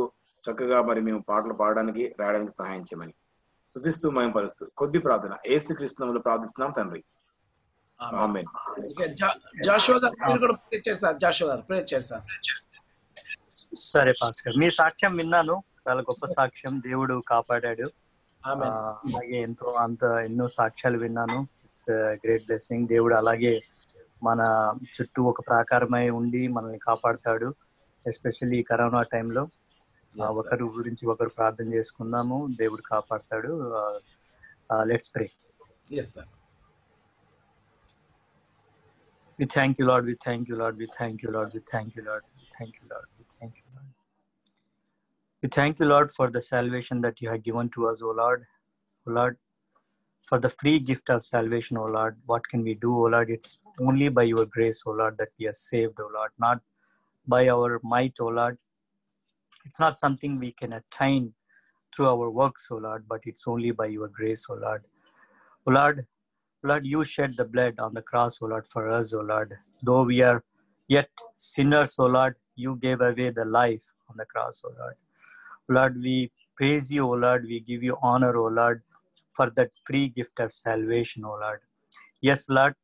చక్కగా మరి మేము పాటలు పాడడానికి రాయడానికి సహాయం చేయమని శుతిస్తూ మేము పరుస్తూ కొద్ది ప్రార్థన ఏసు కృష్ణంలో ప్రార్థిస్తున్నాం తండ్రి ఆమెన్ ఓకే జా- జాషువా గారు మీరు కూడా ప్రే చేశారు జాషువా గారు ప్రే చేశారు సరే పాస్కర్ మీ సాక్ష్యం విన్నాను చాలా గొప్ప సాక్ష్యం దేవుడు కాపాడాడు ఆమేన్. ఆ, అలాగే ఎంతో అంత ఎన్నో సాక్ష్యాలు విన్నాను ఇట్స్ గ్రేట్ బ్లెస్సింగ్ దేవుడు అలాగే మన చుట్టూ ఒక ప్రాకారమై ఉండి మనల్ని కాపాడుతాడు ఎస్పెషల్లీ ఈ కరోనా టైంలో Yes, sir. ఒకరు గురించి ఒకరు ప్రార్థన చేసుకుందాము దేవుడు కాపాడుతాడు let's pray yes sir We thank you, Lord. We thank you, Lord. We thank you, Lord. We thank you, Lord. We thank you, Lord. We thank you, Lord. We thank you, Lord, for the salvation that you have given to us, O Lord. O Lord, for the free gift of salvation, O Lord. What can we do, O Lord? It's only by your grace, O Lord, that we are saved, O Lord, not by our might, O Lord. It's not something we can attain through our works, O Lord, but it's only by your grace, O Lord. O Lord, Lord, you shed the blood on the cross, O Lord, for us, O Lord. Though we are yet sinners, O Lord, you gave away the life on the cross, O Lord. Lord, we praise you, O Lord. We give you honor, O Lord, for that free gift of salvation, O Lord. Yes, Lord.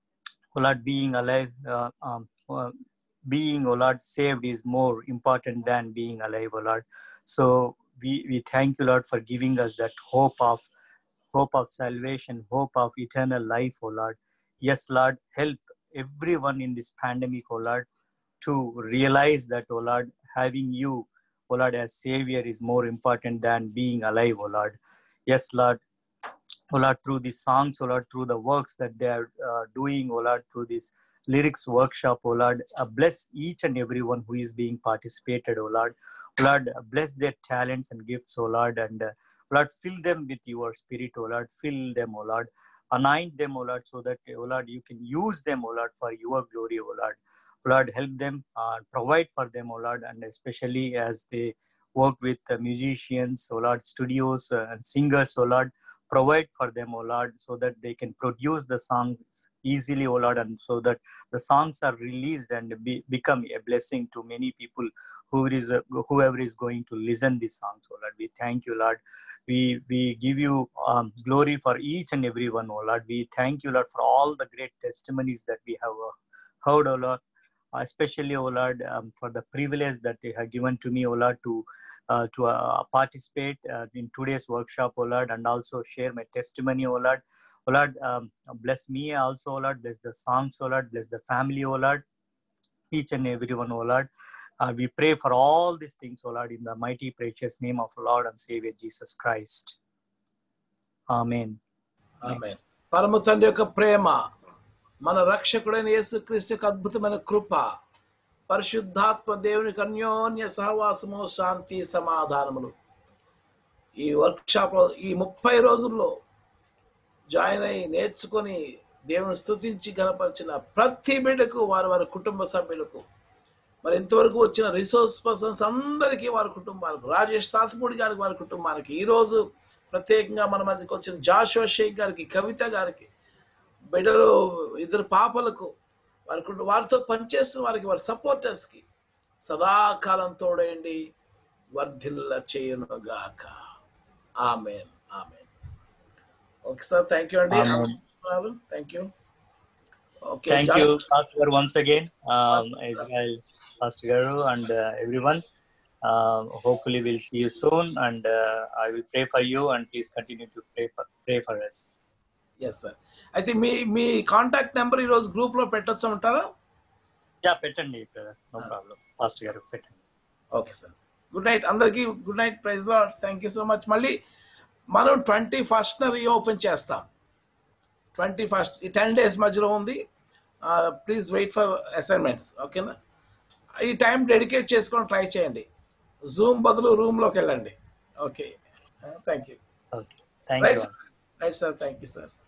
O Lord, being alive, uh, um, uh, being, O Lord, saved is more important than being alive, O Lord. So we, we thank you, Lord, for giving us that hope of hope of salvation, hope of eternal life, O Lord. Yes, Lord, help everyone in this pandemic, O Lord, to realize that, O Lord, having you, O Lord, as Savior is more important than being alive, O Lord. Yes, Lord. O Lord, through these songs, O Lord, through the works that they are uh, doing, O Lord, through this lyrics workshop, O Lord, uh, bless each and everyone who is being participated, O Lord. O Lord, uh, bless their talents and gifts, O Lord, and uh, Lord, fill them with your spirit, O Lord. Fill them, O Lord. Anoint them, O Lord, so that, O Lord, you can use them, O Lord, for your glory, O Lord. Lord, help them, uh, provide for them, O Lord, and especially as they work with uh, musicians, O Lord, studios uh, and singers, O Lord, provide for them, O Lord, so that they can produce the songs easily, O Lord, and so that the songs are released and be, become a blessing to many people who is uh, whoever is going to listen these songs, O Lord. We thank you, Lord. We we give you um, glory for each and every one, O Lord. We thank you, Lord, for all the great testimonies that we have uh, heard, O Lord especially, O Lord, um, for the privilege that they have given to me, O Lord, to uh, to uh, participate uh, in today's workshop, O Lord, and also share my testimony, O Lord. O Lord, um, bless me also, O Lord, bless the songs, O Lord, bless the family, O Lord, each and everyone, O Lord. Uh, we pray for all these things, O Lord, in the mighty, precious name of Lord and Savior Jesus Christ. Amen. ఆమె పరమ తండ్రి యొక్క ప్రేమ మన రక్షకుడైన యేసుక్రీస్తు యొక్క అద్భుతమైన కృప పరిశుద్ధాత్మ దేవునికి అన్యోన్య సహవాసము శాంతి సమాధానములు ఈ వర్క్షాప్ లో ఈ ముప్పై రోజుల్లో జాయిన్ అయి నేర్చుకొని దేవుని స్తుతించి గనపరిచిన ప్రతి బిడ్డకు వారి వారి కుటుంబ సభ్యులకు మరి ఇంతవరకు వచ్చిన రిసోర్స్ పర్సన్స్ అందరికీ వారి కుటుంబాలకు రాజేష్ సాత్పూడి గారికి వారి కుటుంబానికి ఈ రోజు ప్రత్యేకంగా మన మధ్యకి వచ్చిన జాషువా షేక్ గారికి కవిత గారికి బిడ్డలు ఇద్దరు పాపలకు వారి కుటుంబ వారితో పనిచేస్తున్న వారికి వారి సపోర్టర్స్ కి సదాకాలం తోడేయండి వర్ధిల్ల చేయునుగాక amen amen okay sir thank you అండి Amen. Thank you okay Thank you, Pastor, once again, um, Israel, Pastor Garu, and uh, everyone. Um, hopefully, we'll see you soon, and uh, I will pray for you, and please continue to pray for, pray for us. Yes sir అయితే మీ మీ contact number ఈరోజు group లో పెట్టొచ్చు అంటారా yeah పెట్టండి no problem pastor గారు పెట్టండి ఓకే సార్ గుడ్ నైట్ అందరికీ గుడ్ నైట్ ప్రైజ్ లో థ్యాంక్ యూ సో మచ్ మళ్ళీ మనం ట్వంటీ ఫస్ట్ రీఓపెన్ చేస్తాం ట్వంటీ ఫస్ట్ ఈ టెన్ డేస్ మధ్యలో ఉంది ప్లీజ్ వెయిట్ ఫర్ అసైన్మెంట్స్ ఓకేనా ఈ టైం డెడికేట్ చేసుకొని ట్రై చేయండి జూమ్ బదులు రూమ్లోకి వెళ్ళండి okay thank you thank right you sir right sir thank you sir